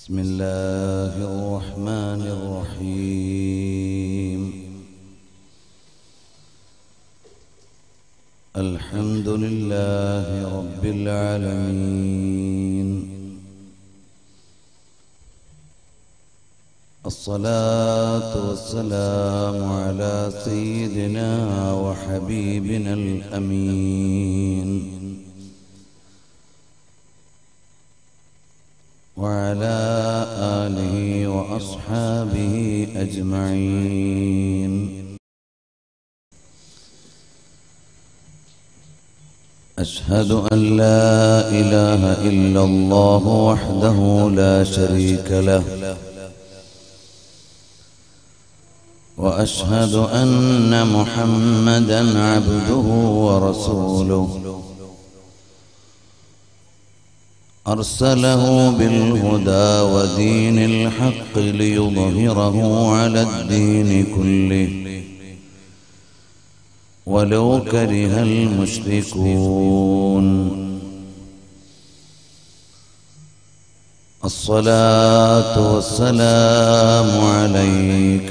بسم الله الرحمن الرحيم الحمد لله رب العالمين الصلاة والسلام على سيدنا وحبيبنا الأمين وعلى آله وأصحابه أجمعين أشهد أن لا إله إلا الله وحده لا شريك له وأشهد أن محمدا عبده ورسوله أرسله بالهدى ودين الحق ليظهره على الدين كله ولو كره المشركون الصلاة والسلام عليك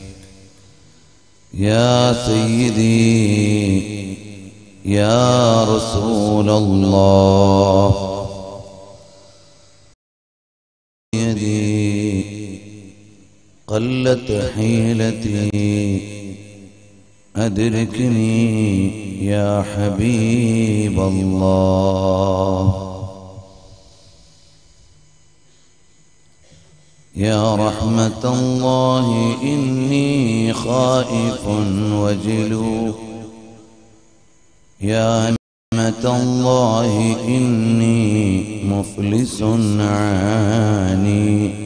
يا سيدي يا رسول الله يدي قلت حيلتي أدركني يا حبيب الله يا رحمة الله إني خائف وجلو يا نعمة الله إني مفلس عاني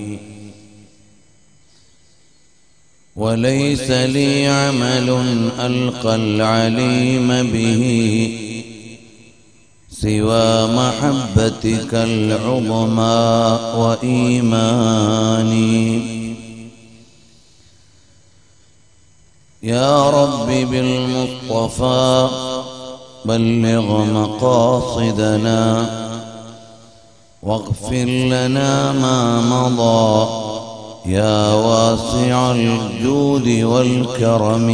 وليس لي عمل ألقى العليم به سوى محبتك العظمى وإيماني يا رب بالمصطفى بلغ مقاصدنا واغفر لنا ما مضى يا واسع الجود والكرم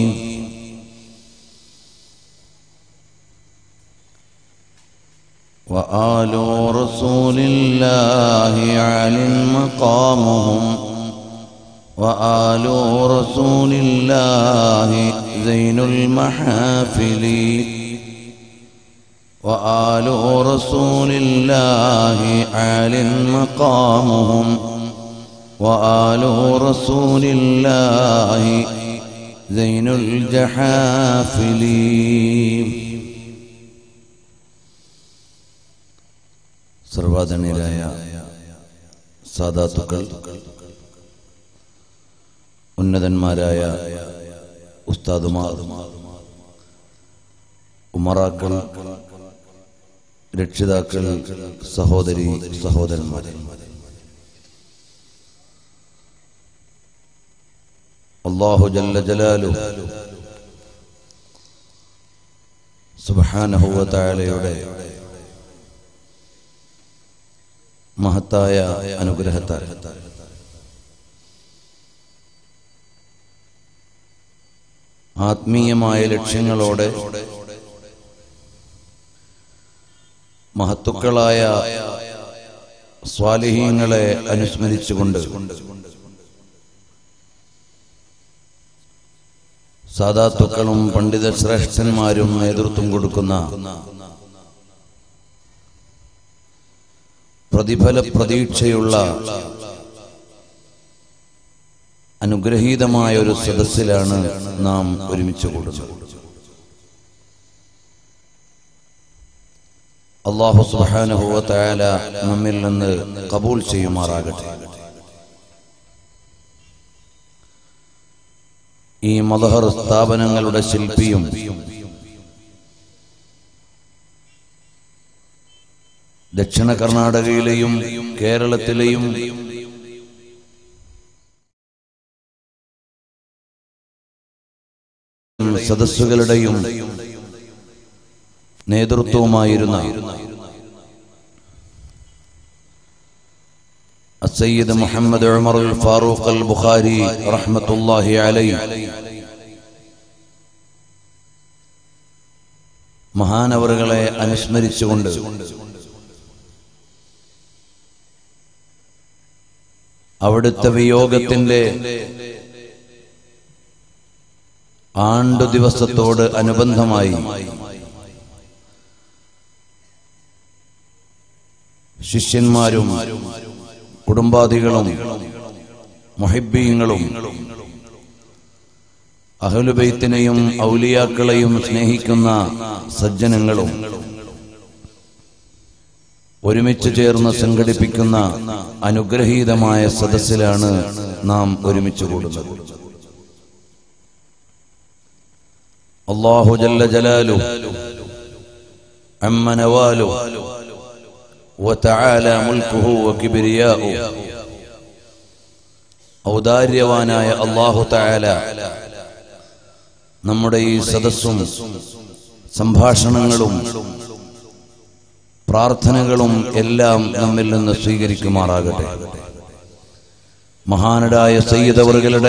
وآل رسول الله عل مقامهم وآل رسول الله زين المحافل وآل رسول الله عال مقامهم وآل رسول الله زين الجحافل സർവാധനീയരായ സാദാത്തുക്കൾ ഉന്നതന്മാരായ ഉസ്താദുമാർ ഉമറാക്കൾ രക്ഷിതാക്കൾ സഹോദരി സഹോദരന്മാർ അള്ളാഹു ജല്ല ജലാലു സുബാനഹുവത്തായാലയുടെ മഹത്തായ അനുഗ്രഹത്താൽ ആത്മീയമായ ലക്ഷ്യങ്ങളോടെ മഹത്തുക്കളായ സ്വാലിഹീങ്ങളെ അനുസ്മരിച്ചുകൊണ്ട് സാധാത്തുക്കളും പണ്ഡിത ശ്രേഷ്ഠന്മാരും നേതൃത്വം കൊടുക്കുന്ന പ്രതിഫല പ്രതീക്ഷയുള്ള അനുഗ്രഹീതമായ ഒരു സദസ്സിലാണ് നാം ഒരുമിച്ച് കൂടുന്നത് അള്ളാഹു സുബാനഹുവ തയാല നമ്മിൽ നിന്ന് കബൂൽ ചെയ്യുമാറാകട്ടെ ഈ മദഹർ സ്ഥാപനങ്ങളുടെ ശില്പിയും ദക്ഷിണ കർണാടകയിലെയും കേരളത്തിലെയും സദസ്സുകളുടെയും നേതൃത്വവുമായിരുന്ന السيد محمد عمر الفاروق البخاري رحمة الله عليه മഹാനവറുകളെ അനുസ്മരിച്ചുകൊണ്ട് അവിടുത്തെ വിയോഗത്തിന്റെ ആണ്ടു ദിവസത്തോട് അനുബന്ധമായി ശിഷ്യന്മാരും കുടുംബാദികളും മൊഹിബീങ്ങളും അഹലുബൈത്തിനെയും ഔലിയാക്കളെയും സ്നേഹിക്കുന്ന സജ്ജനങ്ങളും ഒരുമിച്ച് ചേർന്ന് സംഘടിപ്പിക്കുന്ന അനുഗ്രഹീതമായ സദസ്സിലാണ് നാം ഒരുമിച്ച് കൂടുന്നത് അള്ളാഹു ജല്ല ജലാലു അമ്മ നവാലു وتعالى ملكه وكبرياؤه ഔദാര്യവാനായ അള്ളാഹു തായാല നമ്മുടെ ഈ സദസ്സും സംഭാഷണങ്ങളും പ്രാർത്ഥനകളും എല്ലാം നമ്മിൽ നിന്ന് സ്വീകരിക്കുമാറാകട്ടെ മഹാനടായ സയ്യിദവറുകളുടെ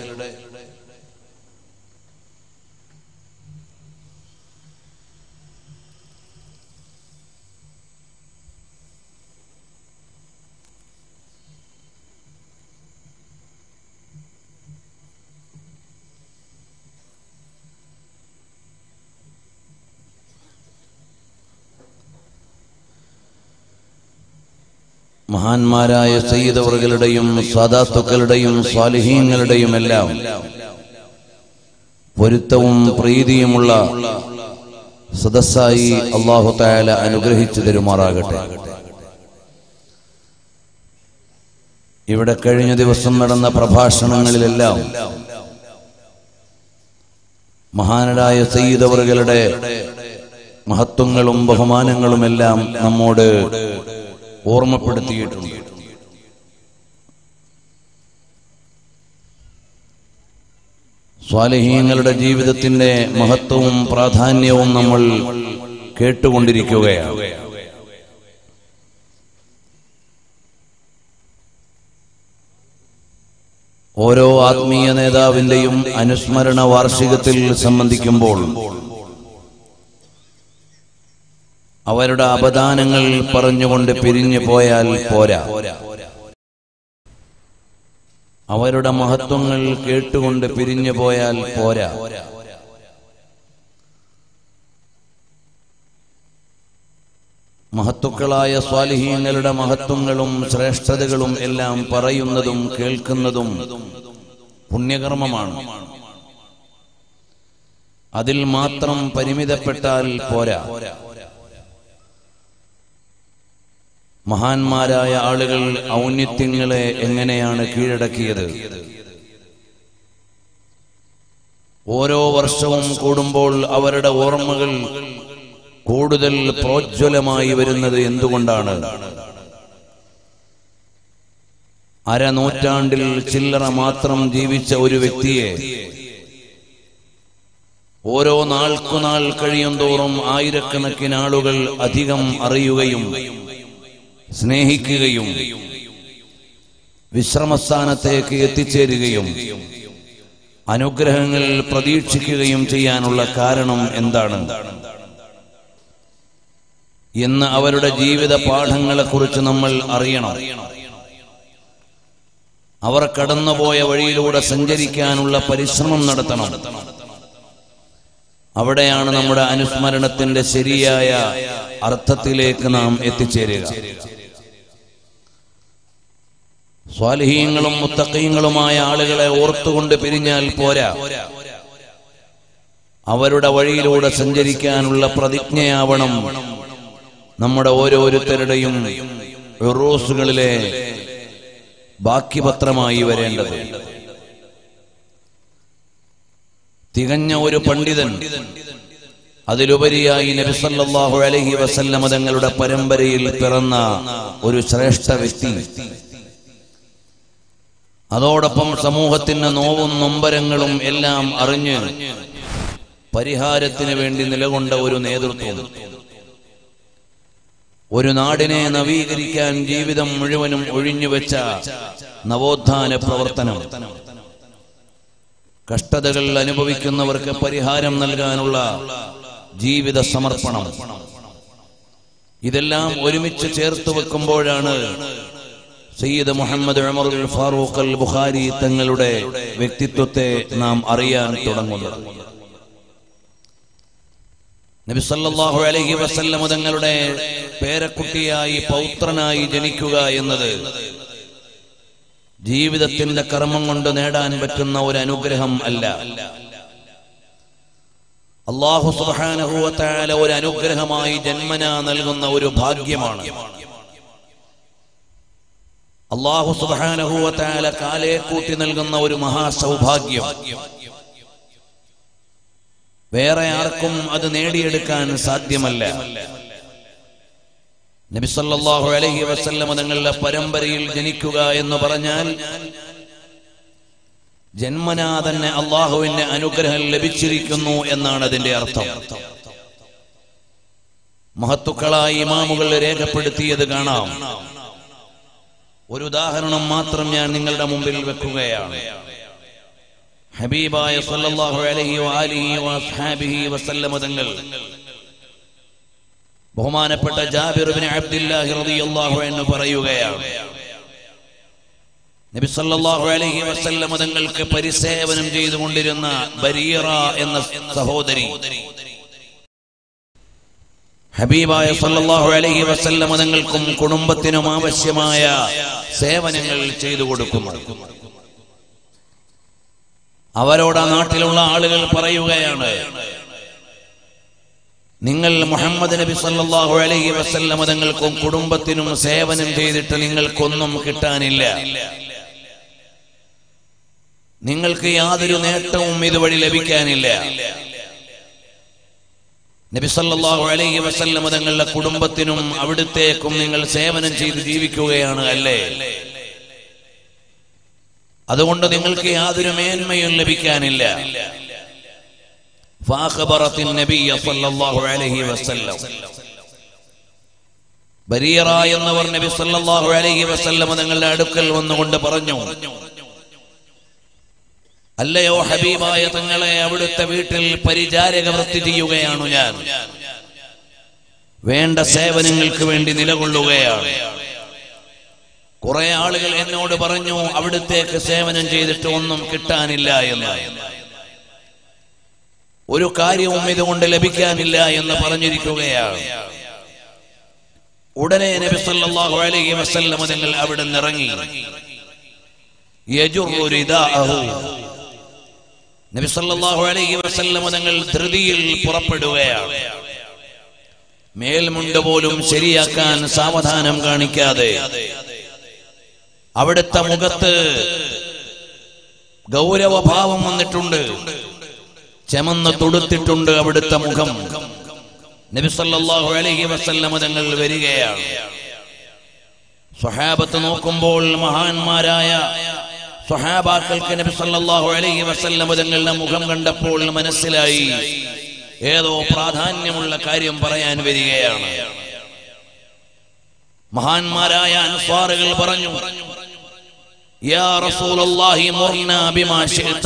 മഹാന്മാരായ സയ്യിദവറുകളുടെയും സാദാത്തുക്കളുടെയും സ്വാലിഹീങ്ങളുടെയും എല്ലാം പൊരുത്തവും പ്രീതിയുമുള്ള സദസ്സായി അള്ളാഹു തായാല അനുഗ്രഹിച്ചു തരുമാറാകട്ടെ ഇവിടെ കഴിഞ്ഞ ദിവസം നടന്ന പ്രഭാഷണങ്ങളിലെല്ലാം മഹാനരായ സയ്യിദവറുകളുടെ മഹത്വങ്ങളും ബഹുമാനങ്ങളുമെല്ലാം നമ്മോട് ഓർമ്മപ്പെടുത്തിയിട്ടുണ്ട് സ്വാലഹീങ്ങളുടെ ജീവിതത്തിന്റെ മഹത്വവും പ്രാധാന്യവും നമ്മൾ കേട്ടുകൊണ്ടിരിക്കുകയാണ് ഓരോ ആത്മീയ നേതാവിന്റെയും അനുസ്മരണ വാർഷികത്തിൽ സംബന്ധിക്കുമ്പോൾ അവരുടെ അപദാനങ്ങൾ പറഞ്ഞുകൊണ്ട് പിരിഞ്ഞു പോയാൽ പോരാ അവരുടെ മഹത്വങ്ങൾ കേട്ടുകൊണ്ട് പിരിഞ്ഞു പോയാൽ പോരാ മഹത്തുക്കളായ സ്വാലിഹീങ്ങളുടെ മഹത്വങ്ങളും ശ്രേഷ്ഠതകളും എല്ലാം പറയുന്നതും കേൾക്കുന്നതും പുണ്യകർമ്മമാണ് അതിൽ മാത്രം പരിമിതപ്പെട്ടാൽ പോരാ മഹാന്മാരായ ആളുകൾ ഔന്നിത്യങ്ങളെ എങ്ങനെയാണ് കീഴടക്കിയത് ഓരോ വർഷവും കൂടുമ്പോൾ അവരുടെ ഓർമ്മകൾ കൂടുതൽ പ്രോജ്വലമായി വരുന്നത് എന്തുകൊണ്ടാണ് അരനൂറ്റാണ്ടിൽ ചില്ലറ മാത്രം ജീവിച്ച ഒരു വ്യക്തിയെ ഓരോ നാൾക്കുനാൾ കഴിയും തോറും ആയിരക്കണക്കിന് ആളുകൾ അധികം അറിയുകയും സ്നേഹിക്കുകയും വിശ്രമസ്ഥാനത്തേക്ക് എത്തിച്ചേരുകയും അനുഗ്രഹങ്ങൾ പ്രതീക്ഷിക്കുകയും ചെയ്യാനുള്ള കാരണം എന്താണ് എന്ന് അവരുടെ ജീവിത പാഠങ്ങളെക്കുറിച്ച് നമ്മൾ അറിയണം അവർ കടന്നുപോയ വഴിയിലൂടെ സഞ്ചരിക്കാനുള്ള പരിശ്രമം നടത്തണം അവിടെയാണ് നമ്മുടെ അനുസ്മരണത്തിന്റെ ശരിയായ അർത്ഥത്തിലേക്ക് നാം എത്തിച്ചേരുക സ്വാലിഹീങ്ങളും മുത്തക്കീങ്ങളുമായ ആളുകളെ ഓർത്തുകൊണ്ട് പിരിഞ്ഞാൽ പോരാ അവരുടെ വഴിയിലൂടെ സഞ്ചരിക്കാനുള്ള പ്രതിജ്ഞയാവണം നമ്മുടെ ഓരോരുത്തരുടെയും റോസുകളിലെ ബാക്കി പത്രമായി വരേണ്ടത് തികഞ്ഞ ഒരു പണ്ഡിതൻ അതിലുപരിയായി നബിസല്ലാഹു അലഹി വസല്ലമ തങ്ങളുടെ പരമ്പരയിൽ പിറന്ന ഒരു ശ്രേഷ്ഠ വ്യക്തി അതോടൊപ്പം സമൂഹത്തിന് നോവും നൊമ്പരങ്ങളും എല്ലാം അറിഞ്ഞ് പരിഹാരത്തിന് വേണ്ടി നിലകൊണ്ട ഒരു നേതൃത്വം ഒരു നാടിനെ നവീകരിക്കാൻ ജീവിതം മുഴുവനും ഒഴിഞ്ഞുവെച്ച നവോത്ഥാന പ്രവർത്തനം കഷ്ടതകൾ അനുഭവിക്കുന്നവർക്ക് പരിഹാരം നൽകാനുള്ള ജീവിത സമർപ്പണം ഇതെല്ലാം ഒരുമിച്ച് ചേർത്ത് വെക്കുമ്പോഴാണ് സയ്യിദ് മുഹമ്മദ് ഉമറുൽ ഫാറൂഖ് അൽ ബുഖാരി തങ്ങളുടെ വ്യക്തിത്വത്തെ നാം അറിയാൻ തുടങ്ങുന്നത് നബി സല്ലല്ലാഹു അലൈഹി വസല്ലം തങ്ങളുടെ പേരക്കുട്ടിയായി പൗത്രനായി ജനിക്കുക എന്നത് ജീവിതത്തിന്റെ കർമ്മം കൊണ്ട് നേടാൻ പറ്റുന്ന ഒരു അനുഗ്രഹം അല്ല അള്ളാഹു സുബ്ഹാനഹു വ തആല ഒരു അനുഗ്രഹമായി ജന്മന നൽകുന്ന ഒരു ഭാഗ്യമാണ് അള്ളാഹു സുബ്ഹാനഹു വ തആല കാലയെ കൂട്ടി നൽകുന്ന ഒരു മഹാസൗഭാഗ്യം വേറെ ആർക്കും അത് നേടിയെടുക്കാൻ സാധ്യമല്ല നബി സല്ലല്ലാഹു അലൈഹി വസല്ലം തങ്ങളുടെ പരമ്പരയിൽ ജനിക്കുക എന്ന് പറഞ്ഞാൽ ജന്മനാ തന്നെ അള്ളാഹുവിന്റെ അനുഗ്രഹം ലഭിച്ചിരിക്കുന്നു എന്നാണ് അതിന്റെ അർത്ഥം മഹത്തുക്കളായ ഇമാമുകൾ രേഖപ്പെടുത്തിയത് കാണാം ഒരു ഉദാഹരണം മാത്രം ഞാൻ നിങ്ങളുടെ മുമ്പിൽ വെക്കുകയാണ് ഹബീബായ സല്ലല്ലാഹു അലൈഹി വആലിഹി വഅസ്ഹാബിഹി വസല്ലമ തങ്ങൾ ബഹുമാനപ്പെട്ട ജാബിർ ഇബ്നു അബ്ദുല്ലാഹി റളിയല്ലാഹു അൻഹു പറയുകയാണ് നബി സല്ലല്ലാഹു അലൈഹി വസല്ലമ തങ്ങൾക്ക് പരിസേവനം ചെയ്തുകൊണ്ടിരുന്ന ബരീറ എന്ന സഹോദരി ഹബീബായ സല്ലല്ലാഹു അലൈഹി വസല്ലമ തങ്ങൾക്കും കുടുംബത്തിനും ആവശ്യമായ സേവനങ്ങൾ ചെയ്തു കൊടുക്കുന്നു അവരോട് ആ നാട്ടിലുള്ള ആളുകൾ പറയുകയാണ് നിങ്ങൾ മുഹമ്മദ് നബി സല്ലല്ലാഹു അലൈഹി വസല്ലമ തങ്ങൾക്കും കുടുംബത്തിനും സേവനം ചെയ്തിട്ട് നിങ്ങൾക്കൊന്നും കിട്ടാനില്ല നിങ്ങൾക്ക് യാതൊരു നേട്ടവും ഇതുവഴി ലഭിക്കാനില്ല നബി സല്ലല്ലാഹു അലൈഹി വസല്ലമ തങ്ങളുടെ കുടുംബത്തിനും അവിടുത്തേക്കും നിങ്ങൾ സേവനം ചെയ്ത് ജീവിക്കുകയാണ് അല്ലേ അതുകൊണ്ട് നിങ്ങൾക്ക് യാതൊരു മേന്മയും ലഭിക്കാനില്ല فأخبرت النبي صلى الله عليه وسلم ബരീറ എന്നവർ നബി സല്ലല്ലാഹു അലൈഹി വസല്ലം തങ്ങളുടെ അടുക്കൽ വന്നുകൊണ്ട് പറഞ്ഞു അല്ലയോ ഹബീബായ തങ്ങളെ അവിടുത്തെ വീട്ടിൽ പരിചാരക വൃത്തി ചെയ്യുകയാണു ഞാൻ വേണ്ട സേവനങ്ങൾക്ക് വേണ്ടി നിലകൊള്ളുകയാണ് കുറെ ആളുകൾ എന്നോട് പറഞ്ഞു അവിടുത്തേക്ക് സേവനം ചെയ്തിട്ട് ഒന്നും കിട്ടാനില്ല എന്ന് ഒരു കാര്യവും ഇതുകൊണ്ട് ലഭിക്കാനില്ല എന്ന് പറഞ്ഞിരിക്കുകയാണ് ഉടനെ നബി സല്ലല്ലാഹു അലൈഹി വസല്ലം നിങ്ങൾ അവിടെ ഇറങ്ങി യജുറു റിദാഅഹു നബി സല്ലല്ലാഹു അലൈഹി വസല്ലം നിങ്ങൾ ധൃതിയിൽ പുറപ്പെടുകയാണ് മേൽമുണ്ട് പോലും ശരിയാക്കാൻ സാവധാനം കാണിക്കാതെ അവിടുത്തെ മുഖത്ത് ഗൗരവഭാവം വന്നിട്ടുണ്ട് ചെമന്ന് തൊടുത്തിട്ടുണ്ട് അവിടുത്തെ മുഖം നബി സല്ലല്ലാഹു അലൈഹി വസല്ലമ തങ്ങൾ വരികയാണ് സ്വഹാബത്ത് നോക്കുമ്പോൾ മഹാന്മാരായ സ്വഹാബാക്കൾക്ക് നബി സല്ലല്ലാഹു അലൈഹി വസല്ലമ തങ്ങളുടെ മുഖം കണ്ടപ്പോൾ മനസ്സിലായി ഏതോ പ്രാധാന്യമുള്ള കാര്യം പറയാൻ വരികയാണ് മഹാന്മാരായ അൻസ്വാറുകൾ പറഞ്ഞു യാ റസൂലല്ലാഹി മുർനാ ബിമാ ശിഅത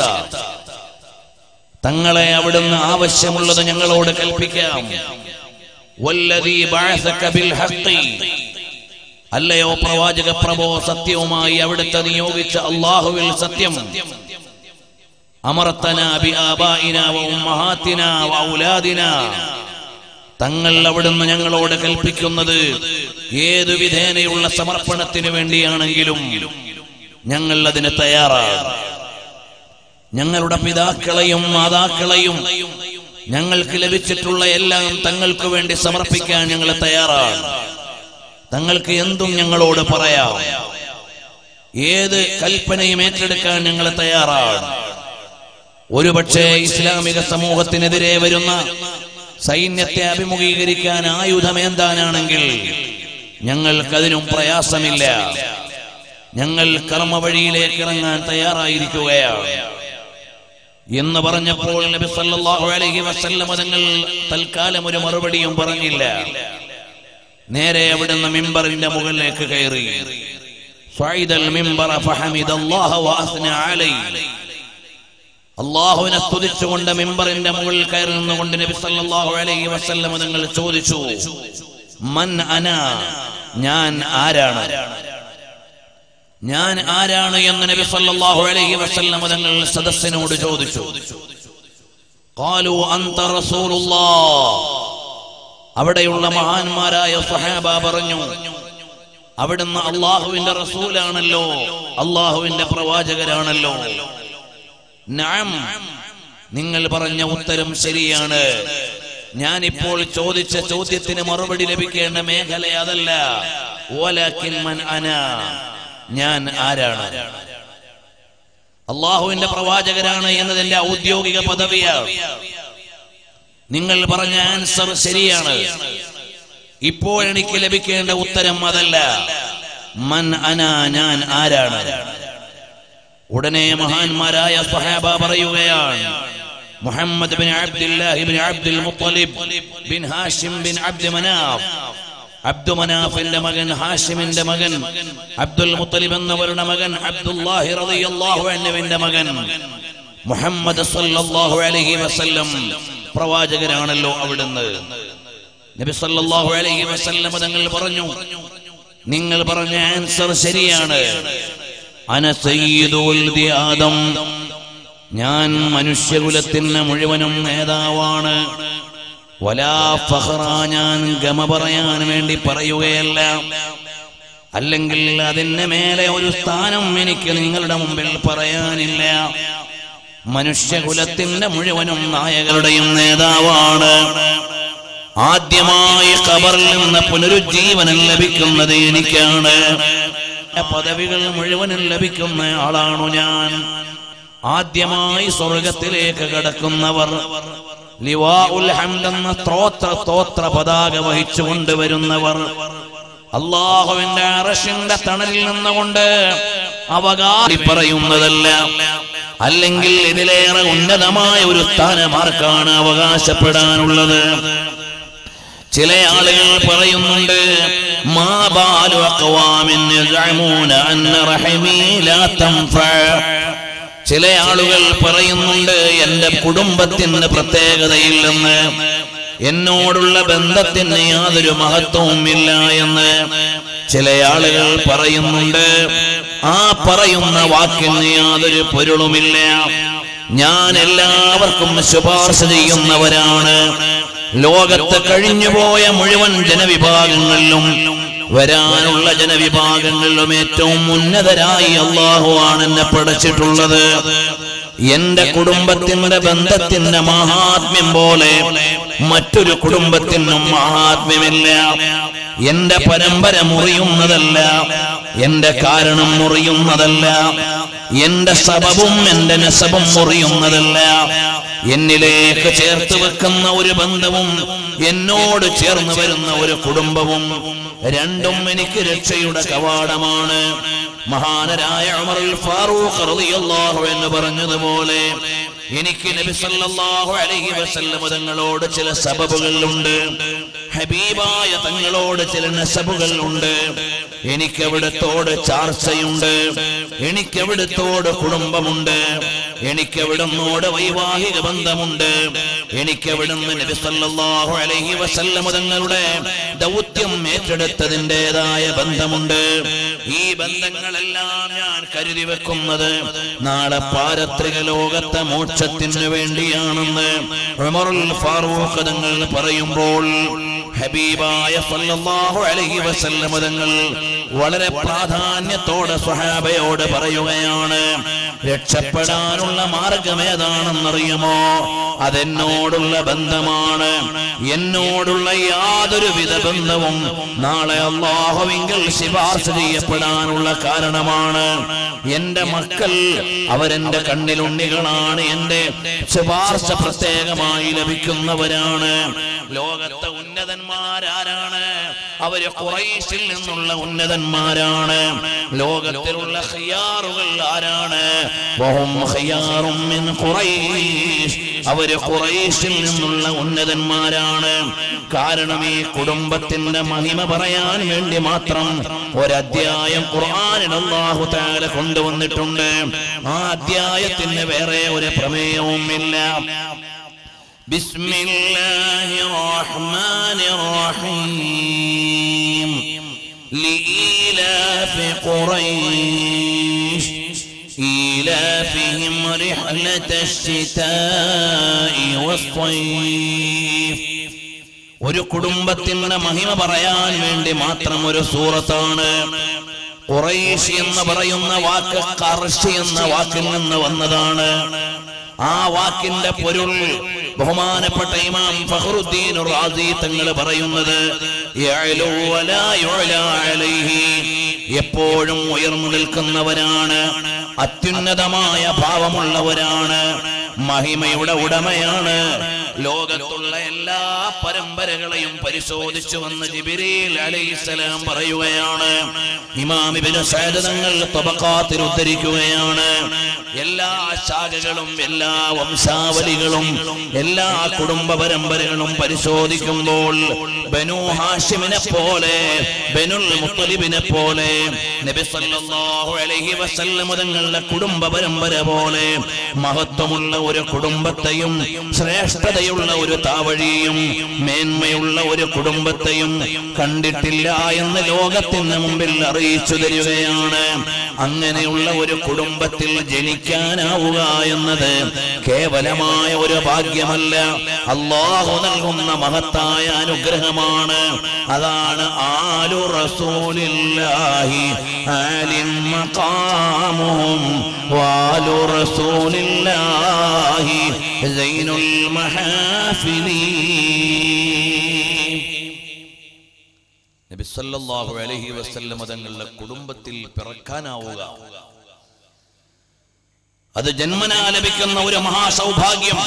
തങ്ങളെ അവിടുന്ന് ആവശ്യമുള്ളത് ഞങ്ങളോട് കൽപ്പിക്കാം വല്ലദീ ബഅസക ബിൽ ഹഖ് അല്ലയോ പ്രവാചക പ്രഭോ സത്യവുമായി അവിടുത്തെ നിയോഗിച്ച അള്ളാഹുവിൽ സത്യം അമർത്തന ബി ആബായിന വ ഉമ്മഹാത്തിന വ ഔലാദിന തങ്ങൾ അവിടുന്ന് ഞങ്ങളോട് കൽപ്പിക്കുന്നത് ഏതു വിധേനയുള്ള സമർപ്പണത്തിന് വേണ്ടിയാണെങ്കിലും ഞങ്ങൾ അതിന് തയ്യാറാണ് ഞങ്ങളുടെ പിതാക്കളെയും മാതാക്കളെയും ഞങ്ങൾക്ക് ലഭിച്ചിട്ടുള്ള എല്ലാം തങ്ങൾക്ക് വേണ്ടി സമർപ്പിക്കാൻ ഞങ്ങൾ തയ്യാറാണ് തങ്ങൾക്ക് എന്തും ഞങ്ങളോട് പറയാം ഏത് കൽപ്പനയും ഏറ്റെടുക്കാൻ ഞങ്ങൾ തയ്യാറാണ് ഒരുപക്ഷെ ഇസ്ലാമിക സമൂഹത്തിനെതിരെ വരുന്ന സൈന്യത്തെ അഭിമുഖീകരിക്കാൻ ആയുധമേന്താനാണെങ്കിൽ ഞങ്ങൾക്കതിനും പ്രയാസമില്ല ഞങ്ങൾ കർമ്മ വഴിയിലേക്ക് ഇറങ്ങാൻ തയ്യാറായിരിക്കുകയാണ് എന്ന് പറഞ്ഞപ്പോൾ നബി സല്ലല്ലാഹു അലൈഹി വസല്ലം തങ്ങൾ തൽക്കാലം ഒരു മറുപടിയും പറഞ്ഞില്ല നേരെ അവിടുന്ന് മിമ്പറിന്റെ മുകളിലേക്ക് കയറി صعد المنبر فحمد الله واثنى عليه അള്ളാഹുവിനെ സ്തുതിച്ചുകൊണ്ട് മിമ്പറിന്റെ മുകളിൽ കയറി നിന്നുകൊണ്ട് നബി സല്ലല്ലാഹു അലൈഹി വസല്ലം നിങ്ങൾ ചോദിച്ചു മൻ അന ഞാൻ ആരാണ് ഞാൻ ആരാണ് എന്ന് നബി സല്ലല്ലാഹു അലൈഹി വസല്ലം തങ്ങൾ സദസ്സിനോട് ചോദിച്ചു ഖാലു അൻത റസൂലുള്ളാഹ് അവിടെയുള്ള മഹാന്മാരായ സഹാബ പറഞ്ഞു അവിടുന്ന് അള്ളാഹുവിന്റെ റസൂലാണല്ലോ അള്ളാഹുവിന്റെ പ്രവാചകരാണല്ലോ നഅം നിങ്ങൾ പറഞ്ഞ ഉത്തരം ശരിയാണ് ഞാൻ ഇപ്പോൾ ചോദിച്ച ചോദ്യത്തിന് മറുപടി ലഭിക്കേണ്ട മേഖല അതല്ല ഓലക്കിൻ മൻ അന ഞാൻ ആരാണ് അള്ളാഹുവിന്റെ പ്രവാചകരാണ് എന്നതിന്റെ ഔദ്യോഗിക പദവിയാണ് നിങ്ങൾ പറഞ്ഞ ആൻസർ ശരിയാണ് ഇപ്പോൾ എനിക്ക് ലഭിക്കേണ്ട ഉത്തരം അതല്ല മൻ അന ഞാൻ ആരാണ് ഉടനെ മഹാന്മാരായ സഹാബ പറയുകയാണ് Muhammad bin Abdullahi bin Abdul Muttalib bin Hashim bin Abdu Manaf അബ്ദു മനാഫിന്റെ മകൻ ഹാഷിമിന്റെ മകൻ അബ്ദുൽ മുത്തലിബ് എന്നവരുടെ മകൻ അബ്ദുല്ലാഹി റളിയല്ലാഹു അൻഹുവിന്റെ മകൻ മുഹമ്മദ് സല്ലല്ലാഹു അലൈഹി വസല്ലം പ്രവാചകരാണല്ലോ അവിടുന്ന് നബി സല്ലല്ലാഹു അലൈഹി വസല്ലം തങ്ങൾ പറഞ്ഞു നിങ്ങൾ പറഞ്ഞ ആൻസർ ശരിയാണ് അന സയ്യിദു വൽദി ആദം ഞാൻ മനുഷ്യകുലത്തിന് മുഴുവനും നേതാവാണ് വലാ ഫഖറ ഞാൻ ഗമ പറയാൻ വേണ്ടി പറയുകയല്ല അല്ലെങ്കിൽ അതിന് മേലെ ഒരു സ്ഥാനം എനിക്ക് നിങ്ങളുടെ മുമ്പിൽ പറയാനില്ല മനുഷ്യകുലത്തിന്റെ മുഴുവനും നായകരുടെയും നേതാവാണ് ആദ്യമായി ഖബറിൽ നിന്ന് പുനരുജ്ജീവനം ലഭിക്കുന്നത് എനിക്കാണ് പദവികൾ മുഴുവനും ലഭിക്കുന്ന ആളാണു ഞാൻ ആദ്യമായി സ്വർഗത്തിലേക്ക് കടക്കുന്നവർ ലിവാ ഉൽ ഹംദ് എന്ന സ്ത്രോത്ര സ്തോത്ര പതാക വഹിച്ചു കൊണ്ടുവരുന്നവർ അള്ളാഹുവിന്റെ അറഷിന്റെ തണലിൽ നിന്നുകൊണ്ട് അവകാശി പറയുന്നതല്ല അല്ലെങ്കിൽ ഇതിലേറെ ഉന്നതമായ ഒരു സ്ഥാനമാർക്കാണ് അവകാശപ്പെടാനുള്ളത് ചില ആളുകൾ പറയുന്നുണ്ട് മാ ബാലു അഖ്വാമിൻ യസ്അമൂന അന്ന റഹിമീ ലാ തൻഫഅ ചില ആളുകൾ പറയുന്നുണ്ട് എന്റെ കുടുംബത്തിന് പ്രത്യേകതയില്ലെന്ന് എന്നോടുള്ള ബന്ധത്തിന് യാതൊരു മഹത്വവും ഇല്ല എന്ന് ചില ആളുകൾ പറയുന്നുണ്ട് ആ പറയുന്ന വാക്കിന് യാതൊരു പൊരുളുമില്ല ഞാൻ എല്ലാവർക്കും ശുപാർശ ചെയ്യുന്നവരാണ് ലോകത്ത് കഴിഞ്ഞുപോയ മുഴുവൻ ജനവിഭാഗങ്ങളിലും വരാനുള്ള ജനവിഭാഗങ്ങളിലും ഏറ്റവും ഉന്നതരായി അള്ളാഹു ആണ് എന്നെ പഠിച്ചിട്ടുള്ളത് എന്റെ കുടുംബത്തിന്റെ ബന്ധത്തിന്റെ മഹാത്മ്യം പോലെ മറ്റൊരു കുടുംബത്തിനും മഹാത്മ്യമില്ല എന്റെ പരമ്പര മുറിയുന്നതല്ല എന്റെ കാരണം മുറിയുന്നതല്ല എന്റെ സബവും എന്റെ നസബും മുറിയുന്നതല്ല എന്നിലേക്ക് ചേർത്ത് വെക്കുന്ന ഒരു ബന്ധവും എന്നോട് ചേർന്ന് വരുന്ന ഒരു കുടുംബവും രണ്ടും എനിക്ക് രക്ഷയുടെ കവാടമാണ് മഹാനരായ ഉമറുൽ ഫാറൂഖ് റളിയല്ലാഹു എന്ന് പറഞ്ഞതുപോലെ എനിക്ക് നബി സല്ലല്ലാഹു അലൈഹി വസല്ലം തങ്ങളോട് ചില സബബുകളുണ്ട് ഹബീബായ തങ്ങളോട് ചില നസബുകൾ ഉണ്ട് എനിക്ക് അവിടത്തോട് ചാർച്ചയുണ്ട് എനിക്ക് അവിടത്തോട് കുടുംബമുണ്ട് എനിക്ക് അവിടുന്നോട് വൈവാഹിക ബന്ധമുണ്ട് എനിക്ക് അവിടുന്ന് നബി സല്ലല്ലാഹു അലൈഹി വസല്ലം തങ്ങളുടെ ദൗത്യം ഏറ്റെടുത്തതിൻ്റെതായ ബന്ധമുണ്ട് ഈ ബന്ധങ്ങളെല്ലാം ഞാൻ കരുതി വെക്കുന്നത് നാളെ പാരത്രിക ലോകത്തെ മോക്ഷത്തിന് വേണ്ടിയാണെന്ന് ഉമറുൽ ഫാറൂഖ് തങ്ങൾ പറയുമ്പോൾ ഹബീബായ സല്ലല്ലാഹു അലൈഹി വസല്ലം തങ്ങൾ വളരെ പ്രാധാന്യത്തോടെ സ്വഹാബയോട് പറയുകയാണ് രക്ഷപ്പെടാനുള്ള മാർഗം ഏതാണെന്നറിയുമോ അതെന്നോടുള്ള ബന്ധമാണ് എന്നോടുള്ള യാതൊരു വിധ ബന്ധവും നാളെ അള്ളാഹുവിങ്കിൽ ശിപാർശ ചെയ്യപ്പെടാനുള്ള കാരണമാണ് എന്റെ മക്കൾ അവരെന്റെ കണ്ണിലുണ്ണികളാണ് എന്റെ ശുപാർശ പ്രത്യേകമായി ലഭിക്കുന്നവരാണ് ലോകത്തെ ഉന്നതന്മാരാരാണ് അവര് ഖുറൈശിൽ നിന്നുള്ള ഉന്നതന്മാരാണ് ലോകത്തിലുള്ള ഖിയാറുകൾ ആരാണ് വഹും ഖിയാറും മിൻ ഖുറൈശ് അവര് ഖുറൈശിൽ നിന്നുള്ള ഉന്നതന്മാരാണ് കാരണം ഈ കുടുംബത്തിന്റെ മഹിമ പറയാൻ വേണ്ടി മാത്രം ഒരധ്യായം ഖുർആനിൽ അല്ലാഹു തആല കൊണ്ടുവന്നിട്ടുണ്ട് ആ അധ്യായത്തിന് വേറെ ഒരു പ്രമേയവും ഇല്ല بسم الله الرحمن الرحيم لإيلاف قريش إيلافهم رحلة الشتاء والصيف ഒരു കുടുംബത്തിന്റെ മഹിമ പറയാൻ വേണ്ടി മാത്രം ഒരു സൂറത്താണ് ഖുറൈശ് എന്ന് പറയുന്ന വാക്ക് കർഷി എന്ന വാക്കിൽ നിന്ന് വന്നതാണ് ആ വാക്കിന്റെ പൊരുൾ ബഹുമാനപ്പെട്ട ഇമാം ഫഖറുദ്ദീൻ റാസി തങ്ങൾ പറയുന്നത് യഅലു വലാ യുഅലാ അലൈഹി എപ്പോഴും ഉയർന്നു നിൽക്കുന്നവരാണ് അത്യുന്നതമായ ഭാവമുള്ളവരാണ് മഹിമയുടെ ഉടമയാണ് ലോകത്തുള്ള എല്ലാ പരമ്പരകളെയും പരിശോധിച്ചു വന്ന് ജിബിരിൽ അലൈഹിസ്സലാം പറയുകയാണ് ഇമാം ഇബ്നു സഅദ് തങ്ങൾ തബഖാത്തിൽ ഉദ്ധരിക്കുകയാണ് എല്ലാ ശാഖകളും എല്ലാ വംശാവലികളും എല്ലാ കുടുംബ പരമ്പരകളും പരിശോധിക്കുമ്പോൾ ബനു ഹാഷിമിനെ പോലെ ബനുൽ മുത്തലിബിനെ പോലെ നബി സല്ലല്ലാഹു അലൈഹി വസല്ലം തങ്ങളുടെ കുടുംബ പരമ്പര പോലെ മഹത്വമുള്ള ഒരു കുടുംബത്തെയും ശ്രേഷ്ഠതയുള്ള ഒരു താവഴിയും മേന്മയുള്ള ഒരു കുടുംബത്തെയും കണ്ടിട്ടില്ല എന്ന് ലോകത്തിന് മുമ്പിൽ അറിയിച്ചു തരികയാണ് അങ്ങനെയുള്ള ഒരു കുടുംബത്തിൽ ജനിക്കാനാവുക എന്നത് കേവലമായ ഒരു ഭാഗ്യമല്ല അള്ളാഹു നൽകുന്ന മഹത്തായ അനുഗ്രഹമാണ് അതാണ് ആലു റസൂലില്ലാഹി ആലിം മഖാമുഹും വാലു റസൂലില്ലാഹി സൈനുൽ മഹാഫിലി നബി സല്ലല്ലാഹു അലൈഹി വസല്ലം തങ്ങളുടെ കുടുംബത്തിൽ പിറക്കാനാവുക അത് ജന്മനാ ലഭിക്കുന്ന ഒരു മഹാസൗഭാഗ്യം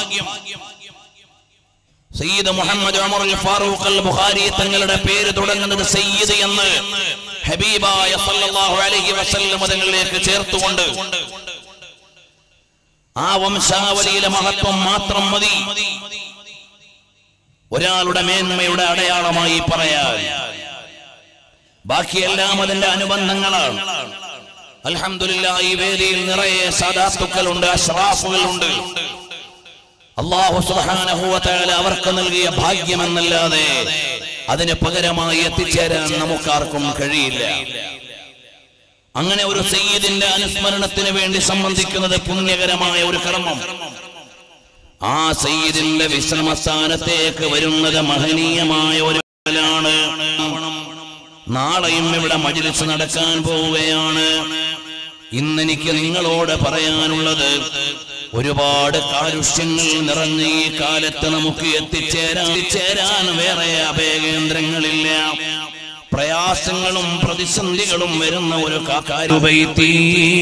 സയ്യിദ് മുഹമ്മദ് ഉമർ അൽ ഫാറൂഖ് അൽ ബുഖാരി തങ്ങളുടെ പേര് തുടങ്ങുന്നത് സയ്യിദ് എന്ന് ഹബീബായ സല്ലല്ലാഹു അലൈഹി വസല്ലം തങ്ങളിലേക്ക് ചേർത്തുകൊണ്ട് ആ വംശാവലിയിലെ മഹത്വം മാത്രം മതി ഒരാളുടെ മേന്മയുടെ അടയാളമായി പറയാൻ ബാക്കിയെല്ലാം അതിന്റെ അനുബന്ധങ്ങളാണ് അൽഹംദുലില്ലാ ഈ വേദിയിൽ നിറയെ സദാത്തുക്കളുണ്ട് അഷ്റാഫുകളുണ്ട് അള്ളാഹു സുബ്ഹാനഹു വ തആല അവർക്ക് നൽകിയ ഭാഗ്യമെന്നല്ലാതെ അതിന് പകരമായി എത്തിച്ചേരാൻ നമുക്കാർക്കും കഴിയില്ല അങ്ങനെ ഒരു സയ്യിദിന്റെ അനുസ്മരണത്തിന് വേണ്ടി സംബന്ധിക്കുന്നത് പുണ്യകരമായ ഒരു കർമ്മം ആ സയ്യിദിന്റെ വിശ്രമസ്ഥാനത്തേക്ക് വരുന്നത് മഹനീയമായ ഒരു ാണ് നാളെയും ഇവിടെ മജിലിസ് നടക്കാൻ പോവുകയാണ് ഇന്നെനിക്ക് നിങ്ങളോട് പറയാനുള്ളത് ഒരുപാട് കാലുഷ്യങ്ങൾ നിറഞ്ഞ ഈ കാലത്ത് നമുക്ക് എത്തിച്ചേരാൻ എത്തിച്ചേരാൻ വേറെ അഭയകേന്ദ്രങ്ങളില്ല പ്രയാസങ്ങളും പ്രതിസന്ധികളും വരുന്ന ഒരു കാക്കാരുപൈത്തി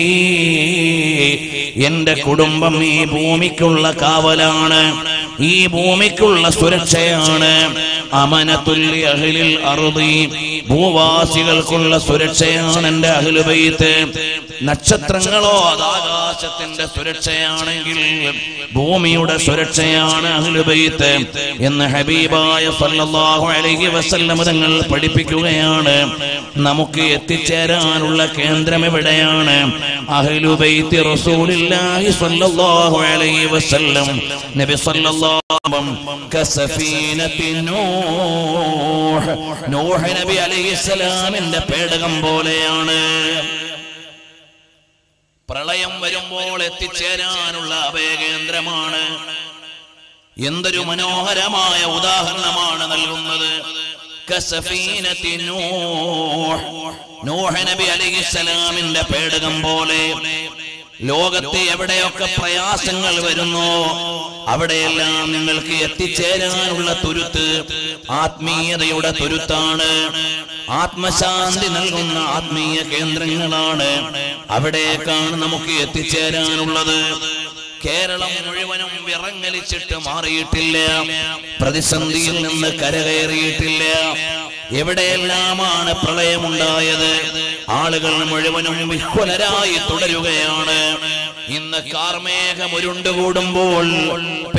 എന്റെ കുടുംബം ഈ ഭൂമിക്കുള്ള കാവലാണ് ഈ ഭൂമിക്കുള്ള സുരക്ഷയാണ് അമനത്തുല്യ അഹിലിൽ അറുതി ഭൂവാസികൾക്കുള്ള സുരക്ഷയാണ് എന്റെ അഹിലുബൈത്ത് നക്ഷത്രങ്ങളോ അത് ആകാശത്തിന്റെ സുരക്ഷയാണെങ്കിൽ ഭൂമിയുടെ സുരക്ഷയാണ് അഹിലുബൈത്ത് എന്ന് ഹബീബായ സല്ലല്ലാഹു അലൈഹി വസല്ലം തങ്ങൾ പഠിപ്പിക്കുകയാണ് നമുക്ക് എത്തിച്ചേരാനുള്ള കേന്ദ്രം എവിടെയാണ് അഹ്ലുബൈത്ത് റസൂലുള്ളാഹി സ്വല്ലല്ലാഹു അലൈഹി വസല്ലം നബി സല്ലല്ലാഹു കസഫീനത്തി നൂഹ് നൂഹ് നബി അലൈഹിസ്സലാമിന്റെ പേടകം പോലെയാണ് പ്രളയം വരുമ്പോൾ എത്തിച്ചേരാനുള്ള അഭയകേന്ദ്രമാണ് എന്തൊരു മനോഹരമായ ഉദാഹരണമാണ് നൽകുന്നത് കസഫീനത്തി നൂഹ് നൂഹ് നബി അലൈഹിസ്സലാമിന്റെ പേടകം പോലെ ലോകത്തെ എവിടെയൊക്കെ പ്രയാസങ്ങൾ വരുന്നോ അവിടെയെല്ലാം നിങ്ങൾക്ക് എത്തിച്ചേരാനുള്ള തുരുത്ത് ആത്മീയതയുടെ തുരുത്താണ് ആത്മശാന്തി നൽകുന്ന ആത്മീയ കേന്ദ്രങ്ങളാണ് അവിടേക്കാണ് നമുക്ക് എത്തിച്ചേരാനുള്ളത് കേരളം മുഴുവനും വിറങ്ങലിച്ചിട്ട് മാറിയിട്ടില്ല പ്രതിസന്ധിയിൽ നിന്ന് കരകയറിയിട്ടില്ല എവിടെയെല്ലാമാണ് പ്രളയമുണ്ടായത് ആളുകൾ മുഴുവനും വിഹ്വലരായി തുടരുകയാണ് ഇന്ന് കാർമേഘം ഉരുണ്ടുകൂടുമ്പോൾ പെയ്തിറങ്ങുന്ന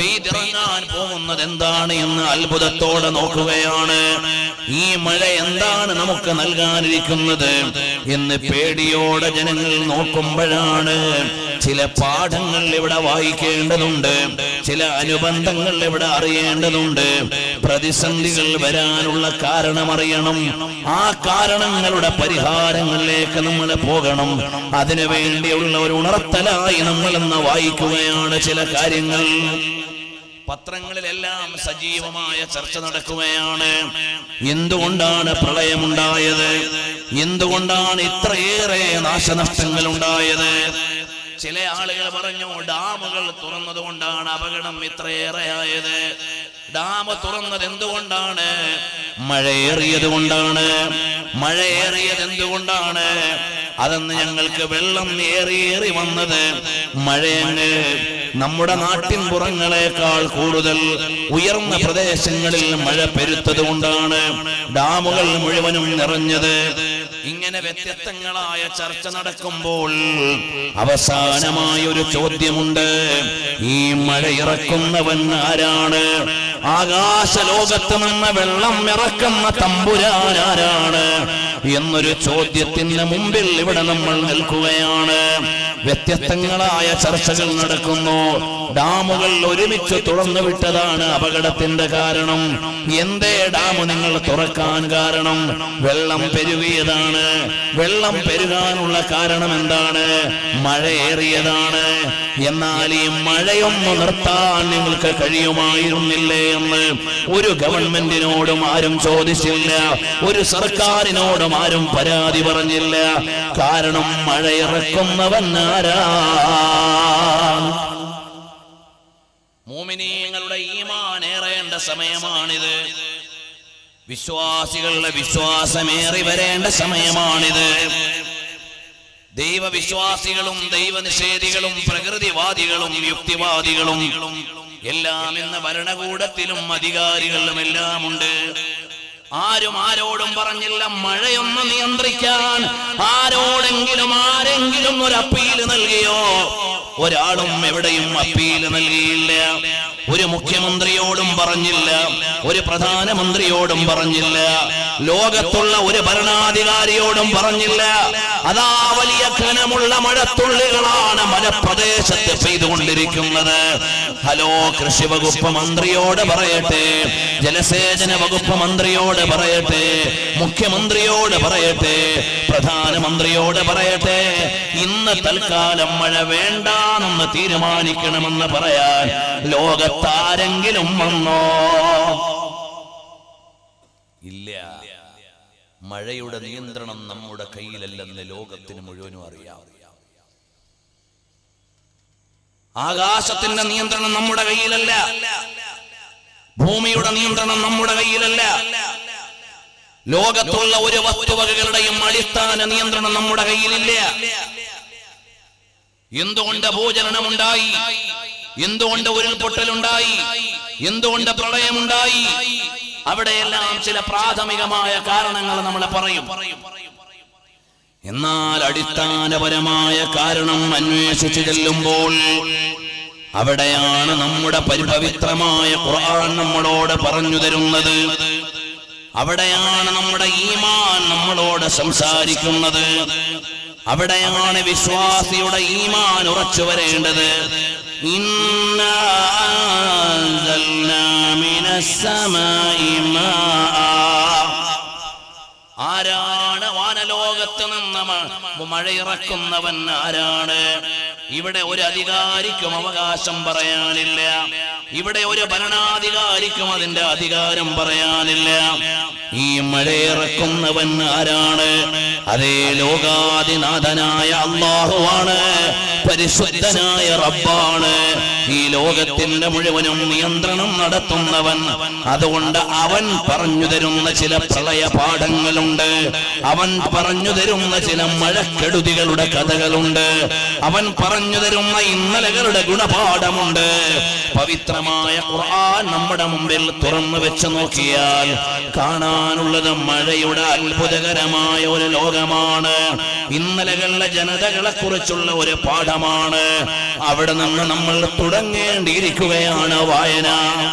തുടങ്ങാൻ പോകുന്നത് എന്താണ് എന്ന് അത്ഭുതത്തോടെ നോക്കുകയാണ് ഈ മഴ എന്താണ് നമുക്ക് നൽകാനിരിക്കുന്നത് എന്ന് പേടിയോടെ ജനങ്ങൾ നോക്കുമ്പോഴാണ് ചില പാഠങ്ങൾ ഇവിടെ വായിക്കേണ്ടതുണ്ട് ചില അനുബന്ധങ്ങൾ ഇവിടെ അറിയേണ്ടതുണ്ട് പ്രതിസന്ധികൾ വരാനുള്ള കാരണം അറിയണം ആ കാരണങ്ങളുടെ പരിഹാരങ്ങളിലേക്ക് നമ്മൾ പോകണം അതിനു വേണ്ടിയുള്ള ഒരു ഉണർത്തലായി നമ്മൾ ഇന്ന് വായിക്കുകയാണ് ചില കാര്യങ്ങൾ പത്രങ്ങളിലെല്ലാം സജീവമായ ചർച്ച നടക്കുകയാണ് എന്തുകൊണ്ടാണ് പ്രളയമുണ്ടായത് എന്തുകൊണ്ടാണ് ഇത്രയേറെ നാശനഷ്ടങ്ങൾ ഉണ്ടായത് ചില ആളുകൾ പറഞ്ഞു ഡാമുകൾ തുറന്നത് കൊണ്ടാണ് അപകടം ഇത്രയേറെ ആയത് ഡാം തുറന്നത് എന്തുകൊണ്ടാണ് മഴയേറിയത് കൊണ്ടാണ് മഴയേറിയത് എന്തുകൊണ്ടാണ് അതെന്ന് ഞങ്ങൾക്ക് വെള്ളം ഏറിയേറി വന്നത് മഴയങ്ങ് നമ്മുടെ നാട്ടിൻ പുറങ്ങളെക്കാൾ കൂടുതൽ ഉയർന്ന പ്രദേശങ്ങളിൽ മഴ പെരുത്തത് കൊണ്ടാണ് ഡാമുകൾ മുഴുവനും നിറഞ്ഞത് ഇങ്ങനെ വ്യത്യസ്തങ്ങളായ ചർച്ച നടക്കുമ്പോൾ അവസാനമായ ഒരു ചോദ്യമുണ്ട് ഈ മഴ ഇറക്കുന്നവൻ ആരാണ് ആകാശ ലോകത്ത് നിന്ന് വെള്ളം ഇറക്കുന്ന തമ്പുരാൻ ആരാണ് എന്നൊരു ചോദ്യത്തിന് മുമ്പിൽ ഇവിടെ നമ്മൾ നിൽക്കുകയാണ് വ്യത്യസ്തങ്ങളായ ചർച്ചകൾ നടക്കുന്നു ഡാമുകൾ ഒരുമിച്ച് തുറന്നു വിട്ടതാണ് അപകടത്തിന്റെ കാരണം എന്തേ ഡാം നിങ്ങൾ തുറക്കാൻ കാരണം വെള്ളം പെരുകിയതാണ് വെള്ളം പെരുകാനുള്ള കാരണം എന്താണ് മഴയേറിയതാണ് എന്നാൽ ഈ മഴയൊന്ന് നിർത്താൻ നിങ്ങൾക്ക് കഴിയുമായിരുന്നില്ലേ എന്ന് ഒരു ഗവൺമെന്റിനോടും ആരും ചോദിച്ചില്ല ഒരു സർക്കാരിനോടും ആരും പരാതി പറഞ്ഞില്ല കാരണം മഴ ഇറക്കുന്നവൻ ആരാ മോമിനീങ്ങളുടെ ഈമാൻ ഏറേണ്ട സമയമാണിത് വിശ്വാസികളുടെ വിശ്വാസമേറി വരേണ്ട സമയമാണിത് ദൈവവിശ്വാസികളും ദൈവനിഷേധികളും പ്രകൃതിവാദികളും യുക്തിവാദികളും എല്ലാം ഇന്ന് ഭരണകൂടത്തിലും അധികാരികളിലും എല്ലാം ഉണ്ട് ആരും ആരോടും പറഞ്ഞില്ല മഴയൊന്ന് നിയന്ത്രിക്കാൻ ആരോടെങ്കിലും ആരെങ്കിലും ഒരു അപ്പീൽ നൽകിയോ ഒരാളും എവിടെയും അപ്പീൽ നൽകിയില്ല ഒരു മുഖ്യമന്ത്രിയോടും പറഞ്ഞില്ല ഒരു പ്രധാനമന്ത്രിയോടും പറഞ്ഞില്ല ലോകത്തുള്ള ഒരു ഭരണാധികാരിയോടും പറഞ്ഞില്ല അതാ വലിയ ഘനമുള്ള മഴത്തുള്ളികളാണ് മലപ്രദേശത്ത് പെയ്തുകൊണ്ടിരിക്കുന്നത് ഹലോ കൃഷി വകുപ്പ് മന്ത്രിയോട് പറയട്ടെ ജലസേചന വകുപ്പ് മന്ത്രിയോട് പറയട്ടെ മുഖ്യമന്ത്രിയോട് പറയട്ടെ പ്രധാനമന്ത്രിയോട് പറയട്ടെ ഇന്ന് തൽക്കാലം മഴ വേണ്ടാണെന്ന് തീരുമാനിക്കണമെന്ന് പറയാൻ ലോകത്താരെങ്കിലും വന്നോ ഇല്ല മഴയുടെ നിയന്ത്രണം നമ്മുടെ കയ്യിലല്ലെന്ന് ലോകത്തിന് മുഴുവനും അറിയാം ആകാശത്തിന്റെ നിയന്ത്രണം നമ്മുടെ കയ്യിലല്ല ഭൂമിയുടെ നിയന്ത്രണം നമ്മുടെ കയ്യിലല്ല ലോകത്തുള്ള ഒരു വസ്തുവകകളുടെയും അടിസ്ഥാന നിയന്ത്രണം നമ്മുടെ കയ്യിലില്ല എന്തുകൊണ്ട് ഭൂചലനമുണ്ടായി എന്തുകൊണ്ട് ഉരുൾപൊട്ടലുണ്ടായി എന്തുകൊണ്ട് പ്രളയമുണ്ടായി അവിടെയെല്ലാം ചില പ്രാഥമികമായ കാരണങ്ങൾ നമ്മൾ പറയും എന്നാൽ അടിസ്ഥാനപരമായ കാരണം അന്വേഷിച്ചു ചെല്ലുമ്പോൾ അവിടെയാണ് നമ്മുടെ പരിപവിത്രമായ ഖുർആൻ നമ്മളോട് പറഞ്ഞു തരുന്നത് അവിടെയാണ് നമ്മുടെ ഈമാൻ നമ്മളോട് സംസാരിക്കുന്നത് അവിടെയാണ് വിശ്വാസിയുടെ ഈമാൻ ഉറച്ചു വരേണ്ടത് ഇന്നാ അൻസൽനാ മിനസ്സമാഇ മാആ. ആരാണ് വാനലോകത്ത് നിന്ന് മ- മഴയിറക്കുന്നവൻ ആരാണ് ഇവിടെ ഒരു അധികാരിക്കും അവകാശം പറയാനില്ല ഇവിടെ ഒരു ഭരണാധികാരിക്കും അതിന്റെ അധികാരം പറയാനില്ല ഈ മഴയിറക്കുന്നവൻ ആരാണ് അതേ ലോകാതിനാഥനായ അള്ളാഹുവാണ് പരിശുദ്ധനായ റബ്ബാണ് ഈ ലോകത്തിന്റെ മുഴുവനും നിയന്ത്രണം നടത്തുന്നവൻ അതുകൊണ്ട് അവൻ പറഞ്ഞു തരുന്ന ചില പ്രളയ പാഠങ്ങളുണ്ട് അവൻ പറഞ്ഞു തരുന്ന ചില മഴക്കെടുതികളുടെ കഥകളുണ്ട് അവൻ പറഞ്ഞു തരുന്ന ഇന്നലകളുടെ ഗുണപാഠമുണ്ട് പവിത്രമായ ഖുർആൻ നമ്മുടെ മുമ്പിൽ തുറന്നു വെച്ച് നോക്കിയാൽ കാണാനുള്ളത് മഴയുടെ അത്ഭുതകരമായ ഒരു ലോകമാണ് ഇന്നലകളിലെ ജനതകളെ കുറിച്ചുള്ള ഒരു പാഠം പാഠമാണ് അവിടെ നിന്ന് നമ്മൾ തുടങ്ങേണ്ടിയിരിക്കുകയാണ് വായന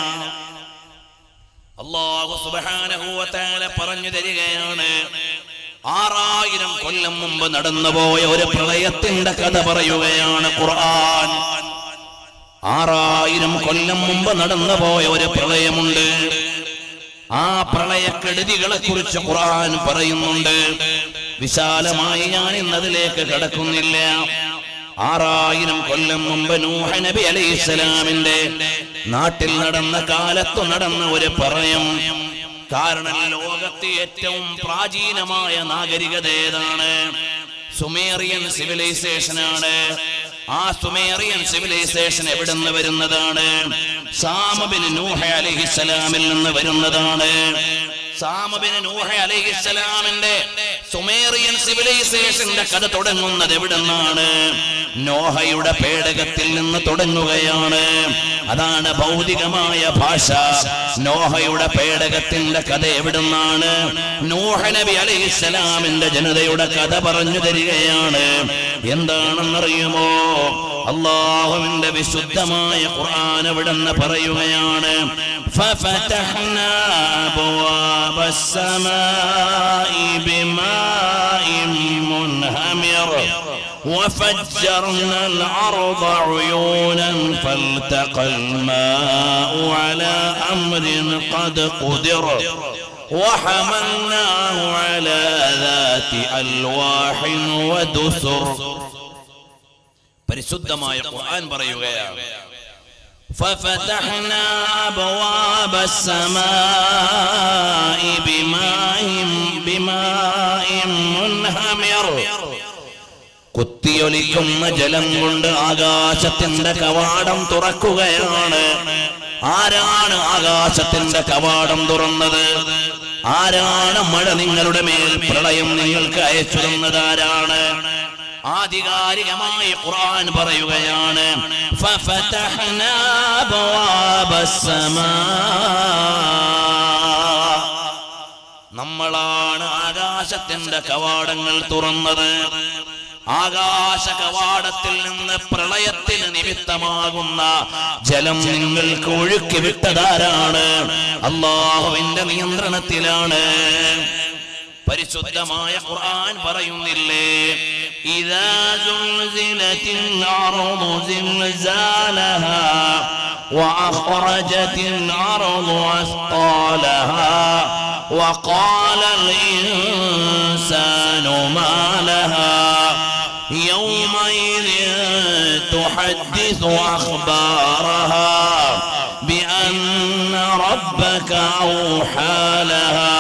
അള്ളാഹു സുബ്ഹാനഹു വ തആല പറഞ്ഞു തരികയാണ് ആറായിരം കൊല്ലം മുമ്പ് നടന്നുപോയ ഒരു പ്രളയത്തിന്റെ കഥ പറയുകയാണ് ഖുർആൻ ആറായിരം കൊല്ലം മുമ്പ് നടന്നുപോയ ഒരു പ്രളയമുണ്ട് ആ പ്രളയക്കെടുതികളെ കുറിച്ച് ഖുർആൻ പറയുന്നുണ്ട് വിശാലമായി ഞാൻ ഇന്നതിലേക്ക് കടക്കുന്നില്ല ആറായിരം കൊല്ലം മുമ്പ് നൂഹ നബി അലൈഹിസ്സലാമിന്റെ നാട്ടിൽ നടന്ന കാലത്തു നടന്ന ഒരു പ്രളയം കാരണം ലോകത്തെ ഏറ്റവും പ്രാചീനമായ നാഗരികത ഏതാണ് സുമേറിയൻ സിവിലൈസേഷൻ ആണ് ആ സുമേറിയൻ സിവിലൈസേഷൻ എവിടെ നിന്ന് വരുന്നതാണ് സാമബിന് നൂഹ അലഹിസലാമിൽ നിന്ന് വരുന്നതാണ് സാമബിന് നൂഹ അലഹിസലാമിന്റെ സുമേറിയൻ സിവിലൈസേഷന്റെ കഥ തുടങ്ങുന്നത് എവിടെ നിന്നാണ് നോഹയുടെ പേടകത്തിൽ നിന്ന് തുടങ്ങുകയാണ് അതാണ് ഭൗതികമായ ഭാഷ നോഹയുടെ പേടകത്തിന്റെ കഥ എവിടുന്നാണ് നൂഹ നബി അലൈഹിസ്സലാമിന്റെ ജനതയുടെ കഥ പറഞ്ഞു തരികയാണ് എന്താണെന്നറിയുമോ അള്ളാഹുവിന്റെ വിശുദ്ധമായ ഖുർആൻ എവിടെന്ന് പറയുകയാണ് ففتحنا أبواب السماء بماء منهمر وفجرنا الأرض عيونا فالتقى الماء على أمر قد قدر وحملناه على ذات ألواح ودسر പരിശുദ്ധമായ ഖുർആൻ പറയുകയാണ് ففتحنا أبواب السماء بماء بماء منهمر കുത്തിയൊലിക്കുന്ന ജലം കൊണ്ട് ആകാശത്തിന്റെ കവാടം തുറക്കുകയാണ് ആരാണ് ആകാശത്തിന്റെ കവാടം തുറന്നത് ആരാണ് മഴ നിങ്ങളുടെ മേൽ പ്രളയം നിങ്ങൾക്ക് അയച്ചു തന്നത് ആരാണ് ആധികാരികമായി ഖുർആൻ പറയുകയാണ് ഫഫതഹ്നാ അബ്വാബസ്സമാ നമ്മളാണ് ആകാശത്തിന്റെ കവാടങ്ങൾ തുറന്നത് ആകാശ കവാടത്തിൽ നിന്ന് പ്രളയത്തിന് നിമിത്തമാകുന്ന ജലം നിങ്ങൾക്ക് ഒഴുക്കി വിട്ടതാരാണ് അള്ളാഹുവിന്റെ നിയന്ത്രണത്തിലാണ് പരിശുദ്ധമായ ഖുർആൻ പറയുന്നില്ലേ ഇദാ സുൽസിലത്തിൽ അർദു സിൽസാലഹാ وأخرجت الأرض أثقالها وقال الإنسان ما لها يومئذ تحدث أخبارها بأن ربك أوحى لها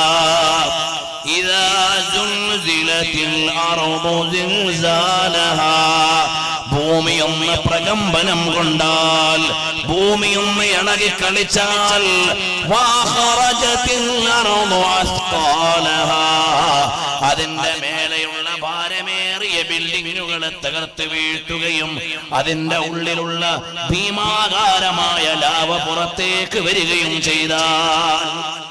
إذا زلزلت الأرض زلزالها ഭൂമി ഒന്ന് പ്രകമ്പനം കൊണ്ടാൽ ഭൂമി ഒന്ന് ഇളകി കളിച്ചാൽ വാഹറജത്തിൽ അർദു അസ്ഖാലഹാ. അതിന്റെ മേലെയുള്ള ഭാരമേറിയ ബിൽഡിങ്ങുകളെ തകർത്ത് വീഴ്ത്തുകയും അതിന്റെ ഉള്ളിലുള്ള ഭീമാകാരമായ ലാവ പുറത്തേക്ക് വരികയും ചെയ്താൽ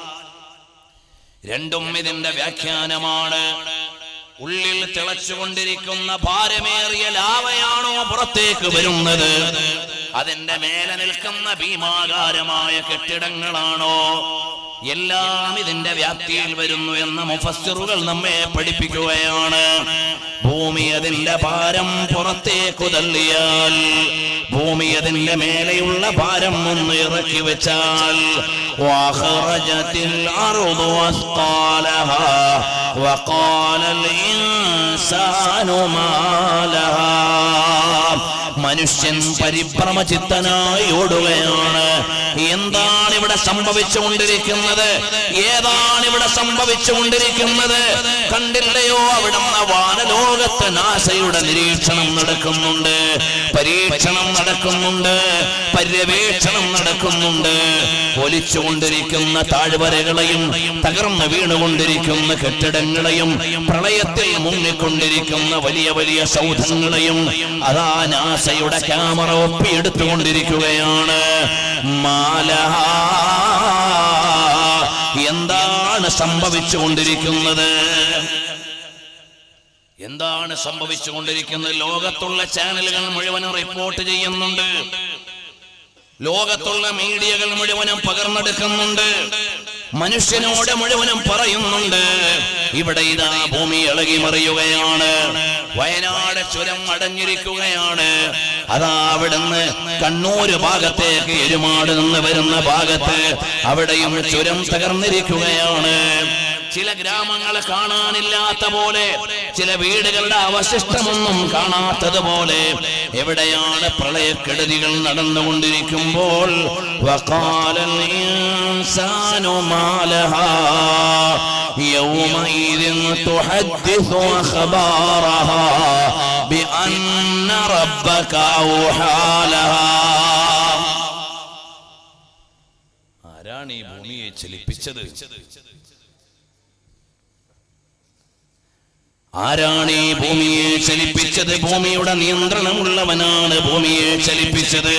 രണ്ടും ഇതിന്റെ വ്യാഖ്യാനമാണ് ഉള്ളിൽ തിളച്ചുകൊണ്ടിരിക്കുന്ന ഭാരമേറിയ ലാവയാണോ പുറത്തേക്ക് വരുന്നത് അതിന്റെ മേലെ നിൽക്കുന്ന ഭീമാകാരമായ കെട്ടിടങ്ങളാണോ എല്ലാം ഇതിന്റെ വ്യാപ്തിയിൽ വരുന്നു എന്ന് മുഫസ്സിറുകൾ നമ്മെ പഠിപ്പിക്കുകയാണ് ഭൂമി അതിന്റെ ഭാരം പുറത്തേക്കു തള്ളിയാൽ ഭൂമി അതിന്റെ മേലെയുള്ള ഭാരം ഒന്ന് ഇറക്കി വെച്ചാൽ وأخرجت الأرض أثقالها وقال الإنسان ما لها മനുഷ്യൻ പരിഭ്രമചിത്തനായി ഓടുകയാണ് എന്താണ് ഇവിടെ സംഭവിച്ചുകൊണ്ടിരിക്കുന്നത് ഏതാണ് ഇവിടെ സംഭവിച്ചുകൊണ്ടിരിക്കുന്നത് കണ്ടില്ലയോ അവിടുന്ന് വാനലോകത്ത് നാസയുടെ നിരീക്ഷണം നടക്കുന്നുണ്ട് പരീക്ഷണം നടക്കുന്നുണ്ട് പര്യവേക്ഷണം നടക്കുന്നുണ്ട് ഒലിച്ചുകൊണ്ടിരിക്കുന്ന താഴ്വരകളെയും തകർന്നു വീണുകൊണ്ടിരിക്കുന്ന കെട്ടിടങ്ങളെയും പ്രളയത്തിൽ മുങ്ങിക്കൊണ്ടിരിക്കുന്ന വലിയ വലിയ സൗധങ്ങളെയും അതാ നാസയുടെ ക്യാമറ ഒപ്പിയെടുത്തുകൊണ്ടിരിക്കുകയാണ് മാലഹ എന്താണ് സംഭവിച്ചുകൊണ്ടിരിക്കുന്നത് എന്താണ് സംഭവിച്ചുകൊണ്ടിരിക്കുന്നത് ലോകത്തുള്ള ചാനലുകൾ മുഴുവനും റിപ്പോർട്ട് ചെയ്യുന്നുണ്ട് ലോകത്തുള്ള മീഡിയകൾ മുഴുവനും പകർന്നെടുക്കുന്നുണ്ട് മനുഷ്യനോട് മുഴുവനും പറയുന്നുണ്ട് ഇവിടെ ഇതാ ഭൂമി ഇളകി മറിയുകയാണ് വയനാട് ചുരം അടഞ്ഞിരിക്കുകയാണ് അതാ അവിടുന്ന് കണ്ണൂര് ഭാഗത്തേക്ക് എരുമാട് നിന്ന് വരുന്ന ഭാഗത്ത് അവിടെയും ചുരം തകർന്നിരിക്കുകയാണ് ചില ഗ്രാമങ്ങളെ കാണാനില്ലാത്ത പോലെ ചില വീടുകളുടെ അവശിഷ്ടമൊന്നും കാണാത്തതുപോലെ എവിടെയാണ് പ്രളയക്കെടുതികൾ നടന്നുകൊണ്ടിരിക്കുമ്പോൾ വഖാലൽ ഇൻസാനു മാലഹാ يومئذ تحدث أخبارها بأن ربك أوحى لها ആരാണ് ഈ ഭൂമിയെ ചലിപ്പിച്ചത് ആരാണ് ഈ ഭൂമിയെ ചലിപ്പിച്ചത് ഭൂമിയുടെ നിയന്ത്രണമുള്ളവനാണ് ഭൂമിയെ ചലിപ്പിച്ചത്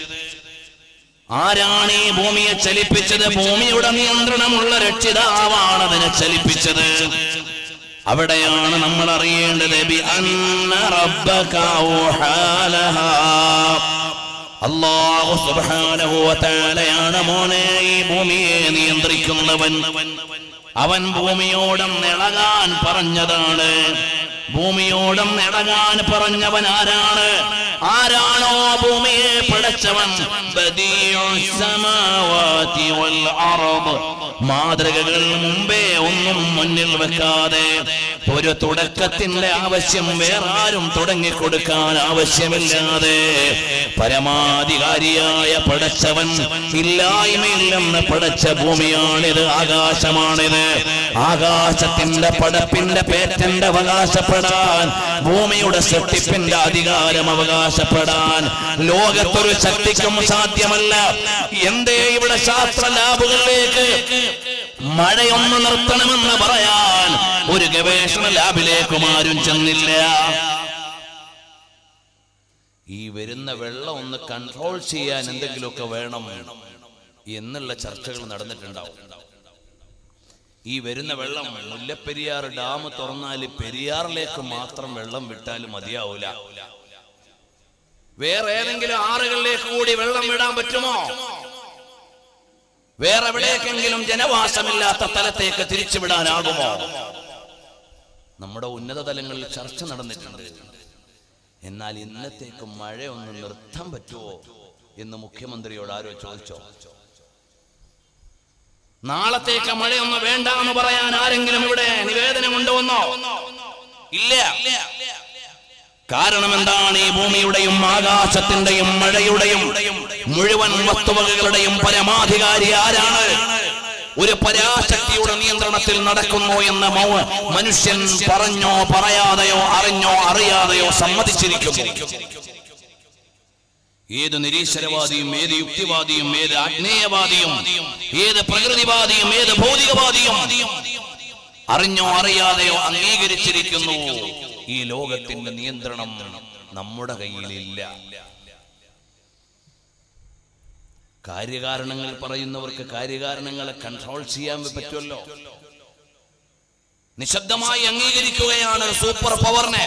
ആരാണ് ഈ ഭൂമിയെ ചലിപ്പിച്ചത് ഭൂമിയുടെ നിയന്ത്രണമുള്ള രക്ഷിതാവാണ് അതിനെ ചലിപ്പിച്ചത് അവിടെയാണ് നമ്മൾ അറിയേണ്ടത് ബി അന്ന റബ്ബക ഔഹാ ലഹാ. അല്ലാഹു സുബ്ഹാനഹു വ തആലയാണ് മോനെ ഈ ഭൂമിയെ നിയന്ത്രിക്കുന്നവൻ അവൻ ഭൂമിയോടം ഇളകാൻ പറഞ്ഞതാണ് ഭൂമിയോടം ഇളകാൻ പറഞ്ഞവൻ ആരാണ് ആരാണോ ഭൂമിയെ പടച്ചവൻ ബദീഉസ് സമാവാതി വൽ അർദ് മാതൃകകൾ മുമ്പേ ഒന്നും മുന്നിൽ വെക്കാതെ ഒരു തുടക്കത്തിന്റെ ആവശ്യം വേറെ ആരും തുടങ്ങിക്കൊടുക്കാൻ ആവശ്യമില്ലാതെ പരമാധികാരിയായ പടച്ചവൻ ഇല്ലായ്മയിൽ നിന്ന് പടച്ച ഭൂമിയാണിത് ആകാശമാണിത് ആകാശത്തിന്റെ പടപ്പിന്റെ പേറ്റന്റ് അവകാശപ്പെടാൻ ഭൂമിയുടെ സൃഷ്ടിപ്പിന്റെ അധികാരം അവകാശപ്പെടാൻ ലോകത്തൊരു ശക്തിക്കും സാധ്യമല്ല എന്തേ ഇവിടെ ശാസ്ത്ര ലാബുകളിലേക്ക് മഴയൊന്ന് നിർത്തണമെന്ന് പറയാൻ ഒരു ഗവേഷണ ലാബിലേക്കും ആരും ചെന്നില്ല ഈ വരുന്ന വെള്ളം ഒന്ന് കൺട്രോൾ ചെയ്യാൻ എന്തെങ്കിലുമൊക്കെ വേണം എന്നുള്ള ചർച്ചകൾ നടന്നിട്ടുണ്ടാവും ഈ വരുന്ന വെള്ളം മുല്ലപ്പെരിയാർ ഡാം തുറന്നാൽ പെരിയാറിലേക്ക് മാത്രം വെള്ളം വിട്ടാൽ മതിയാവൂല വേറെ ഏതെങ്കിലും ആറുകളിലേക്ക് കൂടി വെള്ളം വിടാൻ പറ്റുമോ വേറെ എവിടേക്കെങ്കിലും ജനവാസമില്ലാത്ത സ്ഥലത്തേക്ക് തിരിച്ചുവിടാനാകുമോ നമ്മുടെ ഉന്നത തലങ്ങളിൽ ചർച്ച നടന്നിട്ടുണ്ട് എന്നാൽ ഇന്നത്തേക്ക് മഴ ഒന്ന് നിർത്താൻ പറ്റുമോ എന്ന് മുഖ്യമന്ത്രിയോട് ആരോ ചോദിച്ചോ നാളത്തേക്ക് മഴയൊന്ന് വേണ്ട എന്ന് പറയാൻ ആരെങ്കിലും ഇവിടെ നിവേദനം കൊണ്ടുവന്നോ ഇല്ല കാരണം എന്താണ് ഈ ഭൂമിയുടെയും ആകാശത്തിന്റെയും മഴയുടെയും മുഴുവൻ വസ്തുവകകളുടെയും പരമാധികാരി ആരാണ് ഒരു പരാശക്തിയുടെ നിയന്ത്രണത്തിൽ നടക്കുന്നു എന്ന് മൗ- മനുഷ്യൻ പറഞ്ഞോ പറയാതെയോ അറിഞ്ഞോ അറിയാതെയോ സമ്മതിച്ചിരിക്കുന്നു ഏത് നിരീശ്വരവാദിയും ഏത് യുക്തിവാദിയും ഏത് ആഗ്നേയവാദിയും ഏത് പ്രകൃതിവാദിയും ഏത് ഭൗതികവാദിയും അറിഞ്ഞോ അറിയാതെയോ അംഗീകരിച്ചിരിക്കുന്നു ഈ ലോകത്തിന്റെ നിയന്ത്രണം നമ്മുടെ കയ്യിലില്ല കാര്യകാരണങ്ങൾ പറയുന്നവർക്ക് കാര്യകാരണങ്ങളെ കൺട്രോൾ ചെയ്യാൻ പറ്റുമല്ലോ നിശബ്ദമായി അംഗീകരിക്കുകയാണ് സൂപ്പർ പവറിനെ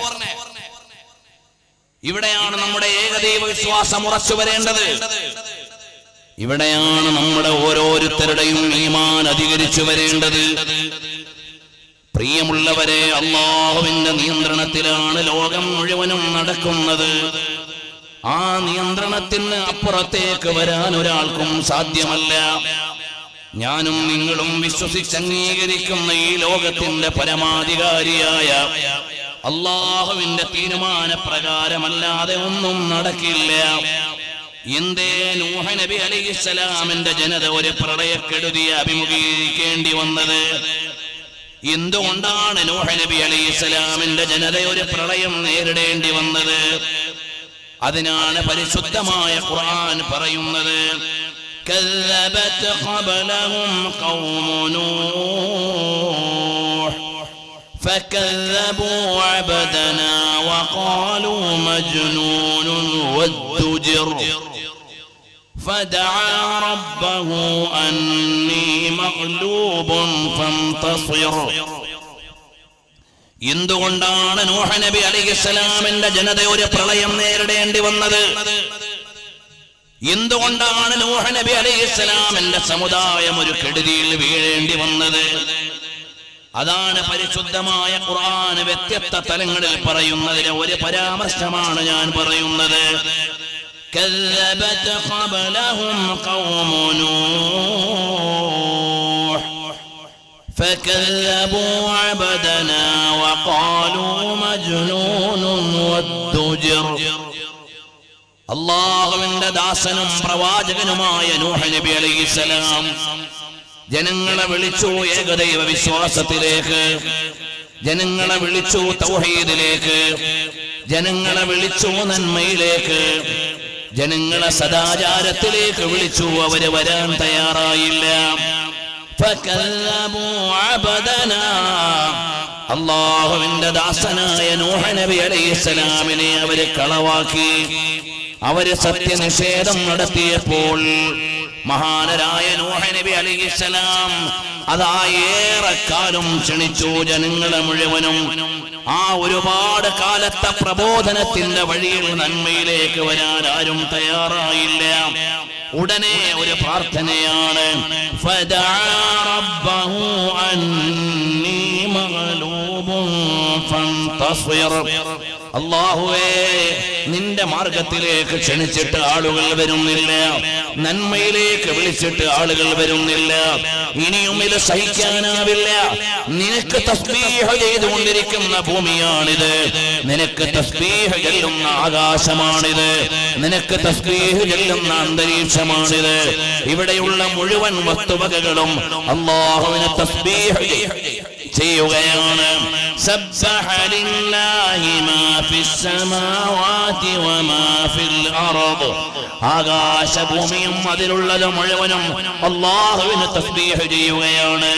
ഇവിടെയാണ് നമ്മുടെ ഏകദൈവ വിശ്വാസം ഉറച്ചു വരേണ്ടത് ഇവിടെയാണ് നമ്മുടെ ഓരോരുത്തരുടെയും ഈമാൻ അധികരിച്ചു വരേണ്ടത് പ്രിയമുള്ളവരെ അള്ളാഹുവിന്റെ നിയന്ത്രണത്തിലാണ് ലോകം മുഴുവനും നടക്കുന്നത് ആ നിയന്ത്രണത്തിന് അപ്പുറത്തേക്ക് വരാൻ ഒരാൾക്കും സാധ്യമല്ല ഞാനും നിങ്ങളും വിശ്വസിച്ച് അംഗീകരിക്കുന്ന ഈ ലോകത്തിന്റെ പരമാധികാരിയായ അള്ളാഹുവിന്റെ തീരുമാനപ്രകാരമല്ലാതെ ഒന്നും നടക്കില്ല എന്തേ നൂഹ നബി അലൈഹിസ്സലാമിന്റെ ജനത ഒരു പ്രളയക്കെടുതിയെ അഭിമുഖീകരിക്കേണ്ടി വന്നത് എന്തുകൊണ്ടാണ് നൂഹ നബി അലൈഹിസ്സലാമിന്റെ ജനത ഒരു പ്രളയം നേരിടേണ്ടി വന്നത് അതിനാണ് പരിശുദ്ധമായ ഖുർആൻ പറയുന്നത് كذبت قبلهم قوم نوح فكذبوا عبدنا وقالوا مجنون والدجر فدعا ربه أني مغلوب فانتصر എന്തുകൊണ്ടാണ് നൂഹ നബി അലൈഹിസ്സലാമിന്റെ ജനത ഒരു പ്രളയം നേരിടേണ്ടി വന്നത് എന്തുകൊണ്ടാണ് നൂഹ നബി അലൈഹിസ്സലാമിന്റെ സമുദായം ഒരു കെടുതിയിൽ വീഴേണ്ടി വന്നത് അതാണ് പരിശുദ്ധമായ ഖുർആൻ വ്യത്യസ്ത തലങ്ങളിൽ പറയുന്നതിന് ഒരു പരാമർശമാണ് ഞാൻ പറയുന്നത് كذبت قبلهم قوم نوح فكذبوا عبدنا وقالوا مجنون والدجر അള്ളാഹുവിന്റെ ദാസനും പ്രവാചകനുമായ നൂഹ നബി അലൈഹിസ്സലാം ജനങ്ങളെ വിളിച്ചു ഏകദൈവ വിശ്വാസത്തിലേക്ക് ജനങ്ങളെ വിളിച്ചു തൗഹീദിലേക്ക് ജനങ്ങളെ വിളിച്ചു നന്മയിലേക്ക് ജനങ്ങളെ സദാചാരത്തിലേക്ക് വിളിച്ചു അവര് വരാൻ തയ്യാറായില്ല فكذبوا عبدنا അള്ളാഹുവിന്റെ ദാസനായ നൂഹ നബി അലൈഹിസ്സലാമിനെ അവര് കളവാക്കി അവര് സത്യനിഷേധം നടത്തിയപ്പോൾ മഹാനരായ നൂഹ നബി അലൈഹിസ്സലാം അതാ ഏറെക്കാലം ക്ഷണിച്ചു ജനങ്ങളെ മുഴുവനും ആ ഒരുപാട് കാലത്തെ പ്രബോധനത്തിന്റെ വഴിയിൽ നന്മയിലേക്ക് വരാൻ ആരും തയ്യാറായില്ല ഉടനെ ഒരു പ്രാർത്ഥനയാണ് ഫദാ റബ്ബഹു അന്നീ മഗ്ലൂബുൻ ഫന്തസിർ അള്ളാഹുവേ നിന്റെ മാർഗത്തിലേക്ക് ക്ഷണിച്ചിട്ട് ആളുകൾ വരുന്നില്ല നന്മയിലേക്ക് വിളിച്ചിട്ട് ആളുകൾ വരുന്നില്ല ഇനിയും ഇത് സഹിക്കാനാവില്ല നിനക്ക് തസ്ബീഹ ചെയ്തുകൊണ്ടിരിക്കുന്ന ഭൂമിയാണിത് നിനക്ക് തസ്ബീഹ ചെല്ലുന്ന ആകാശമാണിത് നിനക്ക് തസ്ബീഹ ചെല്ലുന്ന അന്തരീക്ഷമാണിത് ഇവിടെയുള്ള മുഴുവൻ വസ്തുവകകളും അള്ളാഹുവിനെ തസ്ബീഹ ചെയ്യുകയാണ് സബ്ബഹ ലില്ലാഹി മാ ഫിസ് സമാവാതി വമാ ഫിൽ അർദ് ആകാശഭൂമിയും അതിലുള്ളത് മുഴുവനും അള്ളാഹുവിന് തസ്ബീഹ് ചെയ്യുകയാണ്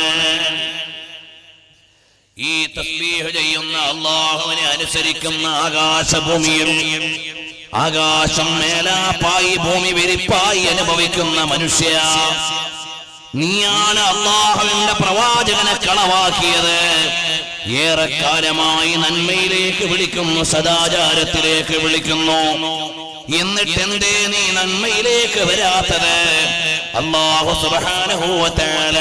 ഈ തസ്ബീഹ് ചെയ്യുന്ന അള്ളാഹുവിനെ അനുസരിക്കുന്ന ആകാശഭൂമിയിൽ ആകാശം മേലാപ്പായി ഭൂമി വിരിപ്പായി അനുഭവിക്കുന്ന മനുഷ്യ നീയാണ് അള്ളാഹുവിന്റെ പ്രവാചകനെ കളവാക്കിയത് ഏറെക്കാലമായി നന്മയിലേക്ക് വിളിക്കുന്നു സദാചാരത്തിലേക്ക് വിളിക്കുന്നു എന്നിട്ട് എന്തേ നീ നന്മയിലേക്ക് വരാത്തത് അള്ളാഹു സുബ്ഹാനഹു വ തആല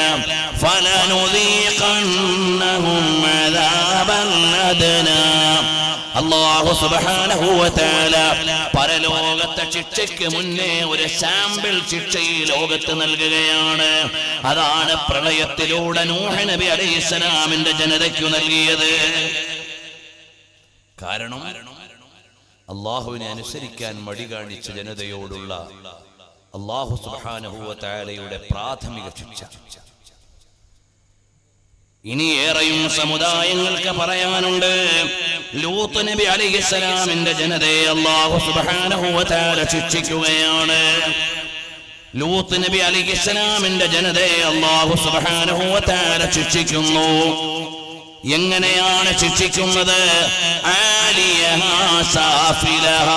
ഫലനുദീഖന്നഹും അദാബൻ അദ്നാ അള്ളാഹു സുബ്ഹാനഹു വ തആല പരലോകത്തെ ശിക്ഷയ്ക്ക് മുന്നേ ഒരു സാമ്പിൾ ശിക്ഷ ഈ ലോകത്ത് നൽകുകയാണ് അതാണ് പ്രളയത്തിലൂടെ നൂഹ നബി അലൈഹിസ്സലാമിന്റെ ജനതയ്ക്കു നൽകിയത് കാരണം അള്ളാഹുവിനെ അനുസരിക്കാൻ മടി കാണിച്ച ജനതയോടുള്ള അള്ളാഹു സുബ്ഹാനഹു വ തആലയുടെ പ്രാഥമിക ശിക്ഷ ഇനി ഏറെയും സമുദായങ്ങൾക്ക് പറയാനുണ്ട് ലൂത്ത് നബി അലൈഹിസ്സലാമിന്റെ ജനതയെ അള്ളാഹു സുബ്ഹാനഹു വ തആല ശിക്ഷിക്കുകയാണ് ലൂത്ത് നബി അലൈഹിസ്സലാമിന്റെ ജനതയെ അള്ളാഹു സുബ്ഹാനഹു വ തആല ശിക്ഷിക്കുന്നു എങ്ങനെയാണ് ശിക്ഷിക്കുന്നത് ആലിയഹാ സാഫിലഹാ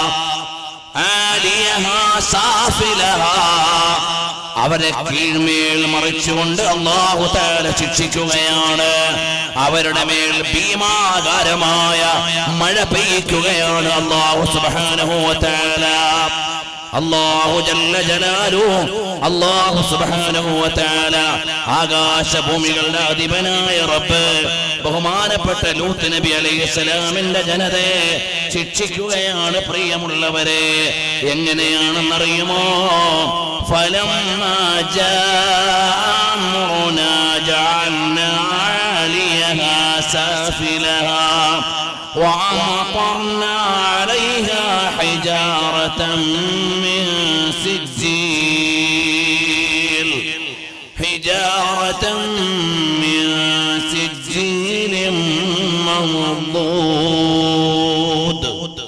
ആലിയഹാ സാഫിലഹാ അവരെ കീഴ്മേൽ മറിച്ചുകൊണ്ട് അള്ളാഹു താല ശിക്ഷിക്കുകയാണ് അവരുടെ മേൽ ഭീമാകാരമായ മഴ പെയ്യ്ക്കുകയാണ് അള്ളാഹു സുബ്ഹാനഹു വ തആല അള്ളാഹു ജല്ല ജലാലു അള്ളാഹു സുബ്ഹാനഹു വ തആല ആകാശഭൂമികളുടെ അധിപനായ റബ്ബ് ബഹുമാനപ്പെട്ട ലൂത്ത് നബി അലൈഹിസ്സലാമിന്റെ ജനതയെ ശിക്ഷിക്കുകയാണ് പ്രിയമുള്ളവരെ എങ്ങനെയാണെന്നറിയുമോ ഫലം جعلنا عاليها سافلها وأمطرنا عليها حجارة من سجيل حجارة من سجيل منضود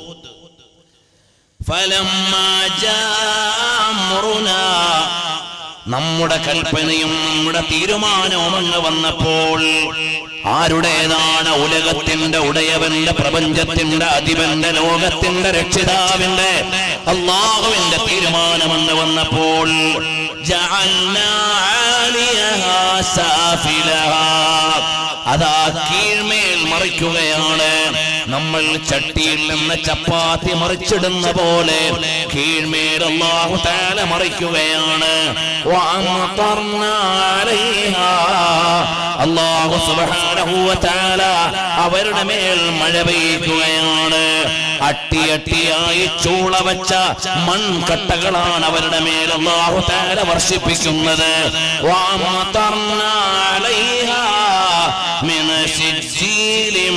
فلما جاء أمرنا നമ്മുടെ കൽപ്പനയും നമ്മുടെ തീരുമാനവും അങ്ങ് വന്നപ്പോൾ ആരുടേതാണ് ഉലകത്തിന്റെ ഉടയവന്റെ പ്രപഞ്ചത്തിന്റെ അധിപന്റെ ലോകത്തിന്റെ രക്ഷിതാവിന്റെ അള്ളാഹുവിന്റെ തീരുമാനമെന്ന് വന്നപ്പോൾ ജഅൽനാ ആലിയഹാ സാഫിലഹാ. അതാ കീഴ്മേൽ മറിക്കുകയാണ് നമ്മൾ ചട്ടിയിൽ നിന്ന് ചപ്പാത്തി മറിച്ചിടുന്ന പോലെ കീഴ്മേൽ അള്ളാഹു താല മറിക്കുകയാണ് وأمطرنا عليها അള്ളാഹു സുബ്ഹാനഹു വ തആല അവരുടെ മേൽ മഴ പെയ്യുകയാണ് അട്ടിയട്ടിയായി ചൂള വെച്ച മൺകട്ടകളാണ് അവരുടെ മേൽ അള്ളാഹു തആല വർഷിപ്പിക്കുന്നത് വഅമതർനാ അലൈഹാ മിന സിജ്ജീലിൻ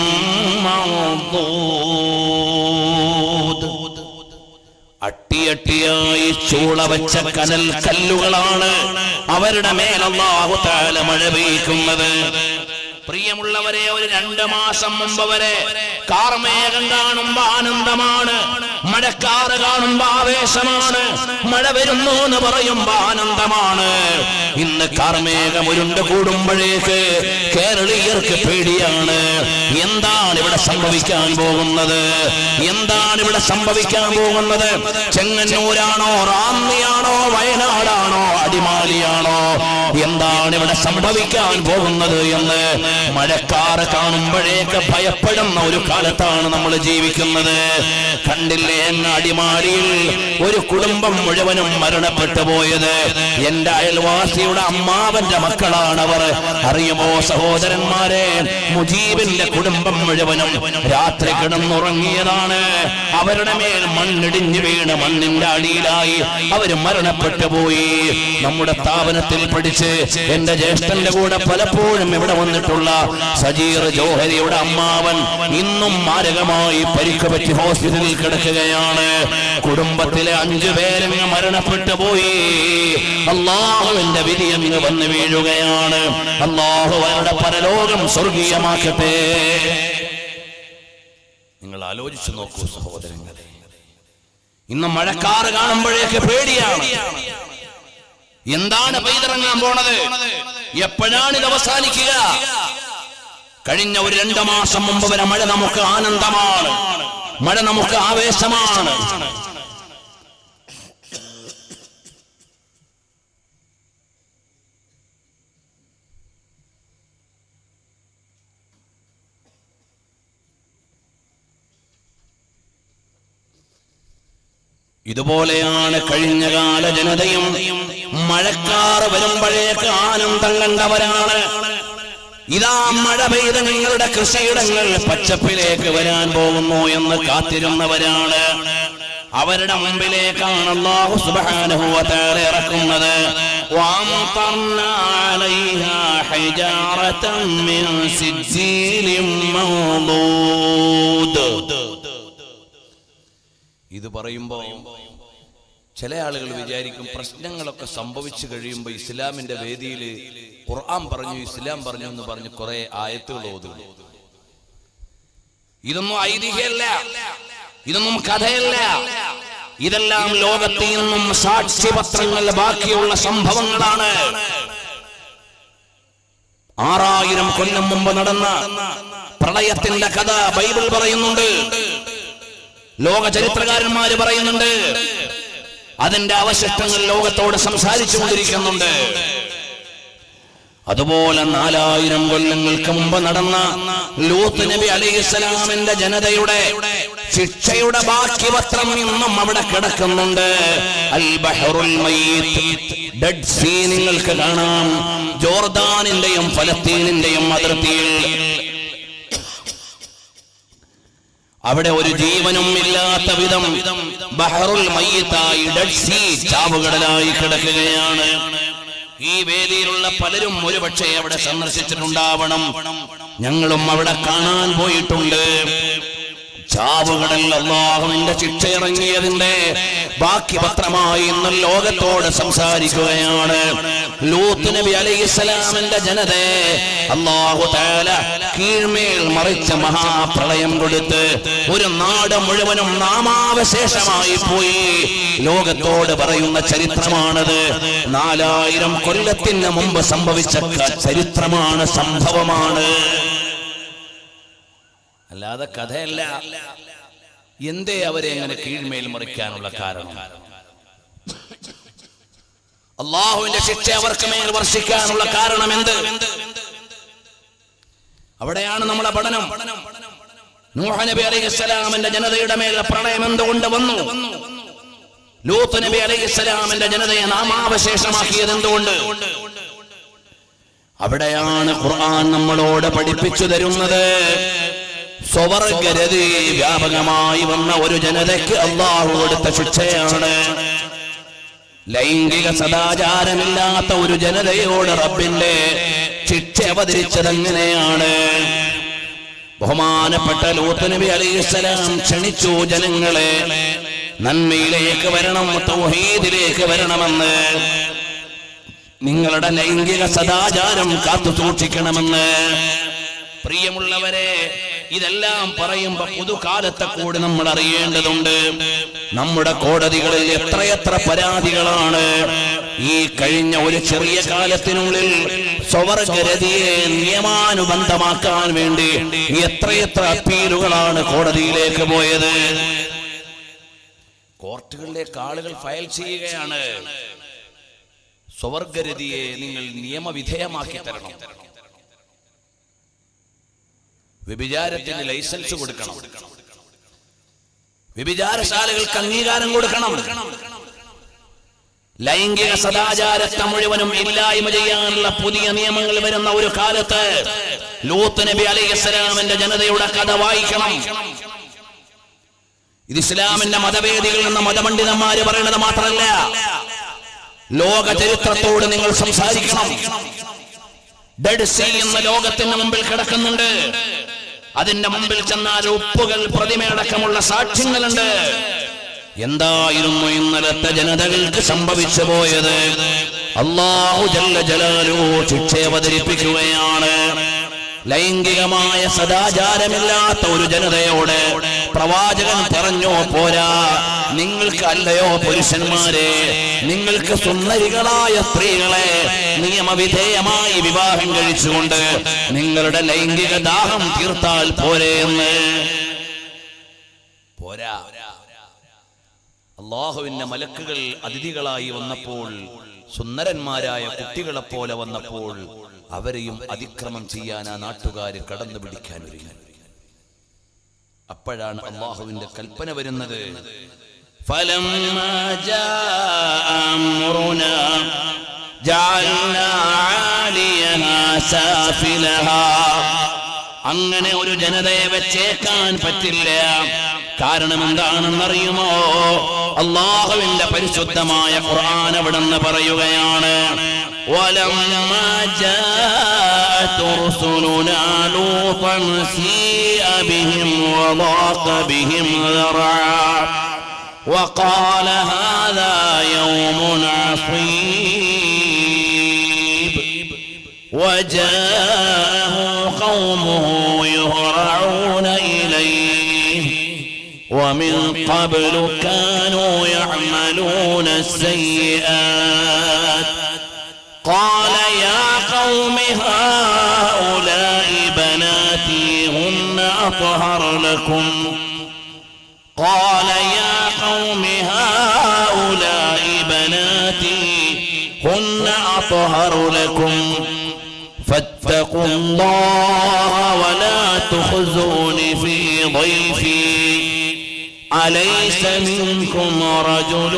മൗദൂദ് അട്ടിയട്ടിയായി ചൂള വെച്ച കനൽ കല്ലുകളാണ് അവരുടെ മേൽ അള്ളാഹു താല മഴ പെയ്ക്കുന്നത് പ്രിയമുള്ളവരെ ഒരു രണ്ട് മാസം മുമ്പ് വരെ കാർമേഘം കാണുമ്പോ ആനന്ദമാണ് മഴക്കാറ് കാണുമ്പോ ആവേശമാണ് മഴ വരുന്നു എന്ന് പറയുമ്പോ ആനന്ദമാണ് ഇന്ന് കാർമേഘം ഉരുണ്ട് കൂടുമ്പോഴേക്ക് കേരളീയർക്ക് പേടിയാണ് എന്താണ് ഇവിടെ സംഭവിക്കാൻ പോകുന്നത് എന്താണ് ഇവിടെ സംഭവിക്കാൻ പോകുന്നത് ചെങ്ങന്നൂരാണോ റാന്നിയാണോ വയനാടാണോ അടിമാലിയാണോ എന്താണ് ഇവിടെ സംഭവിക്കാൻ പോകുന്നത് എന്ന് മഴക്കാറ് കാണുമ്പോഴേക്ക് ഭയപ്പെടുന്ന ഒരു കാലത്താണ് നമ്മൾ ജീവിക്കുന്നത് കണ്ടില്ലേ അങ്ങ് അടിമാലിയിൽ ഒരു കുടുംബം മുഴുവനും മരണപ്പെട്ടു പോയത് എന്റെ അയൽവാസിയുടെ അമ്മാവന്റെ മക്കളാണ് അവർ അറിയുമോ സഹോദരന്മാരെ മുജീബിന്റെ കുടുംബം മുഴുവനും രാത്രി കിടന്നുറങ്ങിയതാണ് അവരുടെ മേൽ മണ്ണിടിഞ്ഞു വീണ് മണ്ണിന്റെ അടിയിലായി അവര് മരണപ്പെട്ടു പോയി നമ്മുടെ സ്ഥാപനത്തിൽ പഠിച്ച് എന്റെ ജ്യേഷ്ഠന്റെ കൂടെ പലപ്പോഴും ഇവിടെ വന്നിട്ടുള്ള സജീർ ജോഹരിയുടെ അമ്മാവൻ ഇന്നും മാരകമായി പരിക്ക് പറ്റി ഹോസ്പിറ്റലിൽ കിടക്കുകയാണ് കുടുംബത്തിലെ അഞ്ചു പേരങ്ങ് മരണപ്പെട്ടു പോയി അള്ളാഹുവിന്റെ വിധി അങ്ങ് വന്ന് വീഴുകയാണ് അള്ളാഹു അവരുടെ പരലോകം സ്വർഗീയമാക്കട്ടെ നിങ്ങൾ ആലോചിച്ചു നോക്കൂ സഹോദരങ്ങളെ ഇന്ന് മഴക്കാറ് കാണുമ്പോഴേക്ക് പേടിയാണ് എന്താണ് പെയ്തിറങ്ങാൻ പോണത് എപ്പോഴാണ് ഇത് അവസാനിക്കുക കഴിഞ്ഞ ഒരു രണ്ട് മാസം മുമ്പ് വരെ മഴ നമുക്ക് ആനന്ദമാണ് മഴ നമുക്ക് ആവേശമാണ് ഇതുപോലെയാണ് കഴിഞ്ഞകാല ജനതയും മഴക്കാറ് വരുമ്പോഴേക്ക് ആനന്ദം കണ്ടവരാണ് ഇതാ മഴ പെയ്ത് നിങ്ങളുടെ കൃഷിയിടങ്ങൾ പച്ചപ്പിലേക്ക് വരാൻ പോകുന്നു എന്ന് കാത്തിരുന്നവരാണ് അവരുടെ മുമ്പിലേക്കാണ് അല്ലാഹു സുബ്ഹാനഹു വ തആല ഇറക്കുന്നത് വഅംതർനാ അലൈഹാ ഹിജാറതൻ മിൻ സിജ്ജീലിൻ മൗദൂദ് ഇത് പറയുമ്പോ ചില ആളുകൾ വിചാരിക്കും പ്രശ്നങ്ങളൊക്കെ സംഭവിച്ചു കഴിയുമ്പോൾ ഇസ്ലാമിന്റെ വേദിയിൽ ഖുർആൻ പറഞ്ഞു ഇസ്ലാം പറഞ്ഞു എന്ന് പറഞ്ഞ് കുറെ ആയത്തുകൾ ഓതും ഇതൊന്നും ഐതിഹ്യമല്ല ഇതൊന്നും കഥയല്ല ഇതെല്ലാം ലോകത്തിൽ നിന്നും സാക്ഷ്യപത്രങ്ങൾ ബാക്കിയുള്ള സംഭവങ്ങളാണ് ആറായിരം കൊല്ലം മുമ്പ് നടന്ന പ്രളയത്തിന്റെ കഥ ബൈബിൾ പറയുന്നുണ്ട് ലോക ചരിത്രകാരന്മാര് പറയുന്നുണ്ട് അതിന്റെ അവശിഷ്ടങ്ങൾ ലോകത്തോട് സംസാരിച്ചു കൊണ്ടിരിക്കുന്നുണ്ട് അതുപോലെ നാലായിരം കൊല്ലങ്ങൾക്ക് മുമ്പ് നടന്ന ലൂത്ത് നബി അലൈഹിസ്സലാമിന്റെ ജനതയുടെ ശിക്ഷയുടെ ബാക്കി പത്രം ഇന്നും അവിടെ കിടക്കുന്നുണ്ട് അൽ ബഹറുൽ മയ്യിത്ത് ഡെഡ് സീ നിങ്ങൾക്ക് കാണാം ജോർദാനിന്റെയും ഫലസ്തീനിന്റെയും അതിർത്തിയിൽ അവിടെ ഒരു ജീവനും ഇല്ലാത്ത വിധം ബഹറുൽ മയ്യത്തായി ഡെഡ് സീ ചാവുകടലായി കിടക്കുകയാണ് ഈ വേദിയിലുള്ള പലരും ഒരുപക്ഷെ അവിടെ സന്ദർശിച്ചിട്ടുണ്ടാവണം ഞങ്ങളും അവിടെ കാണാൻ പോയിട്ടുണ്ട് ചാവുകടൽ അള്ളാഹുവിന്റെ ശിക്ഷ ഇറങ്ങിയതിന്റെ ബാക്കി പത്രമായി ഇന്ന് ലോകത്തോട് സംസാരിക്കുകയാണ് ലൂത്ത് നബി അലൈഹിസ്സലാമിന്റെ ജനതയെ അള്ളാഹു താല കീഴ്മേൽ മറിച്ച മഹാപ്രളയം കൊടുത്ത് ഒരു നാട് മുഴുവനും നാമാവശേഷമായി പോയി ലോകത്തോട് പറയുന്ന ചരിത്രമാണത് നാലായിരം കൊല്ലത്തിന് മുമ്പ് സംഭവിച്ച ക- ചരിത്രമാണ് സംഭവമാണ് അല്ലാതെ കഥയല്ല എന്തേ അവരെ എങ്ങനെ കീഴ്മേൽ മറിക്കാനുള്ള കാരണം അള്ളാഹുവിന്റെ ശിക്ഷ അവർക്ക് മേൽ വർഷിക്കാനുള്ള കാരണം എന്ത് അവിടെയാണ് നമ്മളെ പഠനം നൂഹ് നബി അലൈഹിസ്സലാമിന്റെ ജനതയുടെ മേൽ പ്രളയം എന്തുകൊണ്ട് വന്നു ലൂത്ത് നബി അലൈഹിസ്സലാമിന്റെ ജനതയെ നാമാവശേഷമാക്കിയത് എന്തുകൊണ്ട് അവിടെയാണ് ഖുർആൻ നമ്മളോട് പഠിപ്പിച്ചു തരുന്നത് സ്വവർഗരതി വ്യാപകമായി വന്ന ഒരു ജനതയ്ക്ക് അള്ളാഹു കൊടുത്ത ശിക്ഷയാണ് ലൈംഗിക സദാചാരമില്ലാത്ത ഒരു ജനതയോട് റബ്ബിന്റെ ശിക്ഷ അവതരിച്ചത് എങ്ങനെയാണ് ബഹുമാനപ്പെട്ട ലൂത്ത് നബി അലൈഹിസ്സലാം ക്ഷണിച്ചു ജനങ്ങളെ നന്മയിലേക്ക് വരണം തൗഹീദിലേക്ക് വരണമെന്ന് നിങ്ങളുടെ ലൈംഗിക സദാചാരം കാത്തു സൂക്ഷിക്കണമെന്ന് പ്രിയമുള്ളവരെ ഇതെല്ലാം പറയുമ്പോ പുതുകാലത്തെ കൂടി നമ്മൾ അറിയേണ്ടതുണ്ട് നമ്മുടെ കോടതികളിൽ എത്രയെത്ര പരാതികളാണ് ഈ കഴിഞ്ഞ ഒരു ചെറിയ കാലത്തിനുള്ളിൽ സ്വവർഗരതിയെ നിയമാനുബന്ധമാക്കാൻ വേണ്ടി എത്രയെത്ര അപ്പീലുകളാണ് കോടതിയിലേക്ക് പോയത് കോർട്ടുകളിലേക്ക് ആളുകൾ ഫയൽ ചെയ്യുകയാണ് സ്വവർഗരതിയെ നിങ്ങൾ നിയമവിധേയമാക്കി തരണം വ്യഭിചാരത്തിന് ലൈസൻസ് കൊടുക്കണം വ്യഭിചാരശാലകൾക്ക് അംഗീകാരം കൊടുക്കണം ലൈംഗിക സദാചാരത്തെ മുഴുവനും ഇല്ലായ്മ ചെയ്യാനുള്ള പുതിയ നിയമങ്ങൾ വരുന്ന ഒരു കാലത്ത് ലൂത്ത് നബി അലൈഹിസ്സലാമിന്റെ ജനതയുടെ കഥ വായിക്കണം ഇത് ഇസ്ലാമിന്റെ മതവേദികളിൽ നിന്ന് മതപണ്ഡിതന്മാര് പറയുന്നത് മാത്രമല്ല ലോക ചരിത്രത്തോട് നിങ്ങൾ സംസാരിക്കണം ഡെഡ് സീ എന്ന ലോകത്തിന് മുമ്പിൽ കിടക്കുന്നുണ്ട് അതിന്റെ മുമ്പിൽ ചെന്നാൽ ഉപ്പുകൾ പ്രതിമയടക്കമുള്ള സാക്ഷ്യങ്ങളുണ്ട് എന്തായിരുന്നു ഇന്നലത്തെ ജനതകൾക്ക് സംഭവിച്ചു പോയത് അള്ളാഹു ജല്ല ജലാലു ശിക്ഷ അവതരിപ്പിക്കുകയാണ് ലൈംഗികമായ സദാചാരമില്ലാത്ത ഒരു ജനതയോട് പ്രവാചകൻ പറഞ്ഞോ പോരാ നിങ്ങൾക്ക് അല്ലയോ പുരുഷന്മാരെ നിങ്ങൾക്ക് സുന്ദരികളായ സ്ത്രീകളെ നിയമവിധേയമായി വിവാഹം കഴിച്ചുകൊണ്ട് നിങ്ങളുടെ ലൈംഗിക ദാഹം തീർത്താൽ പോരെ എന്ന് പോരാ അള്ളാഹുവിന്റെ മലക്കുകൾ അതിഥികളായി വന്നപ്പോൾ സുന്ദരന്മാരായ കുട്ടികളെ പോലെ വന്നപ്പോൾ അവരെയും അതിക്രമം ചെയ്യാൻ ആ നാട്ടുകാർ കടന്നു പിടിക്കാൻ ഒരുങ്ങി അപ്പോഴാണ് അള്ളാഹുവിന്റെ കൽപ്പന വരുന്നത് فلما جاء أمرنا جعلنا عاليها سافلها അങ്ങനെ ഒരു ജനതയെ വെച്ചേക്കാൻ പറ്റില്ല കാരണം എന്താണെന്നറിയുമോ അള്ളാഹുവിന്റെ പരിശുദ്ധമായ ഖുർആൻ അവിടെന്ന് പറയുകയാണ് ولما جاءت رسلنا لوطا سيء بهم وضاق بهم ذرعا وقال هذا يوم عصيب وجاءه قومه يهرعون إليه ومن قبل كانوا يعملون السيئات قال يا قوم هؤلاء بناتي هن أطهر لكم قال يا قوم هؤلاء بناتي هن أطهر لكم فاتقوا الله ولا تخزون في ضيفي أليس منكم رجل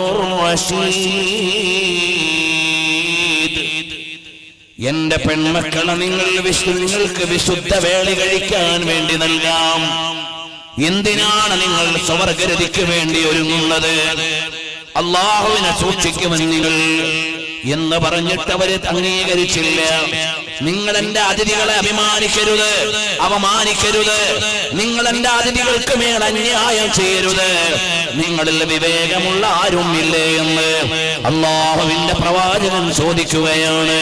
رشيد എന്റെ പെൺമക്കളെ നിങ്ങൾ വിശു നിങ്ങൾക്ക് വിശുദ്ധ വേളി കഴിക്കാൻ വേണ്ടി നൽകാം എന്തിനാണ് നിങ്ങൾ സ്വവർഗരതിക്ക് വേണ്ടി ഒരുങ്ങുന്നത് അള്ളാഹുവിനെ സൂക്ഷിക്കുമെന്ന് നിങ്ങൾ എന്ന് പറഞ്ഞിട്ട് അവര് അംഗീകരിച്ചില്ല നിങ്ങൾ എന്റെ അതിഥികളെ അഭിമാനിക്കരുത് അവമാനിക്കരുത് നിങ്ങൾ എന്റെ അതിഥികൾക്ക് മേൽ അന്യായം ചെയ്യരുത് നിങ്ങളിൽ വിവേകമുള്ള ആരും ഇല്ലേ എന്ന് അള്ളാഹുവിന്റെ പ്രവാചകൻ ചോദിക്കുകയാണ്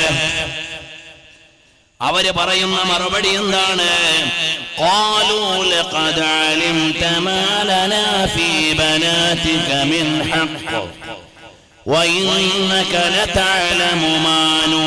അവര് പറയുന്ന മറുപടി എന്താണ് قالوا لقد علمت ما لنا في بناتك من حق وإنك لتعلم ما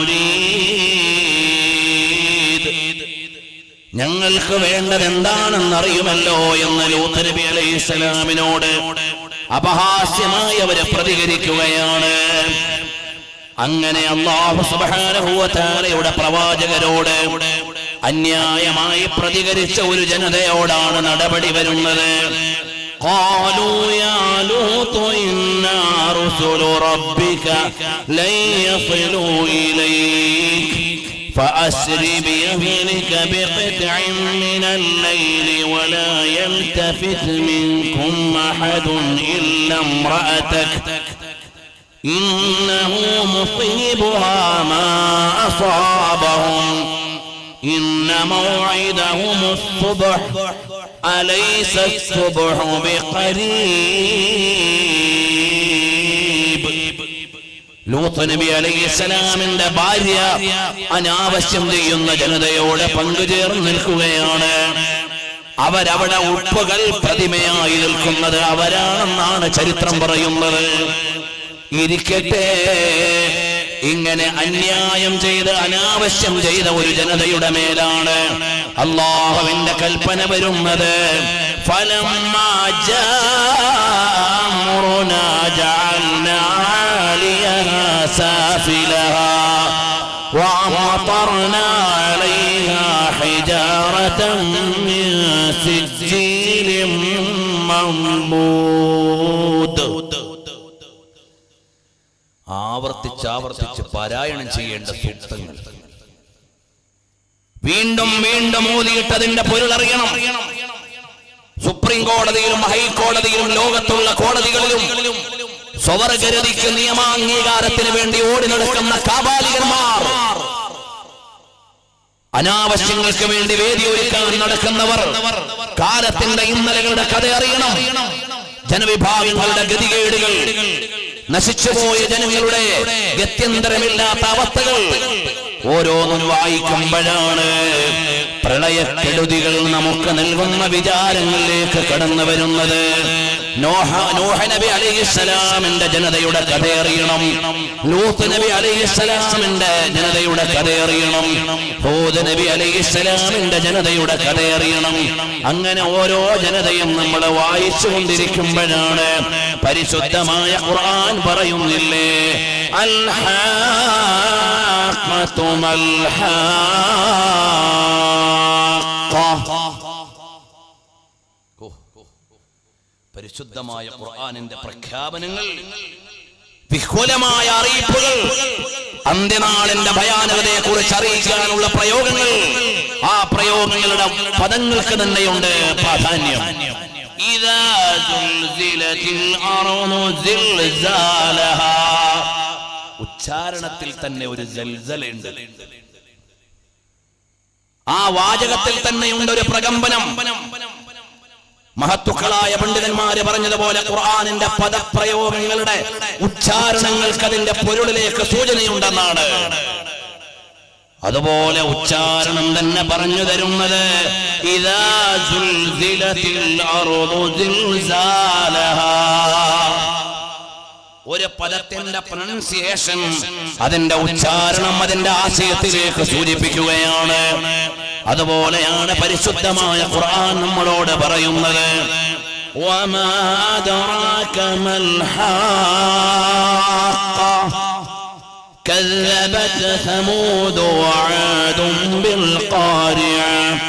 نريد ഞങ്ങൾക്ക് വേണ്ടത് എന്താണെന്നറിയുമല്ലോ എന്ന് ലൂത്ത് നബി അലൈഹി ഇസ്ലാമിനോട് അപഹാസ്യമായി അവരെ പ്രതികരിക്കുകയാണ് അങ്ങനെ അള്ളാഹു സുബ്ഹാനഹു വ തആലയുടെ പ്രവാചകരോട് അന്യായമായി പ്രതികരിച്ച ഒരു ജനതയോടാണ് നടപടി വരുന്നത് قالوا يا لوط إنا رسل ربك لن يصلوا إليك فأسر بأهلك بقطع من الليل ولا يلتفت منكم أحد إلا امرأتك إنه مصيبها ما أصابهم إن موعدهم الصبح أليس الصبح بقريب ലൂത്ത് നബി അലൈഹിസ്സലാമിന്റെ ഭാര്യ അനാവശ്യം ചെയ്യുന്ന ജനതയോട് പങ്കുചേർന്ന് നിൽക്കുകയാണ് അവരവിടെ ഉപ്പുകൾ പ്രതിമയായി നിൽക്കുന്നത് അവരാണെന്നാണ് ചരിത്രം പറയുന്നത് ഇരിക്കട്ടെ ഇങ്ങനെ അന്യായം ചെയ്ത് അനാവശ്യം ചെയ്ത ഒരു ജനതയുടെ മേലാണ് അള്ളാഹുവിന്റെ കൽപ്പന വരുന്നത് فلما جاء أمرنا جعلنا عاليها سافلها وأمطرنا عليها حجارة من سجيل منضود ആവർത്തിച്ചാവർത്തിച്ച് പാരായണം ചെയ്യേണ്ട സൂക്തങ്ങൾ വീണ്ടും വീണ്ടും ഓതിയിട്ടതിന്റെ പൊരുളറിയണം സുപ്രീം കോടതിയിലും ഹൈക്കോടതിയിലും ലോകത്തുള്ള കോടതികളിലും സ്വവർഗരതിക്ക് നിയമാംഗീകാരത്തിന് വേണ്ടി ഓടി നടക്കുന്ന കാപാലികന്മാർ അനാവശ്യങ്ങൾക്ക് വേണ്ടി വേദി ഒരുക്കാൻ നടക്കുന്നവർ കാലത്തിന്റെ ഇന്നലകളുടെ കഥ അറിയണം ജനവിഭാഗങ്ങളുടെ ഗതികേടുകൾ നശിച്ചുപോയ ജനങ്ങളുടെ ഗത്യന്തരമില്ലാത്ത അവസ്ഥകൾ ഓരോന്നും വായിക്കുമ്പോഴാണ് പ്രളയക്കെടുതികൾ നമുക്ക് നൽകുന്ന വിചാരങ്ങളിലേക്ക് കടന്നു വരുന്നത് നോഹ നോഹ നബി അലൈഹിസ്സലാമിന്റെ ജനതയുടെ കഥ അറിയണം ലൂത്ത് നബി അലൈഹിസ്സലാമിന്റെ ജനതയുടെ കഥ അറിയണം ഹൂദ് നബി അലൈഹിസ്സലാമിന്റെ ജനതയുടെ കഥ അറിയണം അങ്ങനെ ഓരോ ജനതയും നമ്മൾ വായിച്ചു കൊണ്ടിരിക്കുമ്പോഴാണ് പരിശുദ്ധമായ ഖുർആൻ പറയുന്നില്ലേ الحاقة ما الحاقة പരിശുദ്ധമായ ഖുർആനിന്റെ പ്രഖ്യാപനങ്ങൾ വിഹുലമായ അറിയിപ്പുകൾ അന്ത്യനാളിന്റെ ഭയാനകതയെ കുറിച്ച് അറിയിക്കാനുള്ള പ്രയോഗങ്ങൾ ആ പ്രയോഗങ്ങളുടെ പദങ്ങൾക്ക് തന്നെയുണ്ട് പ്രാധാന്യം إذا زلزلت الأرض زلزالها ഉച്ചാരണത്തിൽ തന്നെ ഒരു ജൽസലുണ്ട് ആ വാചകത്തിൽ തന്നെയുണ്ട് ഒരു പ്രകമ്പനം മഹത്തുക്കളായ പണ്ഡിതന്മാര് പറഞ്ഞതുപോലെ ഖുർആാനിന്റെ പദപ്രയോഗങ്ങളുടെ ഉച്ചാരണങ്ങൾക്ക് അതിന്റെ പൊരുളിലേക്ക് സൂചനയുണ്ടെന്നാണ് അതുപോലെ ഉച്ചാരണം തന്നെ പറഞ്ഞു തരുന്നത് ഇതാ സുൽസിലത്തിൽ അറുദു സിൽസാലഹാ. ഒരു പദത്തിന്റെ പ്രൊനൗൺസിയേഷൻ അതിന്റെ ഉച്ചാരണം അതിന്റെ ആശയത്തിലേക്ക് സൂചിപ്പിക്കുകയാണ് അതുപോലെയാണ് പരിശുദ്ധമായ ഖുർആൻ നമ്മളോട് പറയുന്നത് وما أدراك ما الحاقة كذبت ثمود وعاد بالقارعة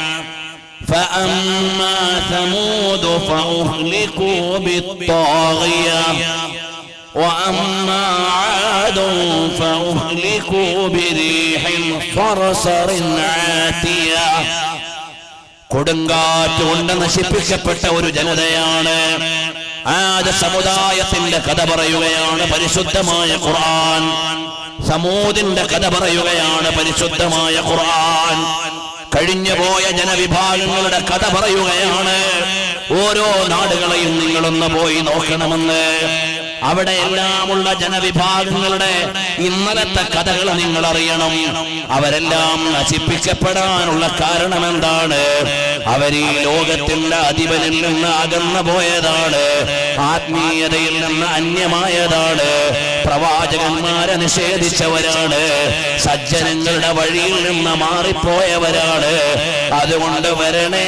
فأما ثمود فأهلكوا بالطاغية وأما عاد فأهلكوا بريح صرصر عاتية കൊടുങ്കാറ്റ് കൊണ്ട് നശിപ്പിക്കപ്പെട്ട ഒരു ജനതയാണ് ആദ്യ സമുദായത്തിന്റെ കഥ പറയുകയാണ് പരിശുദ്ധമായ ഖുർആൻ സമൂതിന്റെ കഥ പറയുകയാണ് പരിശുദ്ധമായ ഖുർആൻ കഴിഞ്ഞുപോയ ജനവിഭാഗങ്ങളുടെ കഥ പറയുകയാണ് ഓരോ നാടുകളെയും നിങ്ങളൊന്ന് പോയി നോക്കണമെന്ന് അവിടെ എല്ലാമുള്ള ജനവിഭാഗങ്ങളുടെ ഇന്നലത്തെ കഥകൾ നിങ്ങൾ അറിയണം അവരെല്ലാം നശിപ്പിക്കപ്പെടാനുള്ള കാരണം എന്താണ് അവർ ഈ ലോകത്തിന്റെ അധിപനിൽ നിന്ന് അകന്നു പോയതാണ് ആത്മീയതയിൽ നിന്ന് അന്യമായതാണ് പ്രവാചകന്മാരെ നിഷേധിച്ചവരാണ് സജ്ജനങ്ങളുടെ വഴിയിൽ നിന്ന് മാറിപ്പോയവരാണ് അതുകൊണ്ട് വരണേ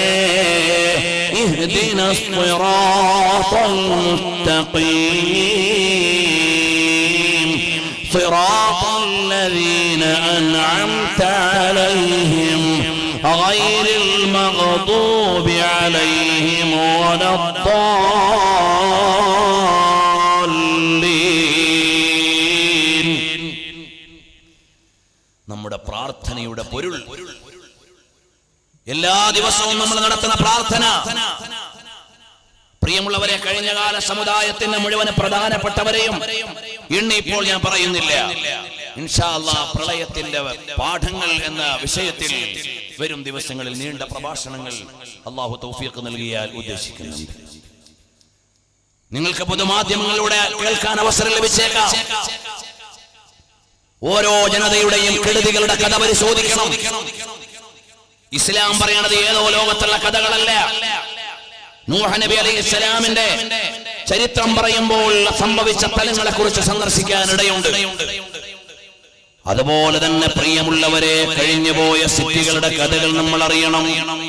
اهدنا الصراط المستقيم صراط الذين أنعمت عليهم غير المغضوب عليهم ولا الضالين നമ്മുടെ പ്രാർത്ഥനയുടെ പൊരുൾ എല്ലാ ദിവസവും നമ്മൾ നടത്തുന്ന പ്രാർത്ഥന പ്രിയമുള്ളവരെ കഴിഞ്ഞ കാല സമുദായത്തിന്റെ മുഴുവൻ പ്രധാനപ്പെട്ടവരെയും എണ്ണി ഇപ്പോൾ ഞാൻ പറയുന്നില്ല ഇൻഷാ അല്ലാ പ്രളയത്തിന്റെ പാഠങ്ങൾ എന്ന വിഷയത്തിൽ വരും ദിവസങ്ങളിൽ നീണ്ട പ്രഭാഷണങ്ങൾ അള്ളാഹു തൗഫീഖ് നൽകിയാൽ ഉദ്ദേശിക്കുന്നുണ്ട് നിങ്ങൾക്ക് പൊതുമാധ്യമങ്ങളിലൂടെ കേൾക്കാൻ അവസരം ലഭിച്ചേക്കാം ഓരോ ജനതയുടെയും കെടുതികളുടെ കഥ പരിശോധിക്കണം ഇസ്ലാം പറയണത് ഏതോ ലോകത്തുള്ള കഥകളല്ല നൂഹ നബി അലൈഹി ഇസ്ലാമിന്റെ ചരിത്രം പറയുമ്പോൾ സംഭവിച്ച സ്ഥലങ്ങളെ കുറിച്ച് സന്ദർശിക്കാൻ ഇടയുണ്ട് അതുപോലെ തന്നെ പ്രിയമുള്ളവരെ കഴിഞ്ഞുപോയ സിറ്റികളുടെ കഥകൾ നമ്മൾ അറിയണം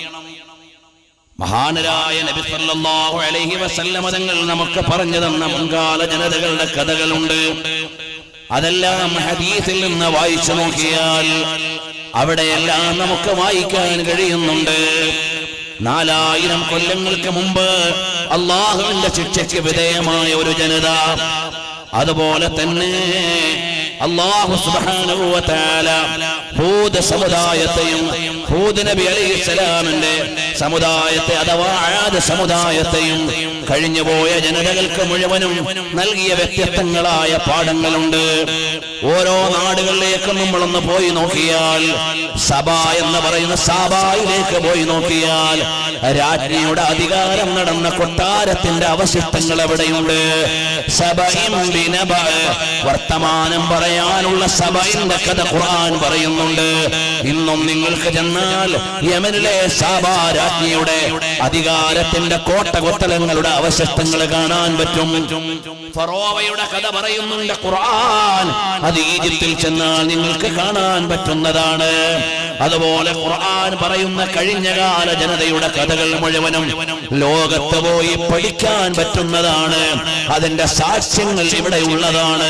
മഹാനരായ നബി സല്ലല്ലാഹു അലൈഹി വസല്ലമ തങ്ങൾ നമുക്ക് പറഞ്ഞു തന്ന മുൻകാല ജനതകളുടെ കഥകളുണ്ട് അതെല്ലാം ഹദീസിൽ നിന്ന് വായിച്ചു നോക്കിയാൽ അവിടെയെല്ലാം നമുക്ക് വായിക്കാൻ കഴിയുന്നുണ്ട് നാലായിരം കൊല്ലങ്ങൾക്ക് മുമ്പ് അള്ളാഹുവിന്റെ ശിക്ഷയ്ക്ക് വിധേയമായ ഒരു ജനത അതുപോലെ തന്നെ അള്ളാഹു സുബ്ഹാനഹു വ തആല ഹൂദ് സമുദായത്തെയും ഹൂദ് നബി അലൈഹിസ്സലാമിന്റെ സമുദായത്തെ അഥവാ ആദ് സമുദായത്തെയും കഴിഞ്ഞുപോയ ജനതകൾക്ക് മുഴുവനും നൽകിയ വ്യത്യസ്തങ്ങളായ പാഠങ്ങളുണ്ട് ഓരോ നാടുകളിലേക്കും നമ്മളൊന്ന് പോയി നോക്കിയാൽ സഭ എന്ന് പറയുന്ന സാബായിലേക്ക് പോയി നോക്കിയാൽ രാജ്ഞിയുടെ അധികാരം നടന്ന കൊട്ടാരത്തിന്റെ അവശിഷ്ടങ്ങൾ എവിടെയുണ്ട് സബയും ബിനബ വർത്തമാനം പറയാനുള്ള സഭയുടെ കഥ ഖുർആൻ പറയുന്നുണ്ട് ഇന്നും നിങ്ങൾക്ക് ചെന്നാൽ യമനിലെ സാബാ രാജ്ഞിയുടെ അധികാരത്തിന്റെ കോട്ടകൊത്തലങ്ങളുടെ അവശിഷ്ടങ്ങൾ കാണാൻ പറ്റും ഫറോവയുടെ കഥ പറയുന്നുണ്ട് ഖുർആൻ അത് ഈജിപ്തിൽ ചെന്നാൽ നിങ്ങൾക്ക് കാണാൻ പറ്റുന്നതാണ് അതുപോലെ ഖുർആൻ പറയുന്ന കഴിഞ്ഞകാല ജനതയുടെ കഥകൾ മുഴുവനും ലോകത്ത് പോയി പഠിക്കാൻ പറ്റുന്നതാണ് അതിന്റെ സാക്ഷ്യങ്ങൾ ഇവിടെ ഉള്ളതാണ്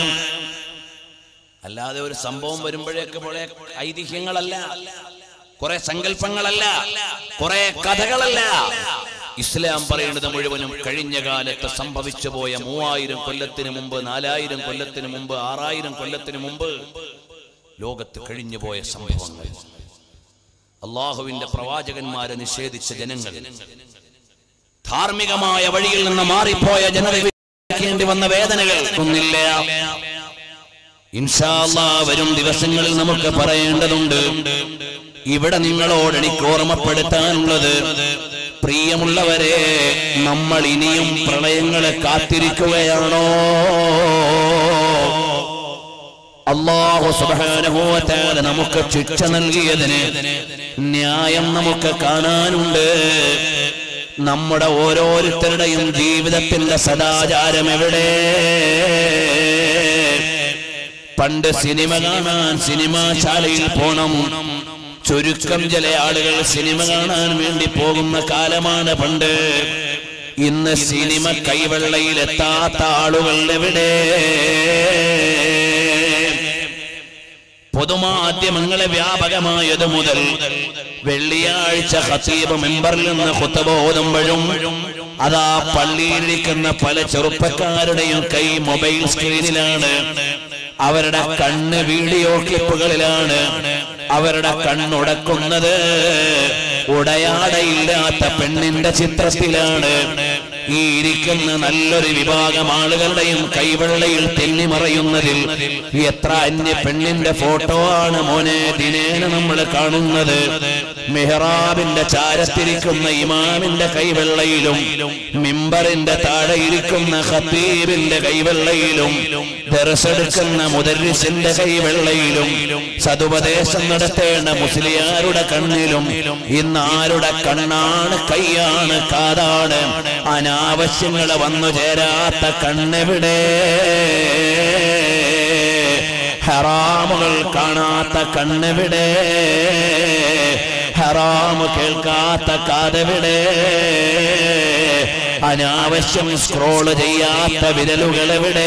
അല്ലാതെ ഒരു സംഭവം വരുമ്പോഴേക്ക് പോലെ ഐതിഹ്യങ്ങളല്ല കുറെ സങ്കല്പങ്ങളല്ല കുറെ കഥകളല്ല ഇസ്ലാം പറയുന്നത് മുഴുവനും കഴിഞ്ഞ കാലത്ത് സംഭവിച്ചു പോയ മൂവായിരം കൊല്ലത്തിന് മുമ്പ് നാലായിരം കൊല്ലത്തിന് മുമ്പ് ആറായിരം കൊല്ലത്തിന് മുമ്പ് ലോകത്ത് കഴിഞ്ഞു പോയ സംഭവങ്ങൾ അള്ളാഹുവിന്റെ പ്രവാചകന്മാരെ നിഷേധിച്ച ജനങ്ങൾ ധാർമ്മികമായ വഴിയിൽ നിന്ന് മാറിപ്പോയ ജനതയ്ക്കേണ്ടി വന്ന വേദനകൾ ഒന്നില്ല ഇൻഷാ അല്ലാ വരും ദിവസങ്ങളിൽ നമുക്ക് പറയേണ്ടതുണ്ട് ഇവിടെ നിങ്ങളോട് എനിക്ക് ഓർമ്മപ്പെടുത്താനുള്ളത് പ്രിയമുള്ളവരെ നമ്മൾ ഇനിയും പ്രളയങ്ങളെ കാത്തിരിക്കുകയാണോ അള്ളാഹു സുബ്ഹാനഹു വ തആല നമുക്ക് ശിക്ഷ നൽകിയതിന് ന്യായം നമുക്ക് കാണാനുണ്ട് നമ്മുടെ ഓരോരുത്തരുടെയും ജീവിതത്തിന്റെ സദാചാരം എവിടെ പണ്ട് സിനിമ കാണാൻ സിനിമാശാലയിൽ പോണം ചുരുക്കം ചില ആളുകൾ സിനിമ കാണാൻ വേണ്ടി പോകുന്ന കാലമാണ് പണ്ട് ഇന്ന് സിനിമ കൈവെള്ളയിൽ എത്താത്ത ആളുകൾ എവിടെ പൊതുമാധ്യമങ്ങളെ വ്യാപകമായത് മുതൽ വെള്ളിയാഴ്ച ഹസീബ് മെമ്പറിൽ നിന്ന് കുത്തബോധുമ്പോഴും അതാ പള്ളിയിലിരിക്കുന്ന പല ചെറുപ്പക്കാരുടെയും കൈ മൊബൈൽ സ്ക്രീനിലാണ് അവരുടെ കണ്ണ് വീഡിയോ ക്ലിപ്പുകളിലാണ് അവരുടെ കണ്ണുടക്കുന്നത് ഉടയാടയില്ലാത്ത പെണ്ണിന്റെ ചിത്രത്തിലാണ് ഈ ഇരിക്കുന്ന നല്ലൊരു വിഭാഗം ആളുകളുടെയും കൈവെള്ളയിൽ തെന്നിമറയുന്നതിൽ എത്ര അന്യ പെണ്ണിന്റെ ഫോട്ടോ ആണ് മോനെ ദിനേന നമ്മൾ കാണുന്നത് മെഹ്റാബിന്റെ ചാരത്തിരിക്കുന്ന ഇമാമിന്റെ കൈവെള്ളയിലും മിമ്പറിന്റെ താഴെ ഇരിക്കുന്ന ഖത്തീബിന്റെ കൈവെള്ളയിലും ദർശെടുക്കുന്ന മുദരിസിന്റെ കൈവെള്ളയിലും സതുപദേശം നടത്തേണ്ട മുസ്ലിയാരുടെ കണ്ണിലും ഇന്ന് ആരുടെ കണ്ണാണ് കൈയാണ് കാതാണ് അനാവശ്യങ്ങള് വന്നു ചേരാത്ത കണ്ണെവിടെ ഹറാമുകൾ കാണാത്ത കണ്ണെവിടെ ഹറാമ് കേൾക്കാത്ത കാതെവിടെ അനാവശ്യം സ്ക്രോള് ചെയ്യാത്ത വിരലുകൾ എവിടെ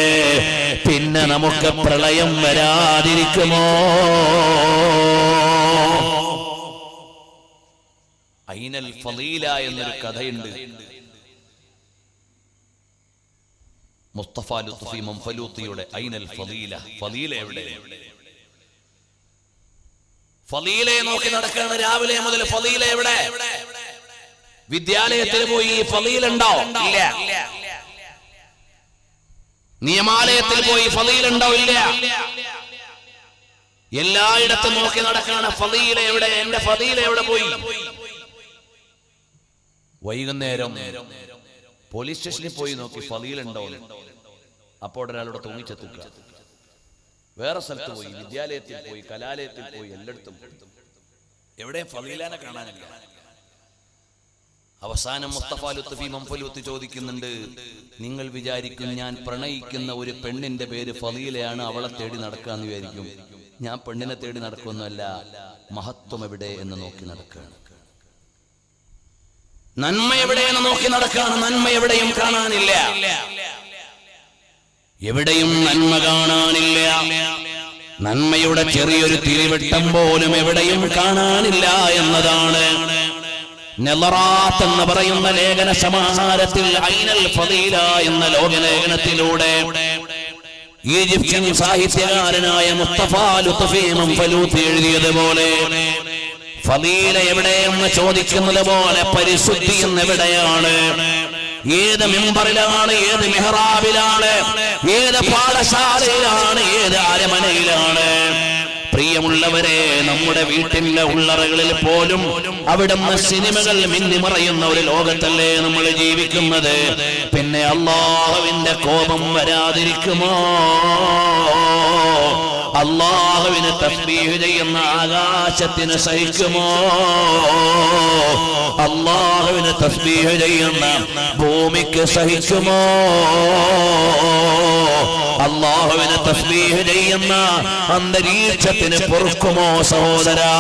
പിന്നെ നമുക്ക് പ്രളയം വരാതിരിക്കുമോ ഐനൽ ഫലീല എന്നൊരു കഥയുണ്ട് മുസ്തഫ ലുത്ഫി മംഫലൂത്തിയുടെ ഐനൽ ഫലീല ഫലീല എവിടെ ഫലീലയെ നോക്കി നടക്കുകയാണ് രാവിലെ മുതൽ ഫലീല എവിടെ വിദ്യാലയത്തിൽ പോയി ഫലീല ഉണ്ടോ ഇല്ല നിയമാലയത്തിൽ പോയി ഫലീല ഉണ്ടോ ഇല്ല എല്ലായിടത്തും നോക്കി നടക്കാണ് ഫലീല എവിടെ എന്റെ ഫലീല എവിടെ പോയി വൈകുന്നേരം പോലീസ് സ്റ്റേഷനിൽ പോയി നോക്കി ഫലീല ഉണ്ടോ അപ്പോൾ ഒരാളോട് തൂങ്ങിച്ചെത്തുക വേറെ സ്ഥലത്ത് പോയി വിദ്യാലയത്തിൽ പോയി കലാലയത്തിൽ പോയി എല്ലായിടത്തും എവിടെയും ഫലീലാനെ കാണാനില്ല അവസാനം മുസ്തഫ ലുത്തഫി മംഫലൂത്ത് ചോദിക്കുന്നുണ്ട് നിങ്ങൾ വിചാരിക്കും ഞാൻ പ്രണയിക്കുന്ന ഒരു പെണ്ണിന്റെ പേര് ഫലീലയാണ് അവളെ തേടി നടക്കാന്ന് വിചാരിക്കും ഞാൻ പെണ്ണിനെ തേടി നടക്കുമെന്നല്ല മഹത്വം എവിടെ എന്ന് നോക്കി നടക്കുകയാണ് നന്മ എവിടെയെന്ന് നോക്കി നടക്കാണ് നന്മ എവിടെയും കാണാനില്ല എവിടെയും നന്മ കാണാനില്ല നന്മയുടെ ചെറിയൊരു തിരിവട്ടം പോലും എവിടെയും കാണാനില്ല എന്നതാണ് നെലറാത്ത് എന്ന് പറയുന്ന ലേഖന സമാഹാരത്തിൽ ഐനൽ ഫദീല എന്ന ലോകലേഖനത്തിലൂടെ ഈജിപ്ഷ്യൻ സാഹിത്യകാരനായ മുസ്തഫ ലുത്ഫി മംഫലൂത്ത് എഴുതിയതുപോലെ ഫലീല എവിടെയെന്ന് ചോദിക്കുന്നത് പോലെ പരിശുദ്ധി എന്ന് എവിടെയാണ് ഏത് മെമ്പറിലാണ് ഏത് മെഹ്റാബിലാണ് ഏത് പാഠശാലയിലാണ് ഏത് അരമനയിലാണ് പ്രിയമുള്ളവരെ നമ്മുടെ വീട്ടിലെ ഉള്ളറകളിൽ പോലും അവിടുന്ന് സിനിമകൾ മിന്നിമറയുന്ന ഒരു ലോകത്തല്ലേ നമ്മൾ ജീവിക്കുന്നത് പിന്നെ അള്ളാഹുവിന്റെ കോപം വരാതിരിക്കുമോ അള്ളാഹുവിന് തസ്ബീഹ് ചെയ്യുന്ന ആകാശത്തിന് സഹിക്കുമോ അള്ളാഹുവിന് തസ്ബീഹ് ചെയ്യുന്ന ഭൂമിക്ക് സഹിക്കുമോ അള്ളാഹുവിന് തസ്ബീഹ് ചെയ്യുന്ന അന്തരീക്ഷത്തിന് പൊറുക്കുമോ സഹോദരാ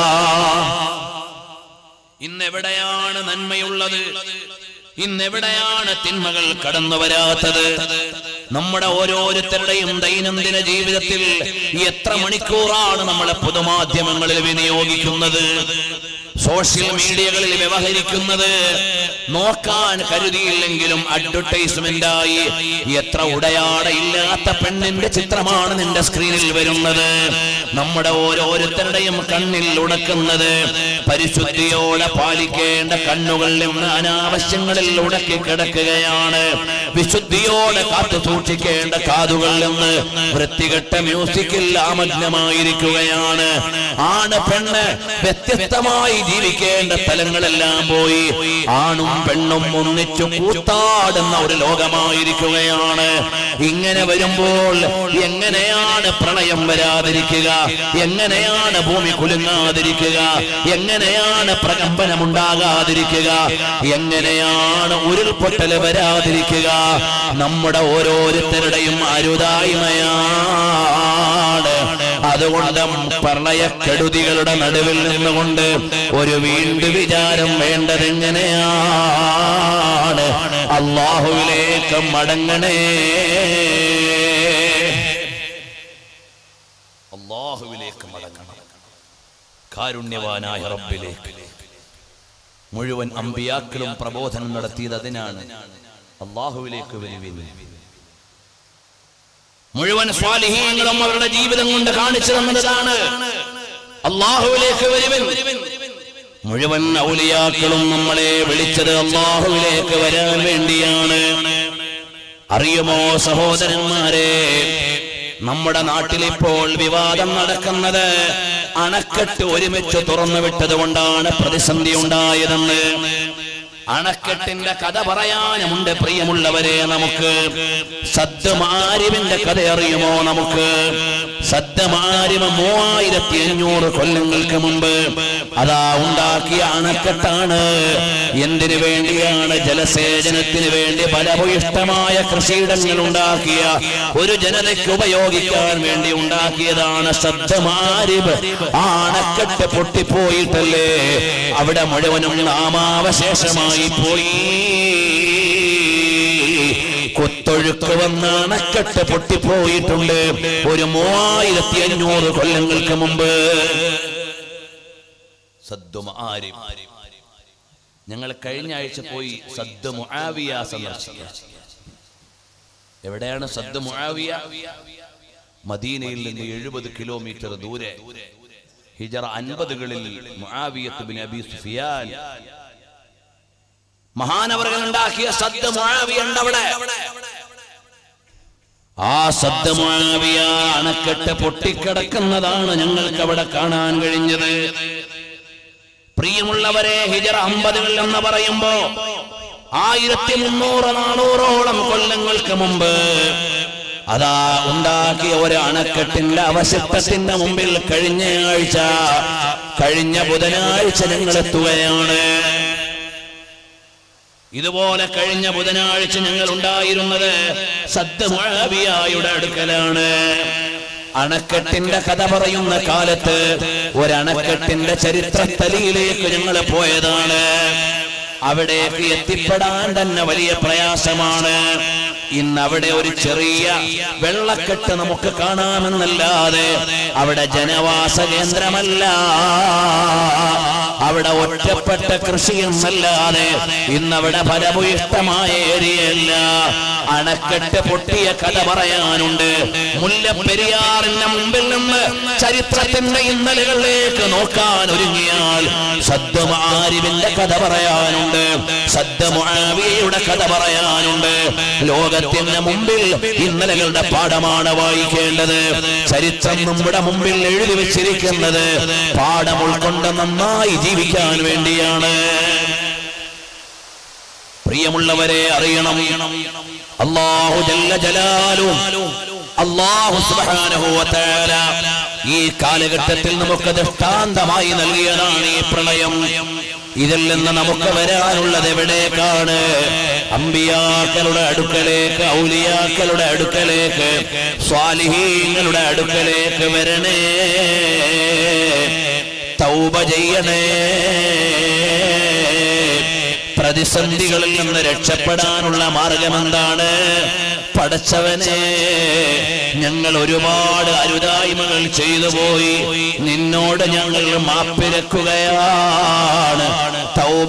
ഇന്നെവിടെയാണ് നന്മയുള്ളത് ഇന്നെവിടെയാണ് തിന്മകൾ കടന്നു വരാത്തത് നമ്മുടെ ഓരോരുത്തരുടെയും ദൈനംദിന ജീവിതത്തിൽ എത്ര മണിക്കൂറാണ് നമ്മളെ പൊതുമാധ്യമങ്ങളിൽ വിനിയോഗിക്കുന്നത് സോഷ്യൽ മീഡിയകളിൽ വ്യവഹരിക്കുന്നത് നോക്കാൻ കരുതിയില്ലെങ്കിലും അഡ്വർടൈസ്മെന്റ് ആയി എത്ര ഉടയാടയില്ലാത്ത പെണ്ണിന്റെ ചിത്രമാണ് നിന്റെ സ്ക്രീനിൽ വരുന്നത് നമ്മുടെ ഓരോരുത്തരുടെയും കണ്ണിൽ ഉടക്കുന്നത് പരിശുദ്ധിയോടെ പാലിക്കേണ്ട കണ്ണുകളിൽ നിന്ന് അനാവശ്യങ്ങളിൽ ഉടക്കി കിടക്കുകയാണ് വിശുദ്ധിയോടെ കാത്തു സൂക്ഷിക്കേണ്ട കാതുകളിൽ നിന്ന് വൃത്തികെട്ട മ്യൂസിക്കിൽ ആമഗ്നമായിരിക്കുകയാണ് ആണ് പെണ്ണ് വ്യത്യസ്തമായി ജീവിക്കേണ്ട സ്ഥലങ്ങളെല്ലാം പോയി ആണും പെണ്ണും ഒന്നിച്ചു കൂത്താടുന്ന ഒരു ലോകമായിരിക്കുകയാണ് ഇങ്ങനെ വരുമ്പോൾ എങ്ങനെയാണ് പ്രളയം വരാതിരിക്കുക എങ്ങനെയാണ് ഭൂമി കുലുങ്ങാതിരിക്കുക എങ്ങനെയാണ് പ്രകമ്പനമുണ്ടാകാതിരിക്കുക എങ്ങനെയാണ് ഉരുൾപൊട്ടൽ വരാതിരിക്കുക നമ്മുടെ ഓരോരുത്തരുടെയും അരുതായ്മയാണ് അതുകൊണ്ട് പ്രളയക്കെടുതികളുടെ നടുവിൽ നിന്നുകൊണ്ട് ഒരു വീണ്ടു വിചാരം വേണ്ടത് എങ്ങനെയാണ് അള്ളാഹുവിലേക്ക് മടങ്ങണേ അള്ളാഹുവിലേക്ക് മടങ്ങണം കാരുണ്യവാനായ റബ്ബിലേക്ക് മുഴുവൻ അമ്പിയാക്കളും പ്രബോധനം നടത്തിയത് അതിനാണ് അള്ളാഹുവിലേക്ക് വരുവിൻ മുഴുവൻ സ്വാലിഹീങ്ങളും അവരുടെ ജീവിതം കൊണ്ട് കാണിച്ചു തന്നതാണ് അള്ളാഹുവിലേക്ക് വരുവൻ മുഴുവൻ ഔലിയാക്കളും നമ്മളെ വിളിച്ചത് അള്ളാഹുവിലേക്ക് വരാൻ വേണ്ടിയാണ് അറിയുമോ സഹോദരന്മാരെ നമ്മുടെ നാട്ടിലിപ്പോൾ വിവാദം നടക്കുന്നത് അണക്കെട്ട് ഒരുമിച്ച് തുറന്നു വിട്ടത് കൊണ്ടാണ് പ്രതിസന്ധി ഉണ്ടായതെന്ന് അണക്കെട്ടിന്റെ കഥ പറയാനുമുണ്ട് പ്രിയമുള്ളവരെ നമുക്ക് സദ്മാരിവിന്റെ കഥ അറിയുമോ നമുക്ക് സദ്മാരിവ മൂവായിരത്തി അഞ്ഞൂറ് കൊല്ലങ്ങൾക്ക് മുമ്പ് അതാ ഉണ്ടാക്കിയ അണക്കെട്ടാണ് എന്തിനു വേണ്ടിയാണ് ജലസേചനത്തിന് വേണ്ടി ഫലഭൂയിഷ്ടമായ കൃഷിയിടങ്ങൾ ഉണ്ടാക്കിയ ഒരു ജനതയ്ക്ക് ഉപയോഗിക്കാൻ വേണ്ടി ഉണ്ടാക്കിയതാണ് സദ്മാരിവ് ആ അണക്കെട്ട് പൊട്ടിപ്പോയിട്ടല്ലേ അവിടെ മുഴുവനും നാമാവശേഷമായി പോയി കുത്തൊഴുക്ക് വന്ന് അണക്കെട്ട് പൊട്ടിപ്പോയിട്ടുണ്ട് ഒരു മൂവായിരത്തി അഞ്ഞൂറ് കൊല്ലങ്ങൾക്ക് മുമ്പ് സദ്ദു മആരിബ് ഞങ്ങൾ കഴിഞ്ഞ ആഴ്ച പോയി സദ്ദു മുആവിയ സന്ദർശിക്കുക എവിടെയാണ് സദ്ദു മുആവിയ മദീനയിൽ നിന്ന് എഴുപത് കിലോമീറ്റർ ദൂരെ ഹിജറ അൻപതുകളിൽ മുആവിയത്ത് ബിൻ അബി സുഫിയാൻ മഹാനവറുകൾ ഉണ്ടാക്കിയ സദ്ദു മുആവിയ ഉണ്ട് അവിടെ ആ സദ്ദമാവിയ അണക്കെട്ട് പൊട്ടിക്കിടക്കുന്നതാണ് ഞങ്ങൾക്ക് അവിടെ കാണാൻ കഴിഞ്ഞത് പ്രിയമുള്ളവരെ ഹിജറ അമ്പതുകൾ എന്ന് പറയുമ്പോ ആയിരത്തി മുന്നൂറ് നാനൂറോളം കൊല്ലങ്ങൾക്ക് മുമ്പ് അതാ ഉണ്ടാക്കിയ ഒരു അണക്കെട്ടിന്റെ അവശിഷ്ടത്തിന്റെ മുമ്പിൽ കഴിഞ്ഞ ആഴ്ച കഴിഞ്ഞ ബുധനാഴ്ച ഞങ്ങൾ എത്തുകയാണ് ഇതുപോലെ കഴിഞ്ഞ ബുധനാഴ്ച ഞങ്ങൾ ഉണ്ടായിരുന്നത് സദ്മുആവിയായുടെ അടുക്കലാണ് അണക്കെട്ടിന്റെ കഥ പറയുന്ന കാലത്ത് ഒരണക്കെട്ടിന്റെ ചരിത്രത്തലിയിലേക്ക് ഞങ്ങൾ പോയതാണ് അവിടേക്ക് എത്തിപ്പെടാൻ തന്നെ വലിയ പ്രയാസമാണ് ഇന്ന് അവിടെ ഒരു ചെറിയ വെള്ളക്കെട്ട് നമുക്ക് കാണാമെന്നല്ലാതെ അവിടെ ജനവാസ കേന്ദ്രമല്ല അവിടെ ഒറ്റപ്പെട്ട കൃഷിയെന്നല്ലാതെ ഇന്നവിടെ ഫലഭൂയിഷ്ടമായ ഏരിയയല്ല അണക്കെട്ട് പൊട്ടിയ കഥ പറയാനുണ്ട് മുല്ലപ്പെരിയാറിന്റെ മുമ്പിൽ നിന്ന് ചരിത്രത്തിന്റെ ഇന്നലകളിലേക്ക് നോക്കാൻ ഒരുങ്ങിയാൽ സദ്ദമാരിവിന്റെ കഥ പറയാനുണ്ട് സദ്ദമുആവിയയുടെ കഥ പറയാനുണ്ട് ലോകത്തിന്റെ മുമ്പിൽ ഇന്നലകളുടെ പാഠമാണ് വായിക്കേണ്ടത് ചരിത്രം നമ്മുടെ മുമ്പിൽ എഴുതി വെച്ചിരിക്കുന്നത് പാഠം ഉൾക്കൊണ്ട് നന്നായി ജീവിക്കാൻ വേണ്ടിയാണ് പ്രിയമുള്ളവരെ അറിയണം അള്ളാഹു ജല്ല ജലാലു അള്ളാഹു സുബ്ഹാനഹു വ തആല ഈ കാലഘട്ടത്തിൽ നമുക്ക് ദൃഷ്ടാന്തമായി നൽകിയതാണ് ഈ പ്രളയം ഇതിൽ നിന്ന് നമുക്ക് വരാനുള്ളത് എവിടേക്കാണ് അമ്പിയാക്കളുടെ അടുക്കലേക്ക് ഔലിയാക്കളുടെ അടുക്കലേക്ക് സ്വാലിഹീങ്ങളുടെ അടുക്കലേക്ക് വരണേ തൗബ ചെയ്യണേ പ്രതിസന്ധികളിൽ നിന്ന് രക്ഷപ്പെടാനുള്ള മാർഗം എന്താണ് പടച്ചവനെ ഞങ്ങൾ ഒരുപാട് അരുതായ്മകൾ ചെയ്തു പോയി നിന്നോട് ഞങ്ങൾ മാപ്പിരക്കുകയാണ് തൗബ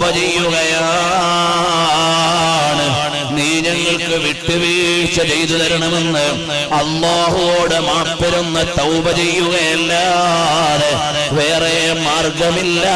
ചെയ്യുകയാണ് നീ ഞങ്ങൾക്ക് വിട്ടുവീഴ്ച ചെയ്തു തരണമെന്ന് അള്ളാഹുവോട് മാപ്പിരുന്ന് തൗബ ചെയ്യുകയല്ലാതെ വേറെ മാർഗമില്ല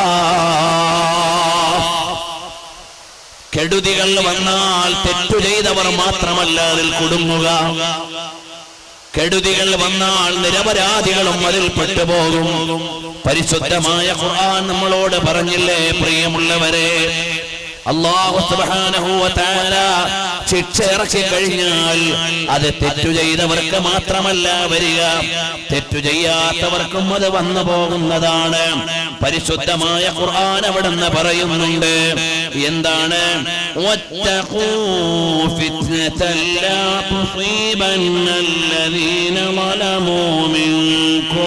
കെടുതികൾ വന്നാൽ തെറ്റു ചെയ്തവർ മാത്രമല്ല അതിൽ കുടുങ്ങുക കെടുതികൾ വന്നാൽ നിരപരാധികളും അതിൽ പെട്ടുപോകും പരിശുദ്ധമായ ഖുർആൻ നമ്മളോട് പറഞ്ഞില്ലേ പ്രിയമുള്ളവരെ അള്ളാഹു സുബ്ഹാനഹു വ തആല ശിക്ഷ ഇറക്കി കഴിഞ്ഞാൽ അത് തെറ്റു ചെയ്തവർക്ക് മാത്രമല്ല വരിക തെറ്റു ചെയ്യാത്തവർക്കും അത് വന്നു പോകുന്നതാണ് പരിശുദ്ധമായ ഖുർആൻ അവിടുന്ന് പറയുന്നുണ്ട് എന്താണ് വത്തഖൂ ഫിത്നതൻ ലാ തുസീബന്ന الذين ظلموا منكم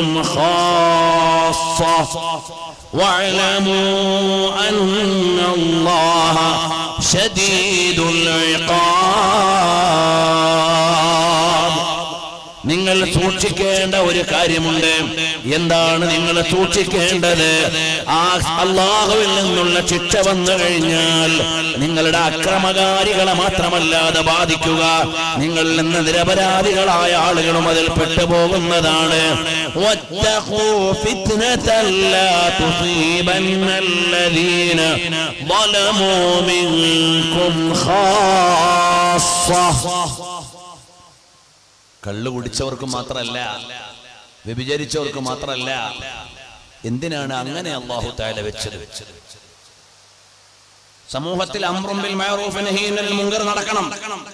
خاصة واعلموا أن الله شديد العقاب നിങ്ങൾ സൂക്ഷിക്കേണ്ട ഒരു കാര്യമുണ്ട് എന്താണ് നിങ്ങൾ സൂക്ഷിക്കേണ്ടത് ആ അള്ളാഹുവിൽ നിന്നുള്ള ശിക്ഷ വന്നു കഴിഞ്ഞാൽ നിങ്ങളുടെ അക്രമകാരികളെ മാത്രമല്ലാതെ ബാധിക്കുക നിങ്ങളിൽ നിന്ന് നിരപരാധികളായ ആളുകളും അതിൽ പെട്ടുപോകുന്നതാണ് واتقوا فتنة لا تصيبن الذين ظلموا منكم خاصة കള്ളു കുടിച്ചവർക്ക് മാത്രമല്ല വ്യഭിചരിച്ചവർക്ക് മാത്രമല്ല എന്തിനാണ് അങ്ങനെ അള്ളാഹു താല വെച്ചത് സമൂഹത്തിൽ അമ്രുമ്പിൽ മഅറൂഫിന് ഹീനൽ മുങ്കർ നടക്കണം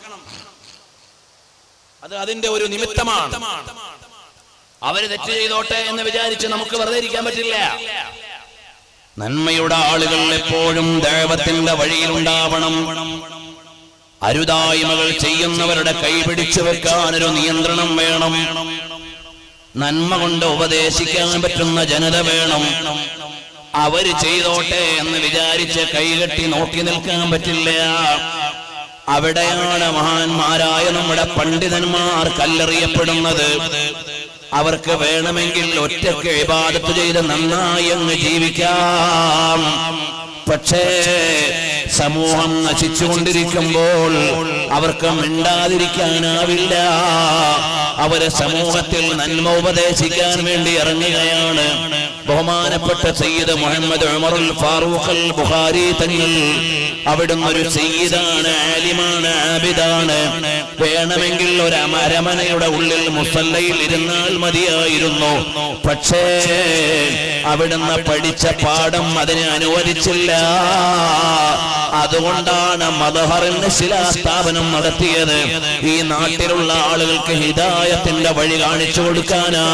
അത് അതിന്റെ ഒരു നിമിത്തമാണ് അവര് തെറ്റ് ചെയ്തോട്ടെ എന്ന് വിചാരിച്ച് നമുക്ക് വെറുതെ ഇരിക്കാൻ പറ്റില്ല നന്മയുടെ ആളുകൾ എപ്പോഴും ദൈവത്തിന്റെ വഴിയിലുണ്ടാവണം അരുതായ്മകൾ ചെയ്യുന്നവരുടെ കൈപിടിച്ചു വെക്കാൻ ഒരു നിയന്ത്രണം വേണം നന്മ കൊണ്ട് ഉപദേശിക്കാൻ പറ്റുന്ന ജനത വേണം അവര് ചെയ്തോട്ടെ എന്ന് വിചാരിച്ച് കൈകെട്ടി നോക്കി നിൽക്കാൻ പറ്റില്ല അവിടെയാണ് മഹാന്മാരായ നമ്മുടെ പണ്ഡിതന്മാർ കല്ലെറിയപ്പെടുന്നത് അവർക്ക് വേണമെങ്കിൽ ഒറ്റയ്ക്ക് ഇബാദത്ത് ചെയ്ത് നന്നായി അങ്ങ് ജീവിക്കാം പക്ഷേ സമൂഹം നശിച്ചുകൊണ്ടിരിക്കുമ്പോൾ അവർക്ക് മിണ്ടാതിരിക്കാനാവില്ല അവരെ സമൂഹത്തിൽ നന്മ ഉപദേശിക്കാൻ വേണ്ടി ഇറങ്ങുകയാണ് ബഹുമാനപ്പെട്ട സയ്യിദ് മുഹമ്മദ് ഉമറുൽ ഫാറൂഖ് അൽ ബുഖാരി തങ്ങൾ അവിടുന്ന് ഒരു സയ്യിദാണ് ആലിമാണ് ആബിദാണ് വേണമെങ്കിൽ ഒരു അമ- അരമനയുടെ ഉള്ളിൽ മുസല്ലയിൽ ഇരുന്നാൽ മതിയായിരുന്നു പക്ഷേ അവിടുന്ന് പഠിച്ച പാഠം അതിനെ അനുവദിച്ചില്ല അതുകൊണ്ടാണ് മദഹറിന്റെ ശിലാസ്ഥാപനം നടത്തിയത് ഈ നാട്ടിലുള്ള ആളുകൾക്ക് ഹിദായത്തിന്റെ വഴി കാണിച്ചു കൊടുക്കാനാ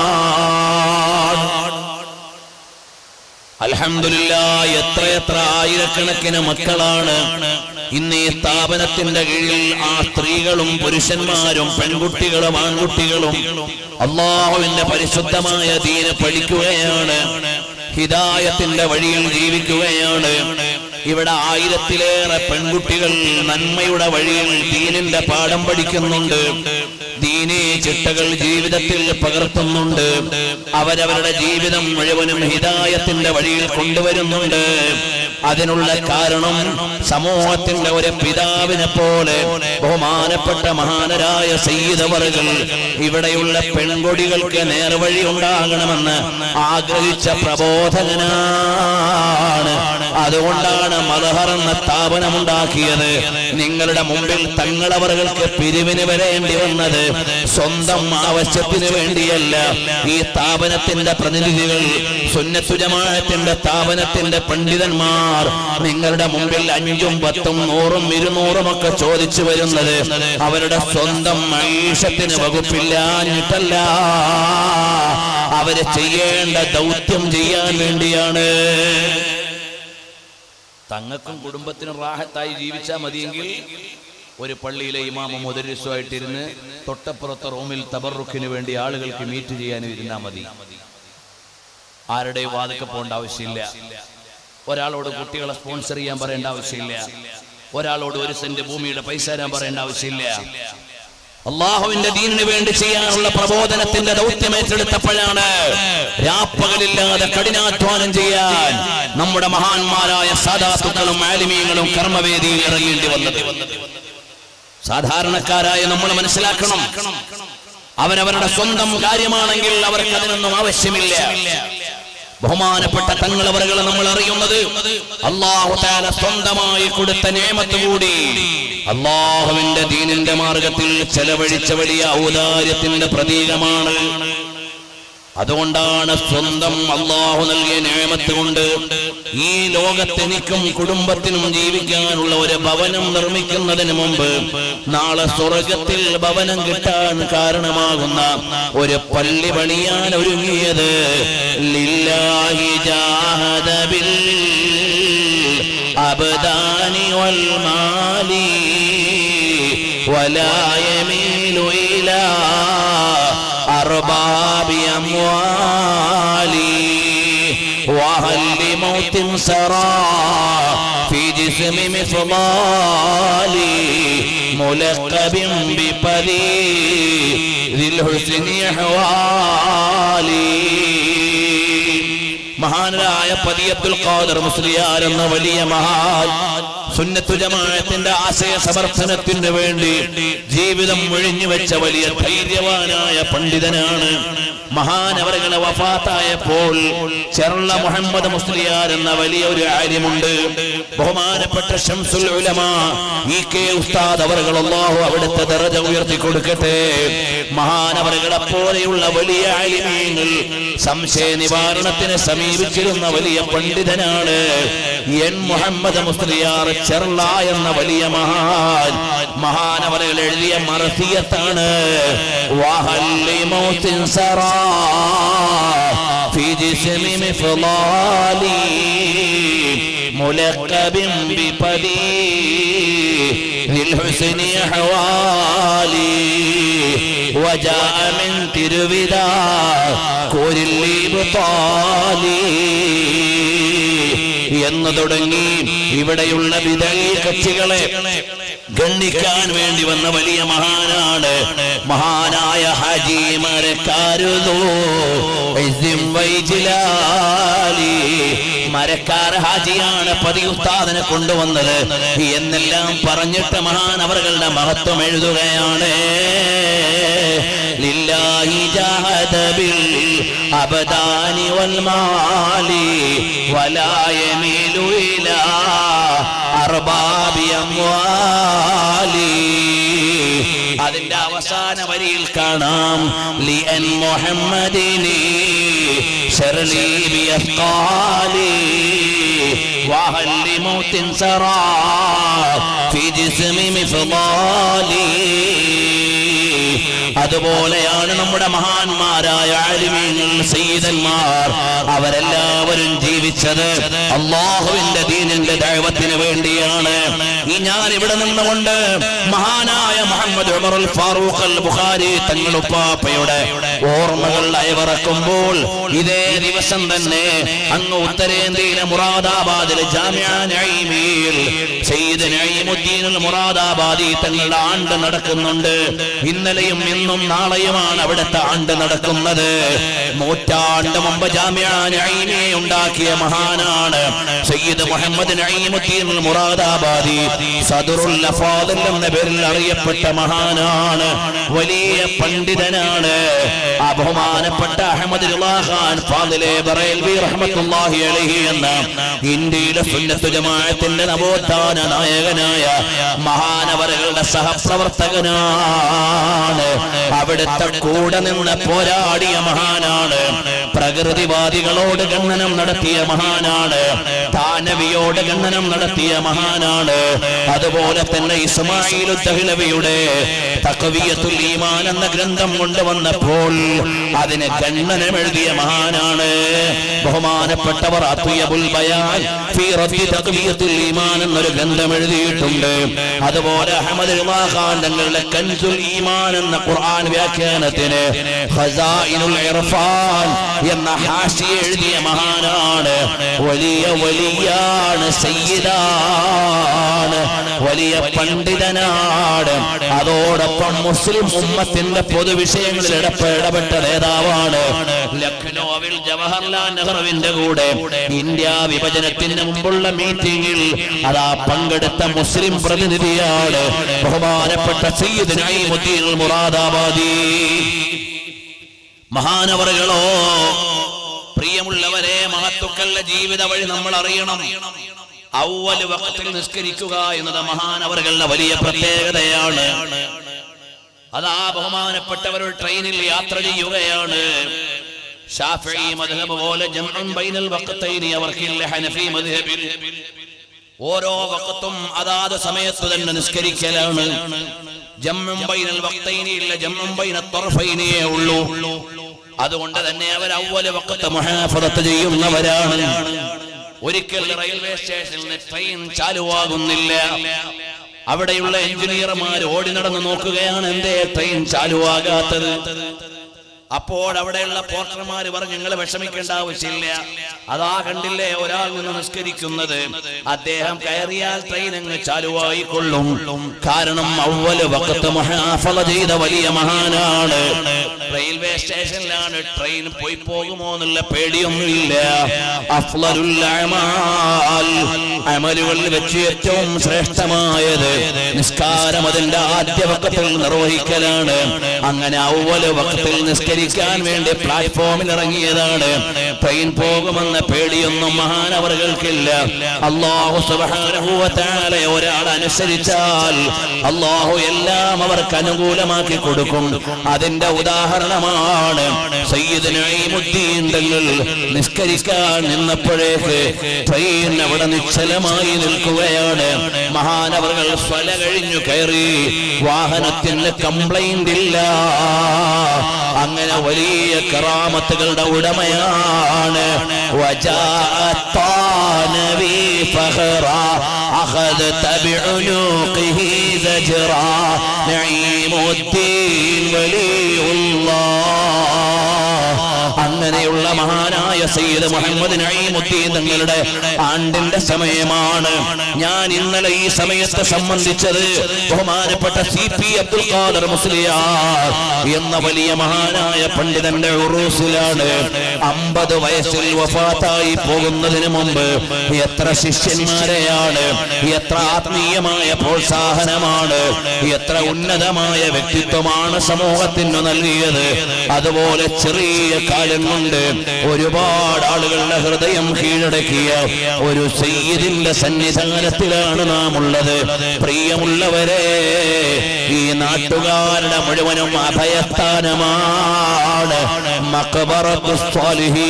അൽഹംദുലില്ലാ എത്രയെത്ര ആയിരക്കണക്കിന് മക്കളാണ് ഇന്ന് ഈ സ്ഥാപനത്തിന്റെ കീഴിൽ ആ സ്ത്രീകളും പുരുഷന്മാരും പെൺകുട്ടികളും ആൺകുട്ടികളും അള്ളാഹുവിന്റെ പരിശുദ്ധമായ ദീന് പഠിക്കുകയാണ് ഹിദായത്തിന്റെ വഴിയിൽ ജീവിക്കുകയാണ് ഇവിടെ ആയിരത്തിലേറെ പെൺകുട്ടികൾ നന്മയുടെ വഴിയിൽ ദീനിന്റെ പാഠം പഠിക്കുന്നുണ്ട് ദീനീ ചിട്ടകൾ ജീവിതത്തിൽ പകർത്തുന്നുണ്ട് അവരവരുടെ ജീവിതം മുഴുവനും ഹിദായത്തിന്റെ വഴിയിൽ കൊണ്ടുവരുന്നുണ്ട് അതിനുള്ള കാരണം സമൂഹത്തിന്റെ ഒരു പിതാവിനെ പോലെ ബഹുമാനപ്പെട്ട മഹാനരായ സയ്യിദവറുകൾ ഇവിടെയുള്ള പെൺകൊടികൾക്ക് നേർവഴി ഉണ്ടാകണമെന്ന് ആഗ്രഹിച്ച പ്രബോധകനാണ് അതുകൊണ്ടാണ് മലഹർ എന്ന സ്ഥാപനമുണ്ടാക്കിയത് നിങ്ങളുടെ മുമ്പിൽ തങ്ങളവറുകൾക്ക് പിരിവിന് വരേണ്ടി വന്നത് സ്വന്തം ആവശ്യത്തിന് വേണ്ടിയല്ല ഈ സ്ഥാപനത്തിന്റെ പ്രതിനിധികൾ സുന്നത്തുജമാനത്തിന്റെ സ്ഥാപനത്തിന്റെ പണ്ഡിതന്മാർ നിങ്ങളുടെ മുമ്പിൽ അഞ്ചും പത്തും നൂറും ഇരുന്നൂറും ഒക്കെ ചോദിച്ചു വരുന്നത് അവരുടെ സ്വന്തം മൈഷത്തിന് വകുപ്പില്ലാഞ്ഞിട്ടല്ല അവര് ചെയ്യേണ്ട ദൗത്യം ചെയ്യാൻ വേണ്ടിയാണ് തങ്ങൾക്കും കുടുംബത്തിനും റാഹത്തായി ജീവിച്ചാൽ മതിയെങ്കിൽ ഒരു പള്ളിയിലെ ഇമാമ മുദരിസുമായിട്ടിരുന്ന് തൊട്ടപ്പുറത്തെ റൂമിൽ തബറുഖിന് വേണ്ടി ആളുകൾക്ക് മീറ്റ് ചെയ്യാനും ഇരുന്നാൽ മതി ആരുടെയും വാതൊക്കെ പോകേണ്ട ആവശ്യമില്ല ഒരാളോട് കുട്ടികളെ സ്പോൺസർ ചെയ്യാൻ പറയേണ്ട ആവശ്യമില്ല ഒരാളോട് ഒരു സെന്റ് ഭൂമിയുടെ പൈസ തരാൻ പറയേണ്ട ആവശ്യമില്ല അള്ളാഹുവിന്റെ ദീനിന് വേണ്ടി ചെയ്യാനുള്ള പ്രബോധനത്തിന്റെ ദൗത്യം ഏറ്റെടുത്തപ്പോഴാണ് രാപ്പകലില്ലാതെ കഠിനാധ്വാനം ചെയ്യാൻ നമ്മുടെ മഹാന്മാരായ സാധാത്തുക്കളും ആലിമീങ്ങളും കർമ്മവേദിയിൽ ഇറങ്ങേണ്ടി വന്നത് സാധാരണക്കാരായ നമ്മൾ മനസ്സിലാക്കണം അവരവരുടെ സ്വന്തം കാര്യമാണെങ്കിൽ അവർക്ക് അതിനൊന്നും ആവശ്യമില്ല ബഹുമാനപ്പെട്ട തങ്ങളവറുകൾ നമ്മൾ അറിയുന്നത് അള്ളാഹു താല സ്വന്തമായി കൊടുത്ത നിയമത്ത് കൂടി അള്ളാഹുവിന്റെ ദീനിന്റെ മാർഗത്തിൽ ചെലവഴിച്ച വലിയ ഔദാര്യത്തിന്റെ പ്രതീകമാണ് അതുകൊണ്ടാണ് സ്വന്തം അള്ളാഹു നൽകിയ നിയമത്ത് കൊണ്ട് ഈ ലോകത്ത് എനിക്കും കുടുംബത്തിനും ജീവിക്കാനുള്ള ഒരു ഭവനം നിർമ്മിക്കുന്നതിന് മുമ്പ് നാളെ സ്വർഗത്തിൽ ഭവനം കിട്ടാൻ കാരണമാകുന്ന ഒരു പള്ളി പണിയാൻ ഒരുങ്ങിയത് ലില്ലാഹി ജാഹദ ബിൽ അബ്ദാനി വൽ മാലി ولا يميل إلى أرباب أموالي وهل لموت سرى في جسم مفضالي ملقب ببلي ذي الحسن حوالي മഹാനായ പതിയത്തുൽ ഖാദർ മുസ്ലിയാർ എന്ന വലിയ മഹാൻ സുന്നത്തു ജമാഅത്തിന്റെ ആശയ സമർത്ഥനത്തിന് വേണ്ടി ജീവിതം ഒഴിഞ്ഞു വെച്ച വലിയ ധൈര്യവാനായ പണ്ഡിതനാണ് മഹാൻ അവരുടെ വഫാത്തായപ്പോൾ ചെറുള്ള മുഹമ്മദ് മുസ്ലിയാർ എന്ന വലിയ ഒരു ആര്യമുണ്ട് ബഹുമാനപ്പെട്ട ഷംസുൽ ഉലമ ഇ കെ ഉസ്താദ് അവറുകൾ അല്ലാഹു അവിടുത്തെ ദറജ ഉയർത്തി കൊടുക്കട്ടെ മഹാനവറുകളെ പോലെയുള്ള വലിയ ആലിമീങ്ങൾ സംശയ നിവാരണത്തിന് സമീപിച്ചിരുന്ന വലിയ പണ്ഡിതനാണ് എൻ മുഹമ്മദ് മുസ്ലിയാർ ചെർല എന്ന വലിയ മഹാൻ മഹാനവറുകൾ എഴുതിയ മറസിയത്താണ് വഹല്ലി മൗത്തിൻ സറാ في جسم مفضالي ملقب ببلي ذي الحسن حوالي وجاء من ترويدا كور الإبطالي എന്ന് തുടങ്ങി ഇവിടെയുള്ള വിദഗ്ധ കക്ഷികളെ ഗണ്ണിക്കാൻ വേണ്ടി വന്ന വലിയ മഹാനാണ് മഹാനായ ഹാജി മരക്കാരുതോ മരക്കാർ ഹാജിയാണ് പതി ഉസ്താദിനെ കൊണ്ടുവന്നത് എന്നെല്ലാം പറഞ്ഞിട്ട് മഹാൻ അവരുടെ മഹത്വം എഴുതുകയാണ് ലില്ലാഹി ജാഹദ ബിൽ അബദാനി വൽ മാലി വലാ യമീലു ഇലാ അർബാബി അംവാലി അതിന്റെ അവസാന വരിയിൽ കാണാം ലി അൻ മുഹമ്മദിനി ശർലി ബി അസ്ഖാലി وهل لموت سرى في جسم مفضالي അതുപോലെയാണ് നമ്മുടെ മഹാന്മാരായ ആലിമീങ്ങൾ സയ്യിദന്മാർ അവരെല്ലാവരും ജീവിച്ചത് അള്ളാഹുവിന്റെ ദീനിന്റെ ദൈവത്തിന് വേണ്ടിയാണ് ഈ ഞാൻ ഇവിടെ നിന്നുകൊണ്ട് മഹാനായ മുഹമ്മദ് ഉമറുൽ ഫാറൂഖ് അൽ ബുഖാരി തങ്ങളുപ്പാപ്പയുടെ ഓർമ്മകൾ അയവിറക്കുമ്പോൾ ഇതേ ദിവസം തന്നെ അങ്ങ് ഉത്തരേന്ത്യയിലെ മുറാദാബാദിലെ ജാമ്യ നഈമിൽ സയ്യിദ് നഈമുദ്ദീൻ അൽ മുറാദാബാദി തങ്ങളുടെ ആണ്ട് നടക്കുന്നുണ്ട് ഇന്നലെയും ഇന്നും നാളെയുമാണ് അവിടുത്തെ ആണ്ട് നടക്കുന്നത് നൂറ്റാണ്ട് മുമ്പ് ജാമ്യ നഈമിയെ ഉണ്ടാക്കിയ മഹാനാണ് സയ്യിദ് മുഹമ്മദ് നഈമുദ്ദീൻ അൽ മുറാദാബാദി സദറുൽ അഫാദിൽ എന്ന പേരിൽ അറിയപ്പെട്ട മഹാനാണ് വലിയ പണ്ഡിതനാണ് ആ ബഹുമാനപ്പെട്ട അഹമ്മദ് റിളാ ഖാൻ ഫാദിലെ ബറേൽവി റഹ്മത്തുള്ളാഹി അലൈഹി എന്ന ഇന്ത്യയിലെ സുന്നത്ത് ജമാഅത്തിന്റെ നവോത്ഥാന നായകനായ മഹാനവരകളുടെ സഹപ്രവർത്തകനാണ് അവിടുത്തെ കൂടെ നിന്ന് പോരാടിയ മഹാനാണ് പ്രകൃതിവാദികളോട് ഖണ്ഡനം നടത്തിയ മഹാനാണ് താനവിയോട് ഖണ്ഡനം നടത്തിയ മഹാനാണ് അതുപോലെ തന്നെ ഇസ്മായിൽ ദഹ്ലവിയുടെ തഖവിയത്തുൽ ഈമാൻ എന്ന ഗ്രന്ഥം കൊണ്ടുവന്നപ്പോൾ അതിന് ഖണ്ഡനം എഴുതിയ മഹാനാണ് ബഹുമാനപ്പെട്ടവർ അത്വയബുൽ ബയാൻ ഫീ റദ്ദി തഖവിയത്തുൽ ഈമാൻ എന്നൊരു ഗ്രന്ഥം എഴുതിയിട്ടുണ്ട് അതുപോലെ അഹമ്മദ് റിളാ ഖാൻ തങ്ങളുടെ കൻസുൽ ഈമാൻ എന്ന ഖുർആൻ വ്യാഖ്യാനത്തിന് ഖസായിനുൽ ഇർഫാൻ എന്ന ഹാഷി എഴുതിയ മഹാനാണ് വലിയ വലിയാണ് സയ്യിദാണ് വലിയ പണ്ഡിതനാണ് അതോടൊപ്പം മുസ്ലിം ഉമ്മത്തിന്റെ പൊതുവിഷയങ്ങളിൽ ഇടപ ഇടപെട്ട നേതാവാണ് ലക്നോവിൽ ജവഹർലാൽ നെഹ്റുവിന്റെ കൂടെ ഇന്ത്യ വിഭജനത്തിന് മുമ്പുള്ള മീറ്റിംഗിൽ അതാ പങ്കെടുത്ത മുസ്ലിം പ്രതിനിധിയാണ് ബഹുമാനപ്പെട്ട സയ്യിദ് നഈമുദ്ദീൻ മുറാദാബാദി മഹാനവറുകളോ പ്രിയമുള്ളവരെ മഹത്തുക്കളുടെ ജീവിത വഴി നമ്മൾ അറിയണം ഔവല് വക്കത്തിൽ നിസ്കരിക്കുക എന്നത് മഹാനവറുകളുടെ വലിയ പ്രത്യേകതയാണ് അതാ ബഹുമാനപ്പെട്ടവർ ട്രെയിനിൽ യാത്ര ചെയ്യുകയാണ് ഷാഫിഈ മദ്ഹബ് പോലെ ജംഉൻ ബൈനൽ വഖത്തൈനി അവർക്കില്ല ഹനഫി മദ്ഹബിൽ ഓരോ വക്കത്തും അതാത് സമയത്ത് തന്നെ നിസ്കരിക്കലാണ് ജമ്മും ബൈനൽ വക്തൈനി ഇല്ല ജമ്മും ബൈന ത്വറഫൈനിയേ ഉള്ളൂ അതുകൊണ്ട് തന്നെ അവർ അവല് വക്കത്ത് മുഹാഫറത്ത് ചെയ്യുന്നവരാണ് ഒരിക്കൽ റെയിൽവേ സ്റ്റേഷനിൽ നിന്ന് ട്രെയിൻ ചാലുവാകുന്നില്ല അവിടെയുള്ള എഞ്ചിനീയർമാർ ഓടി നടന്ന് നോക്കുകയാണ് എന്തേ ട്രെയിൻ ചാലുവാകാത്തത് അപ്പോൾ അവിടെയുള്ള പോർട്ടർമാർ പറഞ്ഞു നിങ്ങൾ വിഷമിക്കേണ്ട ആവശ്യമില്ല അതാ കണ്ടില്ലേ ഒരാൾ നിന്ന് നിസ്കരിക്കുന്നത് അദ്ദേഹം കയറിയാൽ ട്രെയിൻ അങ്ങ് ചാലുവായിക്കൊള്ളും കാരണം അവല് വക്കത്ത് മഹാഫല ചെയ്ത വലിയ മഹാനാണ് റെയിൽവേ സ്റ്റേഷനിലാണ് ട്രെയിൻ പോയി പോകുമോ എന്നുള്ള പേടിയൊന്നുമില്ല അഫ്ളലുൽ അഅമാൽ അമലുകളിൽ വെച്ച് ഏറ്റവും ശ്രേഷ്ഠമായത് നിസ്കാരം അതിന്റെ ആദ്യ വക്കത്തിൽ നിർവഹിക്കലാണ് അങ്ങനെ അവല് വക്കത്തിൽ നിസ്കരിക്കാൻ വേണ്ടി പ്ലാറ്റ്ഫോമിൽ ഇറങ്ങിയതാണ് ട്രെയിൻ പോകുമെന്ന പേടിയൊന്നും മഹാനവറുകൾക്കില്ല അള്ളാഹു സുബ്ഹാനഹു വ തആല ഒരാൾ അനുസരിച്ചാൽ അള്ളാഹു എല്ലാം അവർക്ക് അനുകൂലമാക്കി കൊടുക്കും അതിന്റെ ഉദാഹരണമാണ് സയ്യിദ് നഈമുദ്ദീൻ തങ്ങൾ നിസ്കരിക്കാൻ നിന്നപ്പോഴേക്ക് ട്രെയിൻ അവിടെ നിശ്ചലമായി നിൽക്കുകയാണ് മഹാനവറുകൾ സ്വല കഴിഞ്ഞു കയറി വാഹനത്തിന് കംപ്ലൈന്റ് ഇല്ല അങ്ങനെ വലിയ കറാമത്തുകളുടെ ഉടമയാണ് وجاءت طانبي فخرا أخذت بعنقه زجرا نعيم الدين ولي الله അങ്ങനെയുള്ള മഹാനായ സയ്യിദ് മുഹമ്മദ് നഈമുദ്ദീൻ തങ്ങളുടെ ആണ്ടിന്റെ സമയമാണ് ഞാൻ ഇന്നലെ ഈ സമയത്തെ സംബന്ധിച്ചത് ബഹുമാനപ്പെട്ട സി പി അബ്ദുൽ ഖാദർ മുസ്ലിയാർ എന്ന വലിയ മഹാനായ പണ്ഡിതന്റെ ഉറൂസിലാണ് അമ്പത് വയസ്സിൽ വഫാത്തായി പോകുന്നതിന് മുമ്പ് എത്ര ശിഷ്യന്മാരെയാണ് എത്ര ആത്മീയമായ പ്രോത്സാഹനമാണ് എത്ര ഉന്നതമായ വ്യക്തിത്വമാണ് സമൂഹത്തിന് നൽകിയത് അതുപോലെ ചെറിയ കാലം കൊണ്ട് ഒരുപാട് ആളുകളുടെ ഹൃദയം കീഴടക്കിയ ഒരു സയ്യിദിന്റെ സന്നിധാനത്തിലാണ് നാം ഉള്ളത് പ്രിയമുള്ളവരെ ഈ നാട്ടുകാരുടെ മുഴുവനും അഭയസ്ഥാനമാണ് മക്ബറത്തു സ്വാലിഹീൻ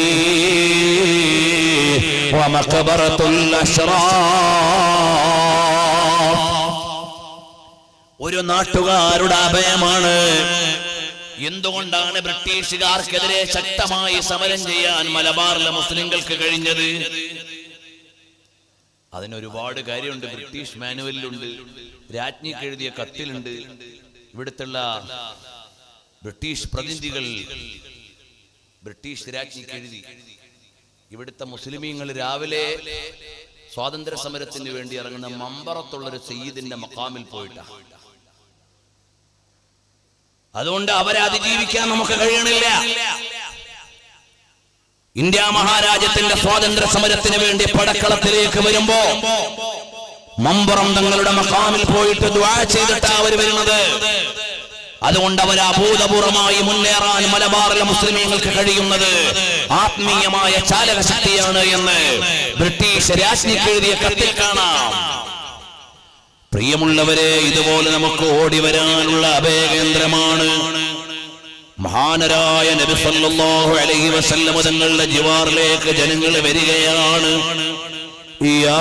വമക്ബറത്തുൽ അശ്റാഫ് ഒരു നാട്ടുകാരുടെ അഭയമാണ് എന്തുകൊണ്ടാണ് ബ്രിട്ടീഷുകാർക്കെതിരെ ശക്തമായി സമരം ചെയ്യാൻ മലബാറിലെ മുസ്ലിങ്ങൾക്ക് കഴിഞ്ഞത് അതിനൊരുപാട് കാര്യമുണ്ട് ബ്രിട്ടീഷ് മാനുവലിലുണ്ട് രാജ്ഞിക്ക് എഴുതിയ കത്തിലുണ്ട് ഇവിടുത്തുള്ള ബ്രിട്ടീഷ് പ്രതിനിധികൾ ബ്രിട്ടീഷ് രാജ്ഞിക്ക് എഴുതി ഇവിടുത്തെ മുസ്ലിമീങ്ങൾ രാവിലെ സ്വാതന്ത്ര്യ സമരത്തിന് വേണ്ടി ഇറങ്ങുന്ന മമ്പറത്തുള്ളൊരു സയ്യിദിന്റെ മക്കാമിൽ പോയിട്ടാ അതുകൊണ്ട് അവരെ അതിജീവിക്കാൻ നമുക്ക് കഴിയണില്ല ഇന്ത്യ മഹാരാജ്യത്തിന്റെ സ്വാതന്ത്ര്യ സമരത്തിന് വേണ്ടി പടക്കളത്തിലേക്ക് വരുമ്പോ മമ്പറം തങ്ങളുടെ മക്കാമിൽ പോയിട്ട് ദ്വാ ചെയ്തിട്ടാ അവർ വരുന്നത് അതുകൊണ്ട് അവർ അഭൂതപൂർവമായി മുന്നേറാൻ മലബാറിലെ മുസ്ലിമീങ്ങൾക്ക് കഴിയുന്നത് ആത്മീയമായ ചാലക ശക്തിയാണ് എന്ന് ബ്രിട്ടീഷ് രാജ്ഞിക്ക് എഴുതിയ കത്തിൽ കാണാം പ്രിയമുള്ളവരെ ഇതുപോലെ നമുക്ക് ഓടി വരാനുള്ള അഭയകേന്ദ്രമാണ് മഹാനരായ നബി സല്ലല്ലാഹു അലൈഹി വസല്ലം തങ്ങളുടെ ജിവാറിലേക്ക് ജനങ്ങൾ വരികയാണ് യാ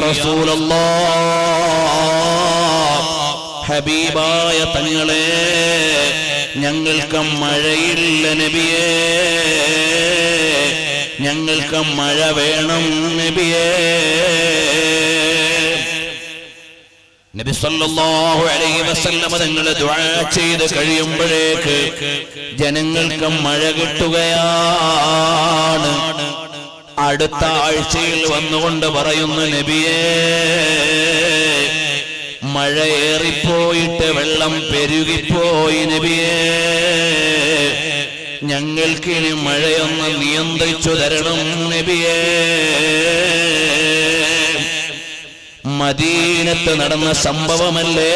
റസൂലല്ലാഹ് ഹബീബായ തങ്ങളെ ഞങ്ങൾക്ക് മഴയില്ല നബിയേ ഞങ്ങൾക്ക് മഴ വേണം നബിയേ നബി സല്ലല്ലാഹു അലൈഹി വസല്ലം തങ്ങൾ ദുആ ചെയ്ത് കഴിയുമ്പോഴേക്ക് ജനങ്ങൾക്ക് മഴ കിട്ടുകയാണ് അടുത്ത ആഴ്ചയിൽ വന്നുകൊണ്ട് പറയുന്നു നബിയേ മഴ ഏറിപ്പോയിട്ട് വെള്ളം പെരുകിപ്പോയി നബിയേ ഞങ്ങൾക്കിനി മഴയൊന്ന് നിയന്ത്രിച്ചു തരണം നബിയേ മദീനത്ത് നടന്ന സംഭവമല്ലേ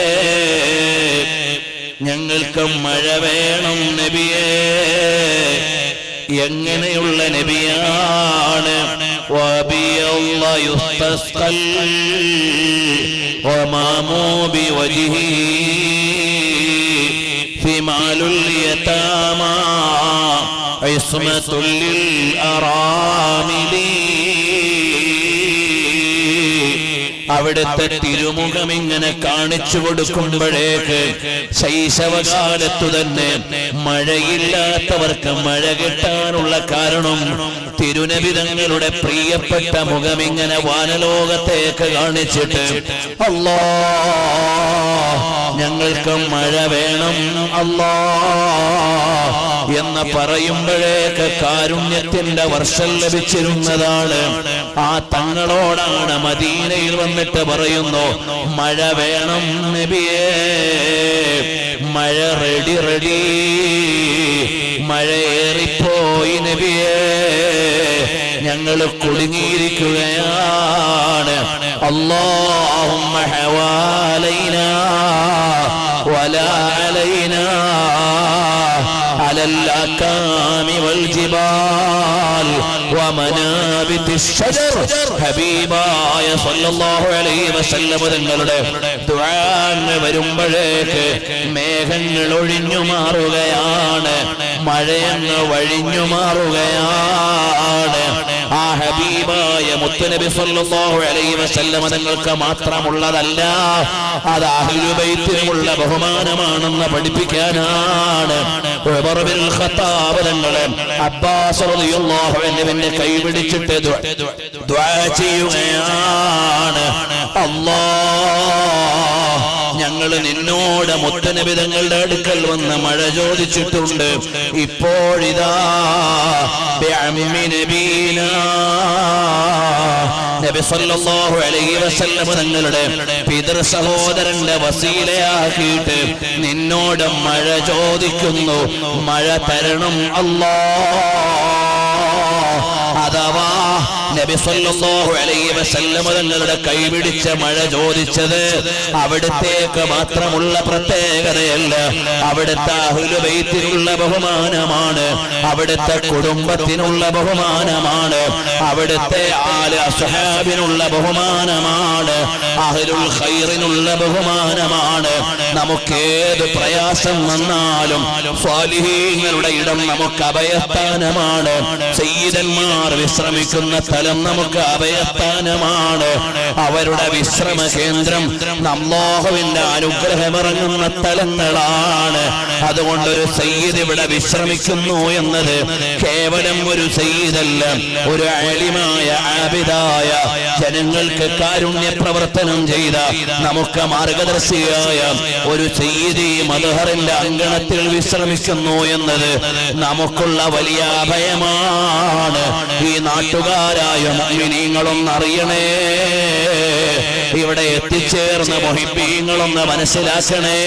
ഞങ്ങൾക്ക് മഴ വേണം നബിയേ എങ്ങനെയുള്ള നബിയാണ് വബിയല്ല യുസ്തസ്ഖൽ വമാമു ബിവജ്ഹി ഫിമാലുൽ യതാമാ ഇസ്മത്തുൽ ലിൽ അറാമിലി അവിടുത്തെ തിരുമുഖം ഇങ്ങനെ കാണിച്ചു കൊടുക്കുമ്പോഴേക്ക് ശൈശവകാലത്തു തന്നെ മഴയില്ലാത്തവർക്ക് മഴ കിട്ടാനുള്ള കാരണം തിരുനബിതങ്ങളുടെ പ്രിയപ്പെട്ട മുഖം ഇങ്ങനെ വാനലോകത്തേക്ക് കാണിച്ചിട്ട് അല്ലാ ഞങ്ങൾക്ക് മഴ വേണം അല്ലാ എന്ന് പറയുമ്പോഴേക്ക് കാരുണ്യത്തിന്റെ വർഷം ലഭിച്ചിരുന്നതാണ് ആ തങ്ങളോടാണ് മദീനയിൽ വന്നിട്ട് പറയുന്നു മഴ വേണം നബിയേ മഴ റെഡി റെഡി മഴ ഏറിപ്പോയി നബിയേ ഞങ്ങൾ കുടുങ്ങിയിരിക്കുകയാണ് അല്ലാഹുമ്മ ഹവാലൈനാ വലാ അലൈനാ على الأكام والجبال ومنابت الشجر ഹബീബായ സല്ലല്ലാഹു അലൈഹി വസല്ലം തങ്ങളുടെ ദുആന് വരുമ്പോഴേക്ക് മേഘങ്ങൾ ഒഴിഞ്ഞു മാറുകയാണ് മഴയങ്ങ് വഴിഞ്ഞു മാറുകയാണ് ആ ഹബീബായ മുത്തുനബി സല്ലല്ലാഹു അലൈഹി വസല്ലം തങ്ങൾക്ക് മാത്രമുള്ളതല്ല അത് അഹ്ലുബൈത്തിനുമുള്ള ബഹുമാനമാണെന്ന് പഠിപ്പിക്കാനാണ് ഉമർ ബിൻ ഖത്താബ് തങ്ങളെ അബ്ബാസ് റളിയല്ലാഹു അൻഹുവിന്റെ കൈ പിടിച്ചിട്ട് ദുആ- ദുആ ചെയ്യുകയാണ് അല്ലാഹ് ഞങ്ങൾ ഞങ്ങൾ നിന്നോട് മുത്തനബിതങ്ങളുടെ അടുക്കൽ വന്ന് മഴ ചോദിച്ചിട്ടുണ്ട് ഇപ്പോഴിതാ ബിഅമ്മി നബീനാ നബി സല്ലല്ലാഹു അലൈഹി വസല്ലം തങ്ങളുടെ പിതൃ സഹോദരന്റെ വസീലയാക്കിയിട്ട് നിന്നോട് മഴ ചോദിക്കുന്നു മഴ തരണം അല്ലാ അഥവാ നബി സല്ലല്ലാഹു അലൈഹി വസല്ലം തങ്ങളുടെ കൈപിടിച്ച മഴ ചോദിച്ചത് അവിടുത്തേക്ക് മാത്രമുള്ള പ്രത്യേകതയല്ല അവിടുത്തെ അഹ്ലുബൈത്തിനുള്ള ബഹുമാനമാണ് അവിടുത്തെ കുടുംബത്തിനുള്ള ബഹുമാനമാണ് അവിടുത്തെ ആല് അസ്ഹാബിനുള്ള ബഹുമാനമാണ് അഹ്ലുൽ ഖൈറിനുള്ള ബഹുമാനമാണ് നമുക്കേത് പ്രയാസം വന്നാലും സ്വാലിഹീങ്ങളുടെ ഇടം നമുക്ക് അഭയസ്ഥാനമാണ് സയ്യിദന്മാർ വിശ്രമിക്കുന്ന സ്ഥലം നമുക്ക് അഭയസ്ഥാനമാണ് അവരുടെ വിശ്രമ കേന്ദ്രം അല്ലാഹുവിന്റെ അനുഗ്രഹമിറങ്ങുന്ന സ്ഥലങ്ങളാണ് അതുകൊണ്ട് ഒരു സയ്യിദ് ഇവിടെ വിശ്രമിക്കുന്നു എന്നത് കേവലം ഒരു സയ്യിദല്ല ഒരു അലിമായ ആബിദായ ജനങ്ങൾക്ക് കാരുണ്യ പ്രവർത്തനം ചെയ്ത നമുക്ക് മാർഗദർശിയായ ഒരു സയ്യിദി മധുഹറിന്റെ അങ്കണത്തിൽ വിശ്രമിക്കുന്നു എന്നത് നമുക്കുള്ള വലിയ അഭയമാണ് ഈ നാട്ടുകാരായ മുഅ്മിനീങ്ങളൊന്ന് അറിയണേ ഇവിടെ എത്തിച്ചേർന്ന മൊഹിബീങ്ങളൊന്ന് മനസ്സിലാക്കണേ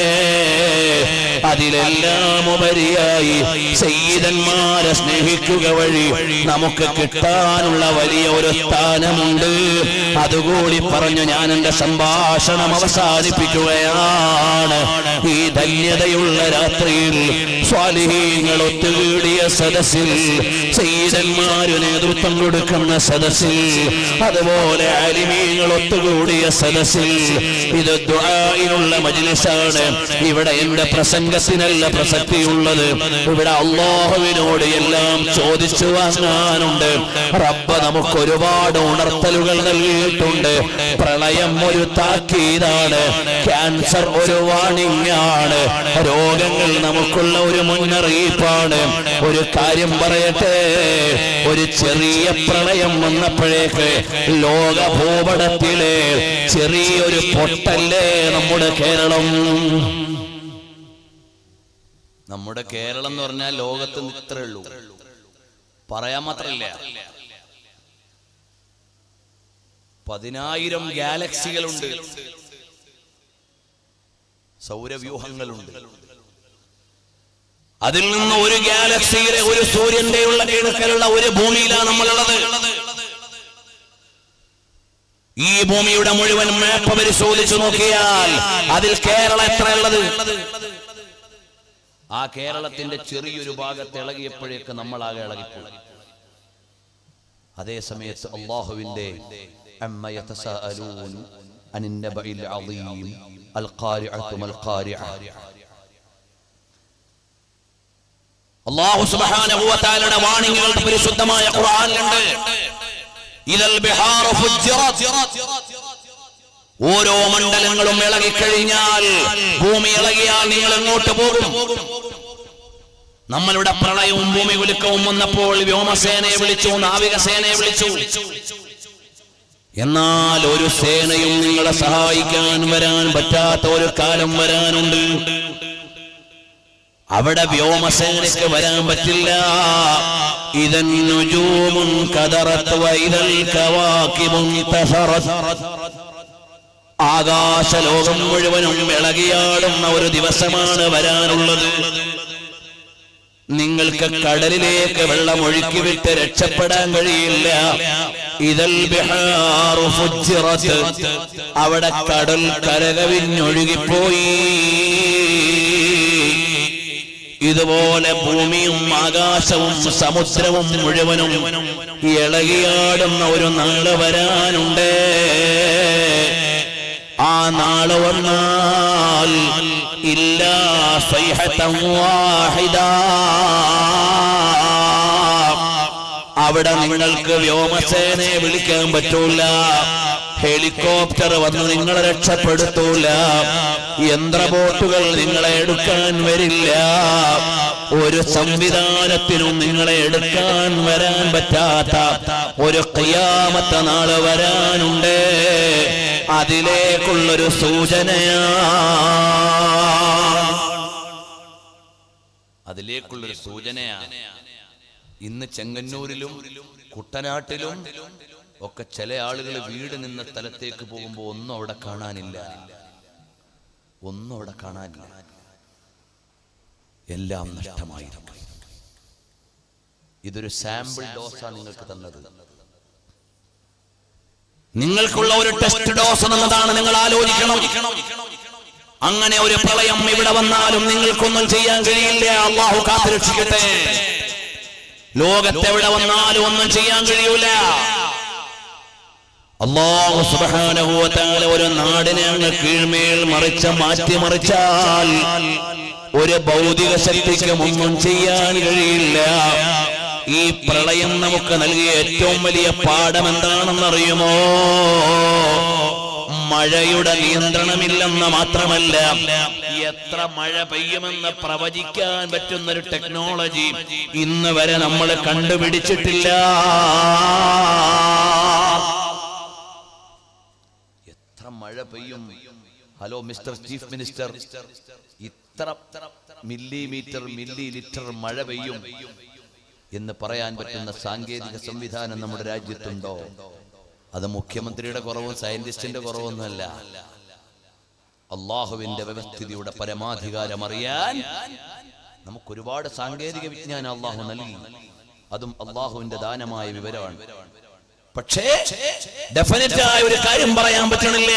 അതിലെല്ലാം ഉപരിയായി സയ്യിദന്മാരെ സ്നേഹിക്കുക വഴി നമുക്ക് കിട്ടാനുള്ള വലിയ ഒരു സ്ഥാനമുണ്ട് അതുകൂടി പറഞ്ഞു ഞാൻ എന്റെ സംഭാഷണം അവസാനിപ്പിക്കുകയാണ് ഈ ധന്യതയുള്ള രാത്രിയിൽ സ്വാലിഹീങ്ങൾ ഒത്തുകൂടിയ സദസ്സിൽ സയ്യിദന്മാര് നേതൃത്വം കൊടുക്കുന്ന സദസ്സിൽ അതുപോലെ അലിമീങ്ങൾ ഒത്തുകൂടിയ സദസ്സിൽ ഇത് ദുആഇനുള്ള മജ്ലിസാണ് ഇവിടെ എന്റെ പ്രസംഗത്തിനല്ല പ്രസക്തിയുള്ളത് ഇവിടെ അള്ളാഹുവിനോട് എല്ലാം ചോദിച്ചു വാങ്ങാനുണ്ട് റബ്ബ് നമുക്ക് ഒരുപാട് ഉണർത്തലുകൾ നൽകിയിട്ടുണ്ട് പ്രളയം ഒരു താക്കീതാണ് ക്യാൻസർ ഒരു വാണിംഗ് ആണ് രോഗങ്ങൾ നമുക്കുള്ള ഒരു മുന്നറിയിപ്പാണ് ഒരു കാര്യം പറയട്ടെ ഒരു ചെറിയ പ്രളയം വന്നപ്പോഴേക്ക് ലോക ഭൂപടത്തിലെ ചെറിയൊരു പൊട്ടല്ലേ നമ്മുടെ കേരളം നമ്മുടെ കേരളം എന്ന് പറഞ്ഞാൽ ലോകത്ത് ഇത്രേ ഉള്ളൂ പറയാൻ മാത്രല്ല പതിനായിരം ഗാലക്സികളുണ്ട് സൗരവ്യൂഹങ്ങളുണ്ട് അതിൽ നിന്ന് ഒരു ഗാലക്സിയിലെ ഒരു സൂര്യന്റെ ഉള്ള കിഴക്കലുള്ള ഒരു ഭൂമിയിലാണ് നമ്മളുള്ളത് ഈ ഭൂമിയുടെ മുഴുവൻ മാപ്പ് പരിശോധിച്ചു നോക്കിയാൽ അതിൽ കേരളം എത്രയുള്ളത് ആ കേരളത്തിന്റെ ചെറിയൊരു ഭാഗത്ത് ഇളകിയപ്പോഴേക്ക് നമ്മളാകെ ഇളകിപ്പോയി അതേ സമയത്ത് അള്ളാഹുവിന്റെ അമ്മ യതസാഅലൂൻ അനിൻ നബഇൽ അളീം അൽ ഖാരിഅതു മൽ ഖാരിഅ അള്ളാഹു സുബ്ഹാനഹു വ തആലയുടെ വാണിംഗുകൾ പരിശുദ്ധമായ ഖുർആനിലുണ്ട് ഇദൽ ബിഹാറു ഫുജ്ജിറത് ഓരോ മണ്ഡലങ്ങളും ഇളകിക്കഴിഞ്ഞാൽ ഭൂമി ഇളകിയാൽ നിങ്ങൾ എങ്ങോട്ട് പോകും നമ്മളുടെ പ്രളയവും ഭൂമി കുലുക്കവും വന്നപ്പോൾ വ്യോമസേനയെ വിളിച്ചു നാവികസേനയെ വിളിച്ചു എന്നാൽ ഒരു സേനയും നിങ്ങളെ സഹായിക്കാൻ വരാൻ പറ്റാത്ത ഒരു കാലം വരാനുണ്ട് അവിടെ വ്യോമസേനയ്ക്ക് വരാൻ പറ്റില്ല ഇതൻ നുജൂമുൻ കദറത്ത് വൈദൽ കവാകിബുൻ തസറത് ആകാശ ലോകം മുഴുവനും ഇളകിയാടുന്ന ഒരു ദിവസമാണ് വരാനുള്ളത് നിങ്ങൾക്ക് കടലിലേക്ക് വെള്ളം ഒഴുക്കി വിട്ട് രക്ഷപ്പെടാൻ കഴിയില്ല ഇതൽ ബിഹാറു ഫുജ്ജിറത്ത് അവിടെ കടൽ കരകവിഞ്ഞൊഴുകിപ്പോയി ഇതുപോലെ ഭൂമിയും ആകാശവും സമുദ്രവും മുഴുവനും ഇളകിയാടുന്ന ഒരു നാള് വരാനുണ്ട് ആ നാള് വന്നാൽ ഇല്ലാ സ്വൈഹത്തം വാഹിദ അവിടെ നിങ്ങൾക്ക് വ്യോമസേനയെ വിളിക്കാൻ പറ്റൂല ഹെലികോപ്റ്റർ വന്ന് നിങ്ങളെ രക്ഷപ്പെടുത്തൂല യന്ത്രബോട്ടുകൾ നിങ്ങളെ എടുക്കാൻ വരില്ല ഒരു സംവിധാനത്തിനും നിങ്ങളെ എടുക്കാൻ വരാൻ പറ്റാത്ത ഒരു ക്രിയാമത്ത നാള് വരാനുണ്ട് അതിലേക്കുള്ളൊരു സൂചനയാണ് അതിലേക്കുള്ളൊരു സൂചനയാണ് ഇന്ന് ചെങ്ങന്നൂരിലും കുട്ടനാട്ടിലും ഒക്കെ ചില ആളുകൾ വീട് നിന്ന സ്ഥലത്തേക്ക് പോകുമ്പോൾ ഒന്നും അവിടെ കാണാനില്ല ഒന്നും അവിടെ കാണാനില്ല എല്ലാം നഷ്ടമായിരിക്കും ഇതൊരു സാമ്പിൾ ഡോസാണ് നിങ്ങൾക്ക് തന്നത് നിങ്ങൾക്കുള്ള ഒരു ടെസ്റ്റ് ഡോസ് എന്നതാണ് നിങ്ങൾ ആലോചിക്കണം അങ്ങനെ ഒരു പ്രളയം ഇവിടെ വന്നാലും നിങ്ങൾക്കൊന്നും ചെയ്യാൻ കഴിയില്ല അള്ളാഹു കാത്തുരക്ഷിക്കട്ടെ ലോകത്തെവിടെ വന്നാലും ഒന്നും ചെയ്യാൻ കഴിയൂല അള്ളാഹു സുബ്ഹാനഹു വ തആല ഒരു നാടിനെ അങ്ങ് കീഴ്മേൽ മറിച്ച മാറ്റി മറിച്ചാൽ ഒരു ഭൗതിക ശക്തിക്കും ഒന്നും ചെയ്യാൻ കഴിയില്ല ഈ പ്രളയം നമുക്ക് നൽകിയ ഏറ്റവും വലിയ പാഠം എന്താണെന്നറിയുമോ മഴയുടെ നിയന്ത്രണമില്ലെന്ന് മാത്രമല്ല എത്ര മഴ പെയ്യുമെന്ന് പ്രവചിക്കാൻ പറ്റുന്ന ഒരു ടെക്നോളജി ഇന്ന് വരെ നമ്മൾ കണ്ടുപിടിച്ചിട്ടില്ല എത്ര മഴ പെയ്യും ഹലോ മിസ്റ്റർ ചീഫ് മിനിസ്റ്റർ ഇത്ര മില്ലിമീറ്റർ മില്ലി ലിറ്റർ മഴ പെയ്യും എന്ന് പറയാൻ പറ്റുന്ന സാങ്കേതിക സംവിധാനം നമ്മുടെ രാജ്യത്തുണ്ടോ അത് മുഖ്യമന്ത്രിയുടെ കുറവും സയന്റിസ്റ്റിന്റെ കുറവൊന്നുമല്ല അള്ളാഹുവിന്റെ വ്യവസ്ഥിതിയുടെ പരമാധികാരം അറിയാൻ നമുക്ക് ഒരുപാട് സാങ്കേതിക വിജ്ഞാനം അള്ളാഹു നൽകി അതും അള്ളാഹുവിന്റെ ദാനമായ വിവരമാണ് പക്ഷേ ഡെഫിനറ്റ് ആയ ഒരു കാര്യം പറയാൻ പറ്റണില്ല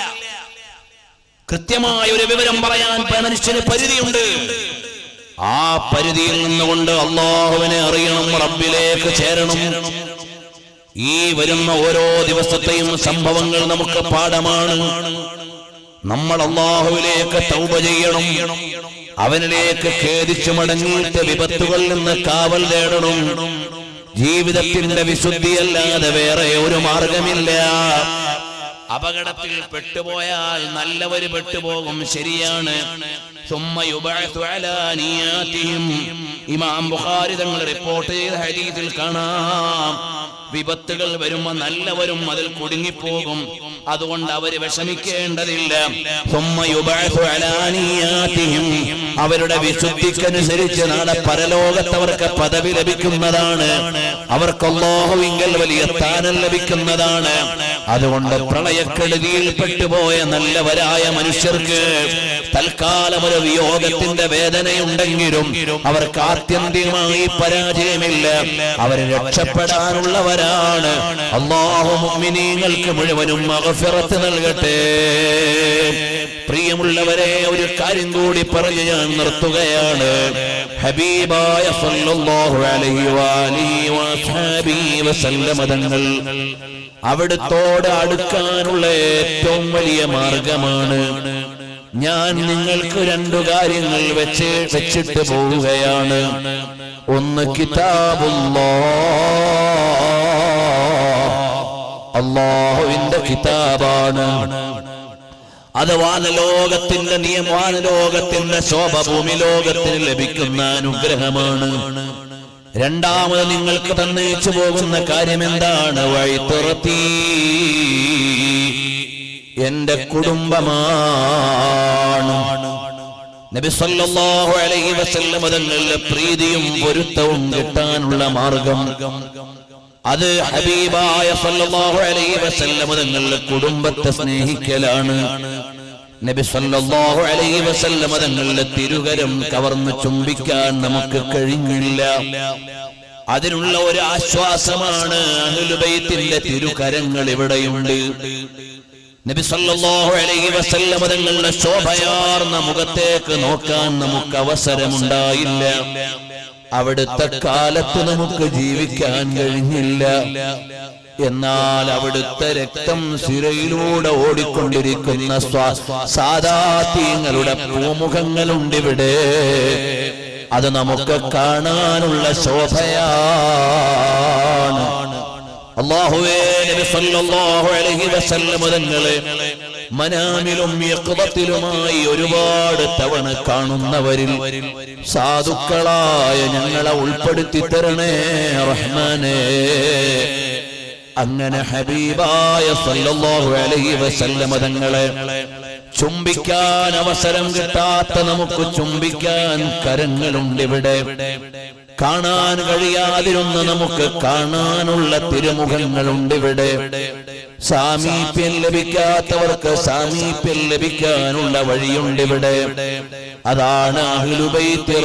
കൃത്യമായ ഒരു വിവരം പറയാൻ മനുഷ്യന് പരിധിയുണ്ട് ആ പരിധിയിൽ നിന്നുകൊണ്ട് അള്ളാഹുവിനെ അറിയണം റബ്ബിലേക്ക് ചേരണം ഈ വരുന്ന ഓരോ ദിവസത്തെയും സംഭവങ്ങൾ നമുക്ക് പാഠമാണ് നമ്മൾ അള്ളാഹുവിലേക്ക് തൗബ ചെയ്യണം അവനിലേക്ക് ഖേദിച്ചു മടങ്ങിയിട്ട് വിപത്തുകളിൽ നിന്ന് കാവൽ തേടണം ജീവിതത്തിന്റെ വിശുദ്ധിയല്ലാതെ വേറെ ഒരു മാർഗമില്ല അപകടത്തിൽ പെട്ടുപോയാൽ നല്ലവര് പെട്ടുപോകും ശരിയാണ് ثم يبعث على نياتهم. ഇമാം ബുഖാരി തങ്ങൾ റിപ്പോർട്ട് ചെയ്ത ഹദീസിൽ കാണാം വിപത്തുകൾ വരുമ്പോ നല്ലവരും അതിൽ കുടുങ്ങിപ്പോകും അതുകൊണ്ട് അവര് വിഷമിക്കേണ്ടതില്ല ثم يبعث على نياتهم. അവരുടെ വിശുദ്ധിക്കനുസരിച്ച് നാളെ പരലോകത്തവർക്ക് പദവി ലഭിക്കുന്നതാണ് അവർക്ക് അല്ലാഹുവിങ്കൽ വലിയ സ്ഥാനം ലഭിക്കുന്നതാണ് അതുകൊണ്ട് പ്രളയക്കെടുതിയിൽ പെട്ടുപോയ നല്ലവരായ മനുഷ്യർക്ക് തൽക്കാലം ഒരു വിയോഗത്തിന്റെ വേദനയുണ്ടെങ്കിലും അവർക്ക് ആത്യന്തികമായി പരാജയമില്ല അവർ രക്ഷപ്പെടാനുള്ളവരാണ് അള്ളാഹു മുഅ്മിനീങ്ങൾക്ക് മുഴുവനും മഗ്ഫിറത്ത് നൽകട്ടെ പ്രിയമുള്ളവരെ ഒരു കാര്യം കൂടി പറഞ്ഞ് ഞാൻ നിർത്തുകയാണ് ഹബീബായ സല്ലല്ലാഹു അലൈഹി വാലിഹി വസഹബിഹി വസല്ലമ തങ്ങൾ അവിടുത്തോട് അടുക്കാനുള്ള ഏറ്റവും വലിയ മാർഗമാണ് ഞാൻ നിങ്ങൾക്ക് രണ്ടു കാര്യങ്ങൾ വെച്ച് വെച്ചിട്ട് പോവുകയാണ് ഒന്ന് കിതാബുല്ലോ അള്ളാഹുവിന്റെ കിതാബാണ് അത് വാനലോകത്തിന്റെ നിയമ വാനലോകത്തിന്റെ ശോഭ ഭൂമി ലോകത്തിന് ലഭിക്കുന്ന അനുഗ്രഹമാണ് രണ്ടാമത് നിങ്ങൾക്ക് തന്നയിച്ചു പോകുന്ന കാര്യം എന്താണ് വഴിത്തുറത്തി എന്റെ കുടുംബമാണ് നബി സല്ലല്ലാഹു അലൈഹി വസല്ലം തങ്ങളുടെ പ്രീതിയും പൊരുത്തവും കിട്ടാനുള്ള മാർഗം അത് ഹബീബായ സല്ലല്ലാഹു അലൈഹി വസല്ലം തങ്ങളുടെ കുടുംബത്തെ സ്നേഹിക്കലാണ് നബി സല്ലല്ലാഹു അലൈഹി വസല്ലം തങ്ങളുടെ തിരുകരം കവർന്ന് ചുംബിക്കാൻ നമുക്ക് കഴിഞ്ഞില്ല അതിനുള്ള ഒരു ആശ്വാസമാണ് അഹ്ലുബൈത്തിന്റെ തിരുകരങ്ങൾ ഇവിടെയുണ്ട് നബി സല്ലല്ലാഹു അലൈഹി വസല്ലം തങ്ങളുടെ ശോഭയാർന്ന മുഖത്തേക്ക് നോക്കാൻ നമുക്ക് അവസരമുണ്ടായില്ല അവിടുത്തെ കാലത്ത് നമുക്ക് ജീവിക്കാൻ കഴിഞ്ഞില്ല എന്നാൽ അവിടുത്തെ രക്തം സിരയിലൂടെ ഓടിക്കൊണ്ടിരിക്കുന്ന സ്വാ- സാദാത്യങ്ങളുടെ പൂമുഖങ്ങളുണ്ട് ഇവിടെ അത് നമുക്ക് കാണാനുള്ള ശോഭയാണ് അള്ളാഹുവേ നബി സല്ലല്ലാഹു അലൈഹി വസല്ലം തങ്ങളെ മനാമിലും യഖ്ദത്തിലുമായി ഒരുപാട് തവണ കാണുന്നവരിൽ സാധുക്കളായ ഞങ്ങളെ ഉൾപ്പെടുത്തി തരണേ റഹ്മാനേ അങ്ങനെ ഹബീബായ സല്ലല്ലാഹു അലൈഹി വസല്ലമ തങ്ങളെ ചുംബിക്കാൻ അവസരം കിട്ടാത്ത നമുക്ക് ചുംബിക്കാൻ കരങ്ങളുണ്ട് ഇവിടെ കാണാൻ കഴിയാതിരുന്ന നമുക്ക് കാണാനുള്ള തിരുമുഖങ്ങളുണ്ട് ഇവിടെ സാമീപ്യം ലഭിക്കാത്തവർക്ക് സാമീപ്യം ലഭിക്കാനുള്ള വഴിയുണ്ട് ഇവിടെ അതാണ് അഹ്ലുബൈത്ത്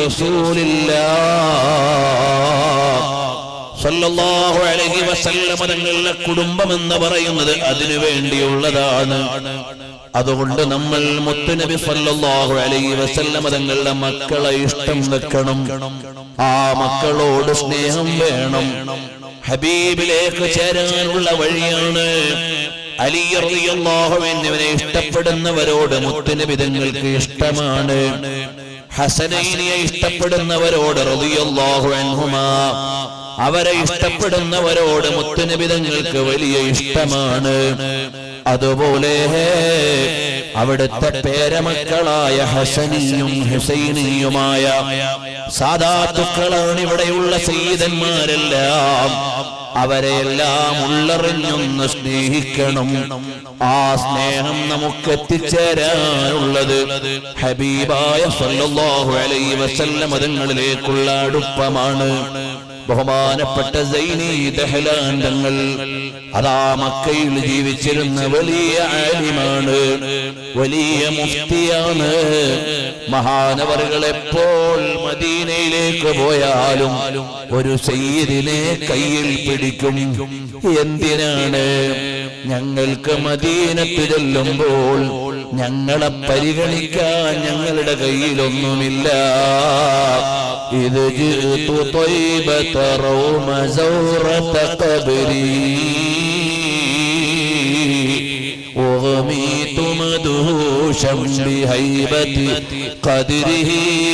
റസൂലില്ലാ സല്ലല്ലാഹു അലൈഹി വസല്ലമ തങ്ങളുടെ കുടുംബം എന്ന് പറയുന്നത് അതിനു വേണ്ടിയുള്ളതാണ് അതുകൊണ്ട് നമ്മൾ മുത്തുനബി സല്ലല്ലാഹു അലൈഹി വസല്ലമ തങ്ങളുടെ മക്കളെ ഇഷ്ടം വെക്കണം ആ മക്കളോട് സ്നേഹം വേണം ഹബീബിലേക്ക് ചേരാനുള്ള വഴിയാണ് അലി റളിയല്ലാഹു എന്നിവനെ ഇഷ്ടപ്പെടുന്നവരോട് മുത്തുനബി തങ്ങൾക്ക് ഇഷ്ടമാണ് ഹസനൈനിയെ ഇഷ്ടപ്പെടുന്നവരോട് റളിയല്ലാഹു അൻഹുമാ അവരെ ഇഷ്ടപ്പെടുന്നവരോട് മുത്തുനിബിതങ്ങൾക്ക് വലിയ ഇഷ്ടമാണ് അതുപോലെ അവിടുത്തെ പേരമക്കളായ ഹസനിയും ഹുസൈനിയുമായ സാധാത്തുക്കളാണ് ഇവിടെയുള്ള സീതന്മാരെല്ലാം അവരെല്ലാം ഉള്ളറിഞ്ഞൊന്ന് സ്നേഹിക്കണം ആ സ്നേഹം നമുക്ക് എത്തിച്ചേരാനുള്ളത് ഹബീബായ സല്ലല്ലാഹു അലൈഹി വസല്ലം അതുങ്ങളിലേക്കുള്ള അടുപ്പമാണ് ബഹുമാനപ്പെട്ട സൈനി ദഹ്ലാൻ തങ്ങൾ അതാ മക്കയിൽ ജീവിച്ചിരുന്ന വലിയ ആലിമാണ് വലിയ മുഫ്തിയാണ് മഹാനവറുകൾ എപ്പോൾ മദീനയിലേക്ക് പോയാലും ഒരു സയ്യിദിനെ കയ്യിൽ പിടിക്കും എന്തിനാണ് ഞങ്ങൾക്ക് മദീനത്ത് ചെല്ലുമ്പോൾ ഞങ്ങളെ പരിഗണിക്കാൻ ഞങ്ങളുടെ കയ്യിലൊന്നുമില്ല ഇത് ജിത്തു ത്വയ്ബത റൗമ സൗറത قبري وغميت مدهوشا بهيبة قدره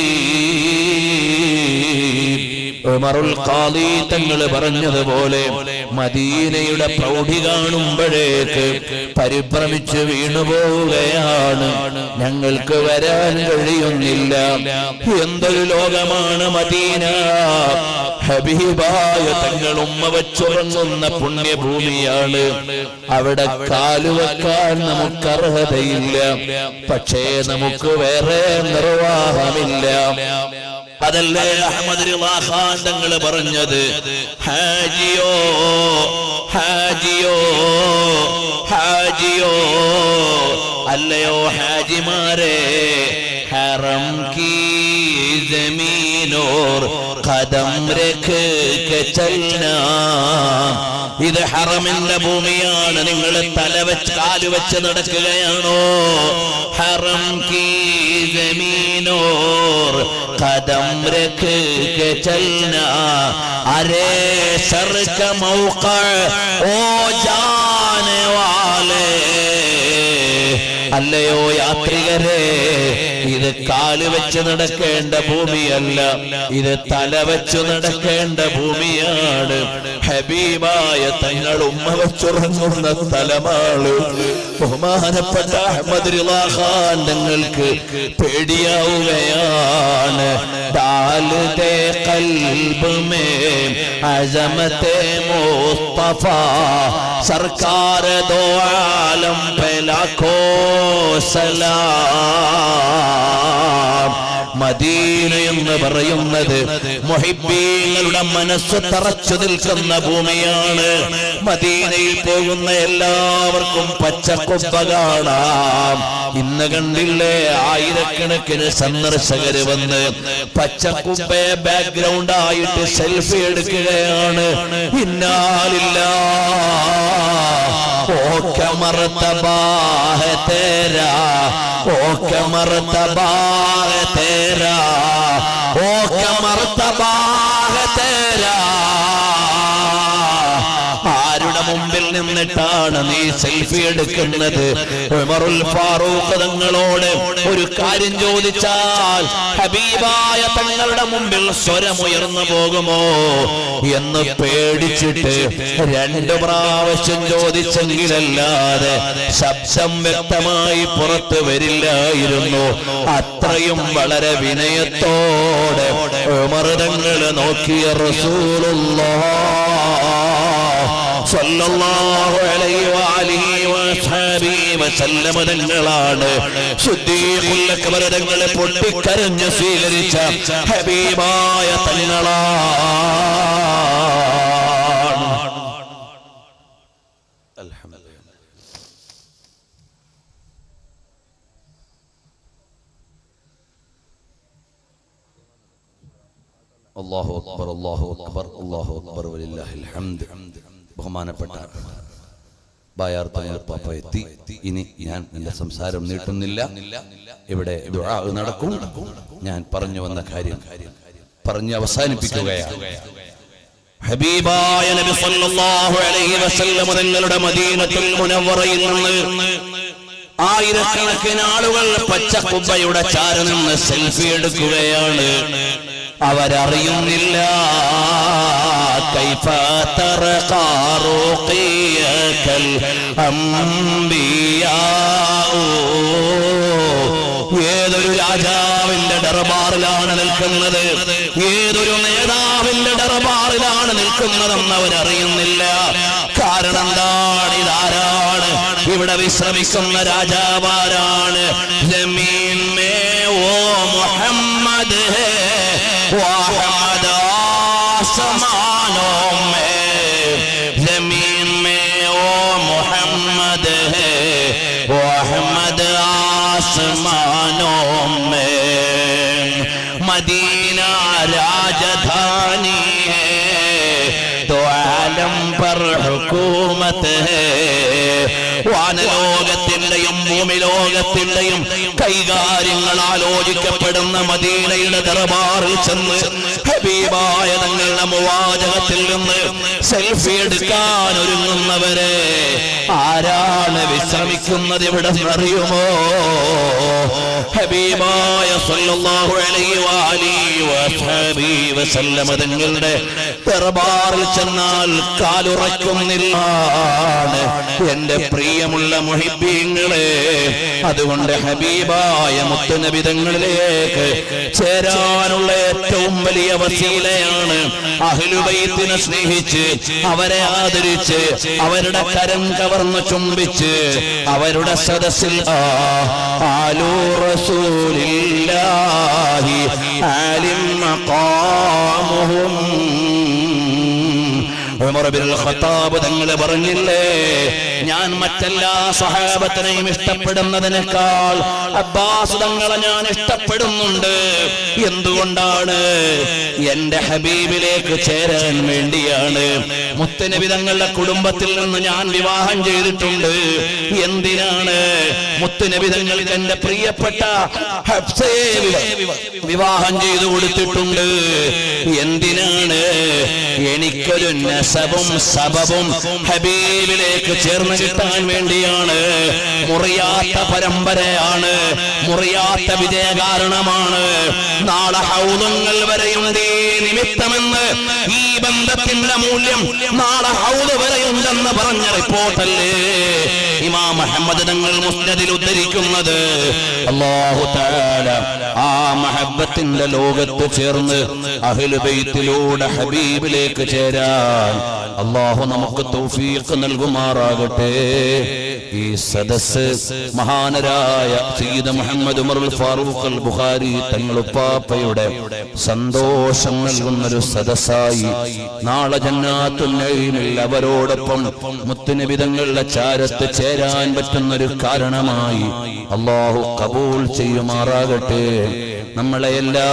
ഉമറുൽ ഖാദി തങ്ങൾ പറഞ്ഞതുപോലെ മദീനയുടെ പ്രൗഢി കാണുമ്പോഴേക്ക് പരിഭ്രമിച്ച് വീണുപോവുകയാണ് ഞങ്ങൾക്ക് വരാൻ കഴിയുന്നില്ല എന്തൊരു ലോകമാണ് മദീന ഹബീബായ തങ്ങൾ ഉമ്മ വച്ചുറങ്ങുന്ന പുണ്യഭൂമിയാണ് അവിടെ കാലുവെക്കാൻ നമുക്ക് അർഹതയില്ല പക്ഷേ നമുക്ക് വേറെ നിർവാഹമില്ല അതല്ലേ അഹമ്മദ് റിളാഖാൻ തങ്ങൾ പറഞ്ഞത് ഹാജിയോ ഹാജിയോ ഹാജിയോ അല്ലയോ ഹാജിമാരെ ഹറം കീ ജമീനോർ കദം രഖ് കെ ചൽനാ ഇത് ഹറമിന്റെ ഭൂമിയാണ് നിങ്ങൾ തല വെച്ച് കാല് വെച്ച് നടക്കുകയാണോ ഹറം കീ ജമീനോർ കദം രഖ് കെ ചൽന അരേ സർ ക മൗഖ ഓ ജാനെ വാലേ അല്ലയോ യാത്രികരെ ഇത് കാല് വെച്ച് നടക്കേണ്ട ഭൂമിയല്ല ഇത് തല വെച്ച് നടക്കേണ്ട ഭൂമിയാണ് ഹബീബായ തങ്ങൾ ഉമ്മ വെച്ചുറങ്ങുന്ന സ്ഥലമാണ് ബഹുമാനപ്പെട്ട അഹമ്മദ് റിളാഖാൻ തങ്ങൾക്ക് പേടിയാവുകയാണ് ഡാലുദേ കൽബ് മേ അസമത്തെ മുസ്തഫ സർക്കാർ ദോ ആലം പേ ലാഖോ സലാം മദീന എന്ന് പറയുന്നത് മൊഹിബീങ്ങളുടെ മനസ്സ് തറച്ചു നിൽക്കുന്ന ഭൂമിയാണ് മദീനയിൽ പോകുന്ന എല്ലാവർക്കും പച്ചക്കൊപ്പ കാണാം ഇന്ന് കണ്ടില്ലേ ആയിരക്കണക്കിന് സന്ദർശകര് വന്ന് പച്ചക്കുപ്പയെ ബാക്ക്ഗ്രൗണ്ട് ആയിട്ട് സെൽഫി എടുക്കുകയാണ് ഇന്നാലില്ല ओ क्या मर्तबा है तेरा ओ क्या मर्तबा है तेरा ओ क्या मर्तबा है तेरा ആരുടെ മുമ്പിൽ നിന്നിട്ടാണ് നീ സെൽഫി എടുക്കുന്നത് ഉമറുൽ ഫാറൂഖ് തങ്ങളോട് ഒരു കാര്യം ചോദിച്ചാൽ ഹബീബായ തങ്ങളുടെ മുമ്പിൽ സ്വരമുയർന്നു പോകുമോ എന്ന് പേടിച്ചിട്ട് രണ്ടു പ്രാവശ്യം ചോദിച്ചെങ്കിലല്ലാതെ ശബ്ദം വ്യക്തമായി പുറത്തു വരില്ലായിരുന്നു അത്രയും വളരെ വിനയത്തോടെ ഉമർ തങ്ങൾ നോക്കിയ റസൂലുള്ള സല്ലല്ലാഹു അലൈഹി വഅലിഹി വസഹബിഹി വസല്ലമ തങ്ങളാണ് സിദ്ദീഖുൽ അക്ബർ തങ്ങളെ പൊട്ടിക്കരഞ്ഞ് സ്വീകരിച്ച ഹബീബായ തങ്ങളാണ് അള്ളാഹു അക്ബർ അള്ളാഹു അക്ബർ അള്ളാഹു അക്ബർ വലില്ലാഹിൽ ഹംദ് ബഹുമാനപ്പെട്ട ബായാർ തങ്ങൾ പാപ്പ എത്തി ഇനി ഞാൻ എന്റെ സംസാരം നീട്ടുന്നില്ല ഇവിടെ ദുആ നടക്കും ഞാൻ പറഞ്ഞു വന്ന കാര്യം പറഞ്ഞ് അവസാനിപ്പിക്കുകയാണ് ഹബീബായ നബി സല്ലല്ലാഹു അലൈഹി വസല്ലം തങ്ങളുടെ മദീനത്തുൽ മുനവ്വറയിൽ നിന്ന് ആയിരക്കണക്കിന് ആളുകൾ പച്ചക്കുബ്ബയുടെ ചാര നിന്ന് സെൽഫി എടുക്കുകയാണ് അവരറിയുന്നില്ല കൈഫ തറഖാ റുഖിയകൽ അംബിയാഉ ഏതൊരു രാജാവിന്റെ ദർബാറിലാണ് നിൽക്കുന്നത് ഏതൊരു നേതാവിന്റെ ദർബാറിലാണ് നിൽക്കുന്നതെന്ന് അവരറിയുന്നില്ല കാരണം എന്താണ് ഇതാരാണ് ഇവിടെ വിശ്രമിക്കുന്ന രാജാവാരാണ് ജമീൻ മേ ഓ മുഹമ്മദ് ഹേ വഹദ് ആസമാനോं में जमीन में ओ मोहम्मद है वो अहमद आसमानों में मदीना राजधानी है तो आलम पर हुकूमत है വാനലോകത്തിന്റെയും ഭൂമി ലോകത്തിന്റെയും കൈകാര്യങ്ങൾ ആലോചിക്കപ്പെടുന്ന മദീനയുടെ ദർബാറിൽ ചെന്ന് ഹബീബായ തങ്ങളുടെ മുവാചകത്തിൽ നിന്ന് സെൽഫി എടുക്കാൻ ഒരുങ്ങുന്നവരെ ആരാണ് വിശ്രമിക്കുന്നത് ഇവിടെ അറിയുമോ ഹബീബായ സല്ലല്ലാഹു അലൈഹി വഅലിഹി വസഹബിഹി വസല്ലമ തങ്ങളുടെ ദർബാറിൽ ചെന്നാൽ കാലുറയ്ക്കുന്നില്ല എന്റെ പ്രിയമുള്ള മുഹിബീങ്ങളെ അതുകൊണ്ട് ഹബീബായ മുത്തുനബിതങ്ങളിലേക്ക് ചേരാനുള്ള ഏറ്റവും വലിയ വസീലയാണ് അഹ്ലുബൈത്തിനെ സ്നേഹിച്ച് അവരെ ആദരിച്ച് അവരുടെ കരം കവർന്ന് ചുംബിച്ച് അവരുടെ സദസ്സിൽ ആ, ആലൂ റസൂലില്ലാഹി ആലിം മഖാമുഹും ഉമർ ബിൻ ഖത്താബ് തങ്ങൾ പറഞ്ഞില്ലേ ഞാൻ മറ്റെല്ലാ സഹാബത്തിനെയും ഇഷ്ടപ്പെടുന്നതിനേക്കാൾ അബ്ബാസ് തങ്ങളെ ഞാൻ ഇഷ്ടപ്പെടുന്നുണ്ട് എന്തുകൊണ്ടാണ് എന്റെ ഹബീബിലേക്ക് ചേരാൻ വേണ്ടിയാണ് മുത്തനബി തങ്ങളുടെ കുടുംബത്തിൽ നിന്ന് ഞാൻ വിവാഹം ചെയ്തിട്ടുണ്ട് എന്തിനാണ് മുത്തുനബി തങ്ങൾക്ക് എന്റെ പ്രിയപ്പെട്ട ഹഫ്സയെ വിവ- വിവാഹം ചെയ്തു കൊടുത്തിട്ടുണ്ട് എന്തിനാണ് എനിക്കൊരു നസബും സബബും ഹബീബിലേക്ക് ചേർന്ന് കിട്ടാൻ വേണ്ടിയാണ് മുറിയാത്ത പരമ്പരയാണ് മുറിയാത്ത വിജയകാരണമാണ് നാളെ ഹൗദങ്ങൾ വരെയുണ്ട് ഈ നിമിത്തമെന്ന് ഈ ബന്ധത്തിന്റെ മൂല്യം നാളെ ഹൗദ് വരെയുണ്ടെന്ന് പറഞ്ഞ റിപ്പോർട്ടല്ലേ ഇമാം മുഹമ്മദ് തങ്ങൾ മുസ്നദിൽ ഉദ്ധരിക്കുന്നത് അല്ലാഹു തആല ആ മഹബത്തിന്റെ ലോകത്ത് ചേർന്ന് അഹ്ലുബൈത്തിലൂടെ ഹബീബിലേക്ക് ചേരാൻ അള്ളാഹു നമുക്ക് തൗഫീഖ് നൽകുമാറാകട്ടെ ഈ സദസ് മഹാനരായ സയ്യിദ് മുഹമ്മദ് ഉമർ ഫാറൂഖ് അൽ ബുഖാരി തങ്ങളുപ്പാപ്പയുടെ സന്തോഷം നൽകുന്ന ഒരു സദസ്സായി നാളെ ജന്നാത്തുൽ നഈമിൽ അവരോടൊപ്പം മുത്തുനിബിതങ്ങളുടെ ചാരത്ത് ചേരാൻ പറ്റുന്ന ഒരു കാരണമായി അള്ളാഹു കബൂൽ ചെയ്യുമാറാകട്ടെ നമ്മളെ എല്ലാ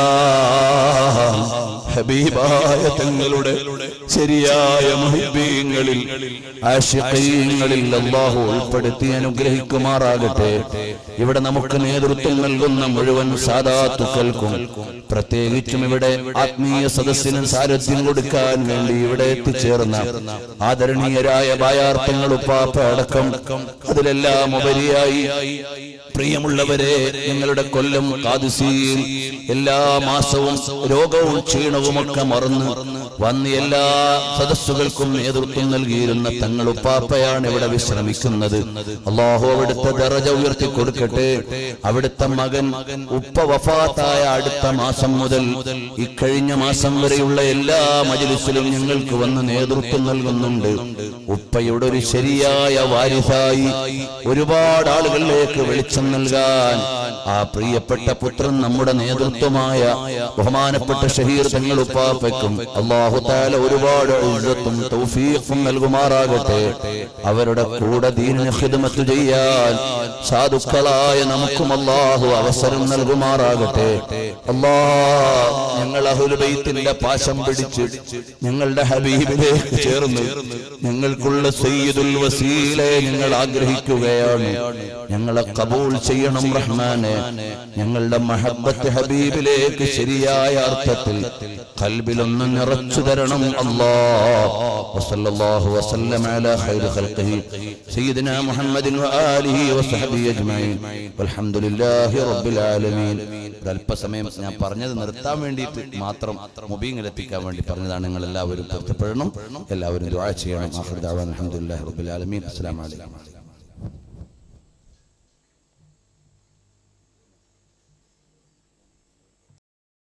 ഹബീബായ തങ്ങളുടെ ശരിയായ മുഹിബീങ്ങളിൽ ആശിഖീങ്ങളിൽ അള്ളാഹു ഉൾപ്പെടുത്തി അനുഗ്രഹിക്കുമാറാകട്ടെ ഇവിടെ നമുക്ക് നേതൃത്വം നൽകുന്ന മുഴുവൻ സാധാത്തുക്കൾക്കും പ്രത്യേകിച്ചും ഇവിടെ ആത്മീയ സദസ്സിന് സാരഥ്യം കൊടുക്കാൻ വേണ്ടി ഇവിടെ എത്തിച്ചേർന്ന ആദരണീയരായ ബായാർത്ഥങ്ങൾ ഉപ്പാപ്പ അടക്കം അതിലെല്ലാം ഉപരിയായി പ്രിയമുള്ളവരെ ഞങ്ങളുടെ കൊല്ലം കാതുസിയിൽ എല്ലാ മാസവും രോഗവും ക്ഷീണവുമൊക്കെ മറന്ന് വന്ന് എല്ലാ സദസ്സുകൾക്കും നേതൃത്വം നൽകിയിരുന്ന തങ്ങളുപ്പാപ്പയാണ് ഇവിടെ വിശ്രമിക്കുന്നത് അള്ളാഹു അവിടുത്തെ ദറജ ഉയർത്തി കൊടുക്കട്ടെ അവിടുത്തെ മകൻ ഉപ്പ വഫാത്തായ അടുത്ത മാസം മുതൽ ഇക്കഴിഞ്ഞ മാസം വരെയുള്ള എല്ലാ മജിലിസിലും ഞങ്ങൾക്ക് വന്ന് നേതൃത്വം നൽകുന്നുണ്ട് ഉപ്പയുടെ ഒരു ശരിയായ വാരിസായി ഒരുപാട് ആളുകളിലേക്ക് വെളിച്ചം നൽകാൻ ആ പ്രിയപ്പെട്ട പുത്രൻ നമ്മുടെ നേതൃത്വമായ ബഹുമാനപ്പെട്ട ഷഹീർ തങ്ങൾ ഉപ്പാപ്പയ്ക്കും അള്ളാഹു താല ഒരുപാട് ഇജ്ജത്തും തൗഫീഖും നൽകുമാറാകട്ടെ അവരുടെ കൂടെ ദീനിന് ഖിദ്മത്ത് ചെയ്യാൻ സാധുക്കളായ നമുക്കും അള്ളാഹു അവസരം നൽകുമാറാകട്ടെ അല്ലാ ഞങ്ങൾ അഹുലുബൈത്തിന്റെ പാശം പിടിച്ച് ഞങ്ങളുടെ ഹബീബിലേക്ക് ചേർന്ന് ഞങ്ങൾക്കുള്ള സയ്യിദുൽ വസീലയെ ഞങ്ങൾ ആഗ്രഹിക്കുകയാണ് ഞങ്ങളെ കബൂൾ ചെയ്യണം റഹ്മാനെ ഞങ്ങളുടെ മഹബത്ത് ഹബീബിലേക്ക് ശരിയായ അർത്ഥത്തിൽ കൽബിലൊന്ന് നിറച്ചു തരണം അല്ലാ വസല്ലല്ലാഹു വസല്ലം അലാ ഖൈരി ഖൽഖിഹി സയ്യിദിനാ മുഹമ്മദിൻ വആലിഹി വസഹബിഹി അജ്മഈൻ വൽഹംദുലില്ലാഹി റബ്ബിൽ ആലമീൻ അല്പസമയം ഞാൻ പറഞ്ഞത് നിർത്താൻ വേണ്ടിയിട്ട് മാത്രം മുബീങ്ങിൽ എത്തിക്കാൻ വേണ്ടി പറഞ്ഞതാണ് നിങ്ങൾ എല്ലാവരും പൊരുത്തപ്പെടണം എല്ലാവരും ദുആ ചെയ്യണം ആഖിർ ദഅവാന അൽഹംദുലില്ലാഹി റബ്ബിൽ ആലമീൻ അസ്സലാമു അലൈക്കും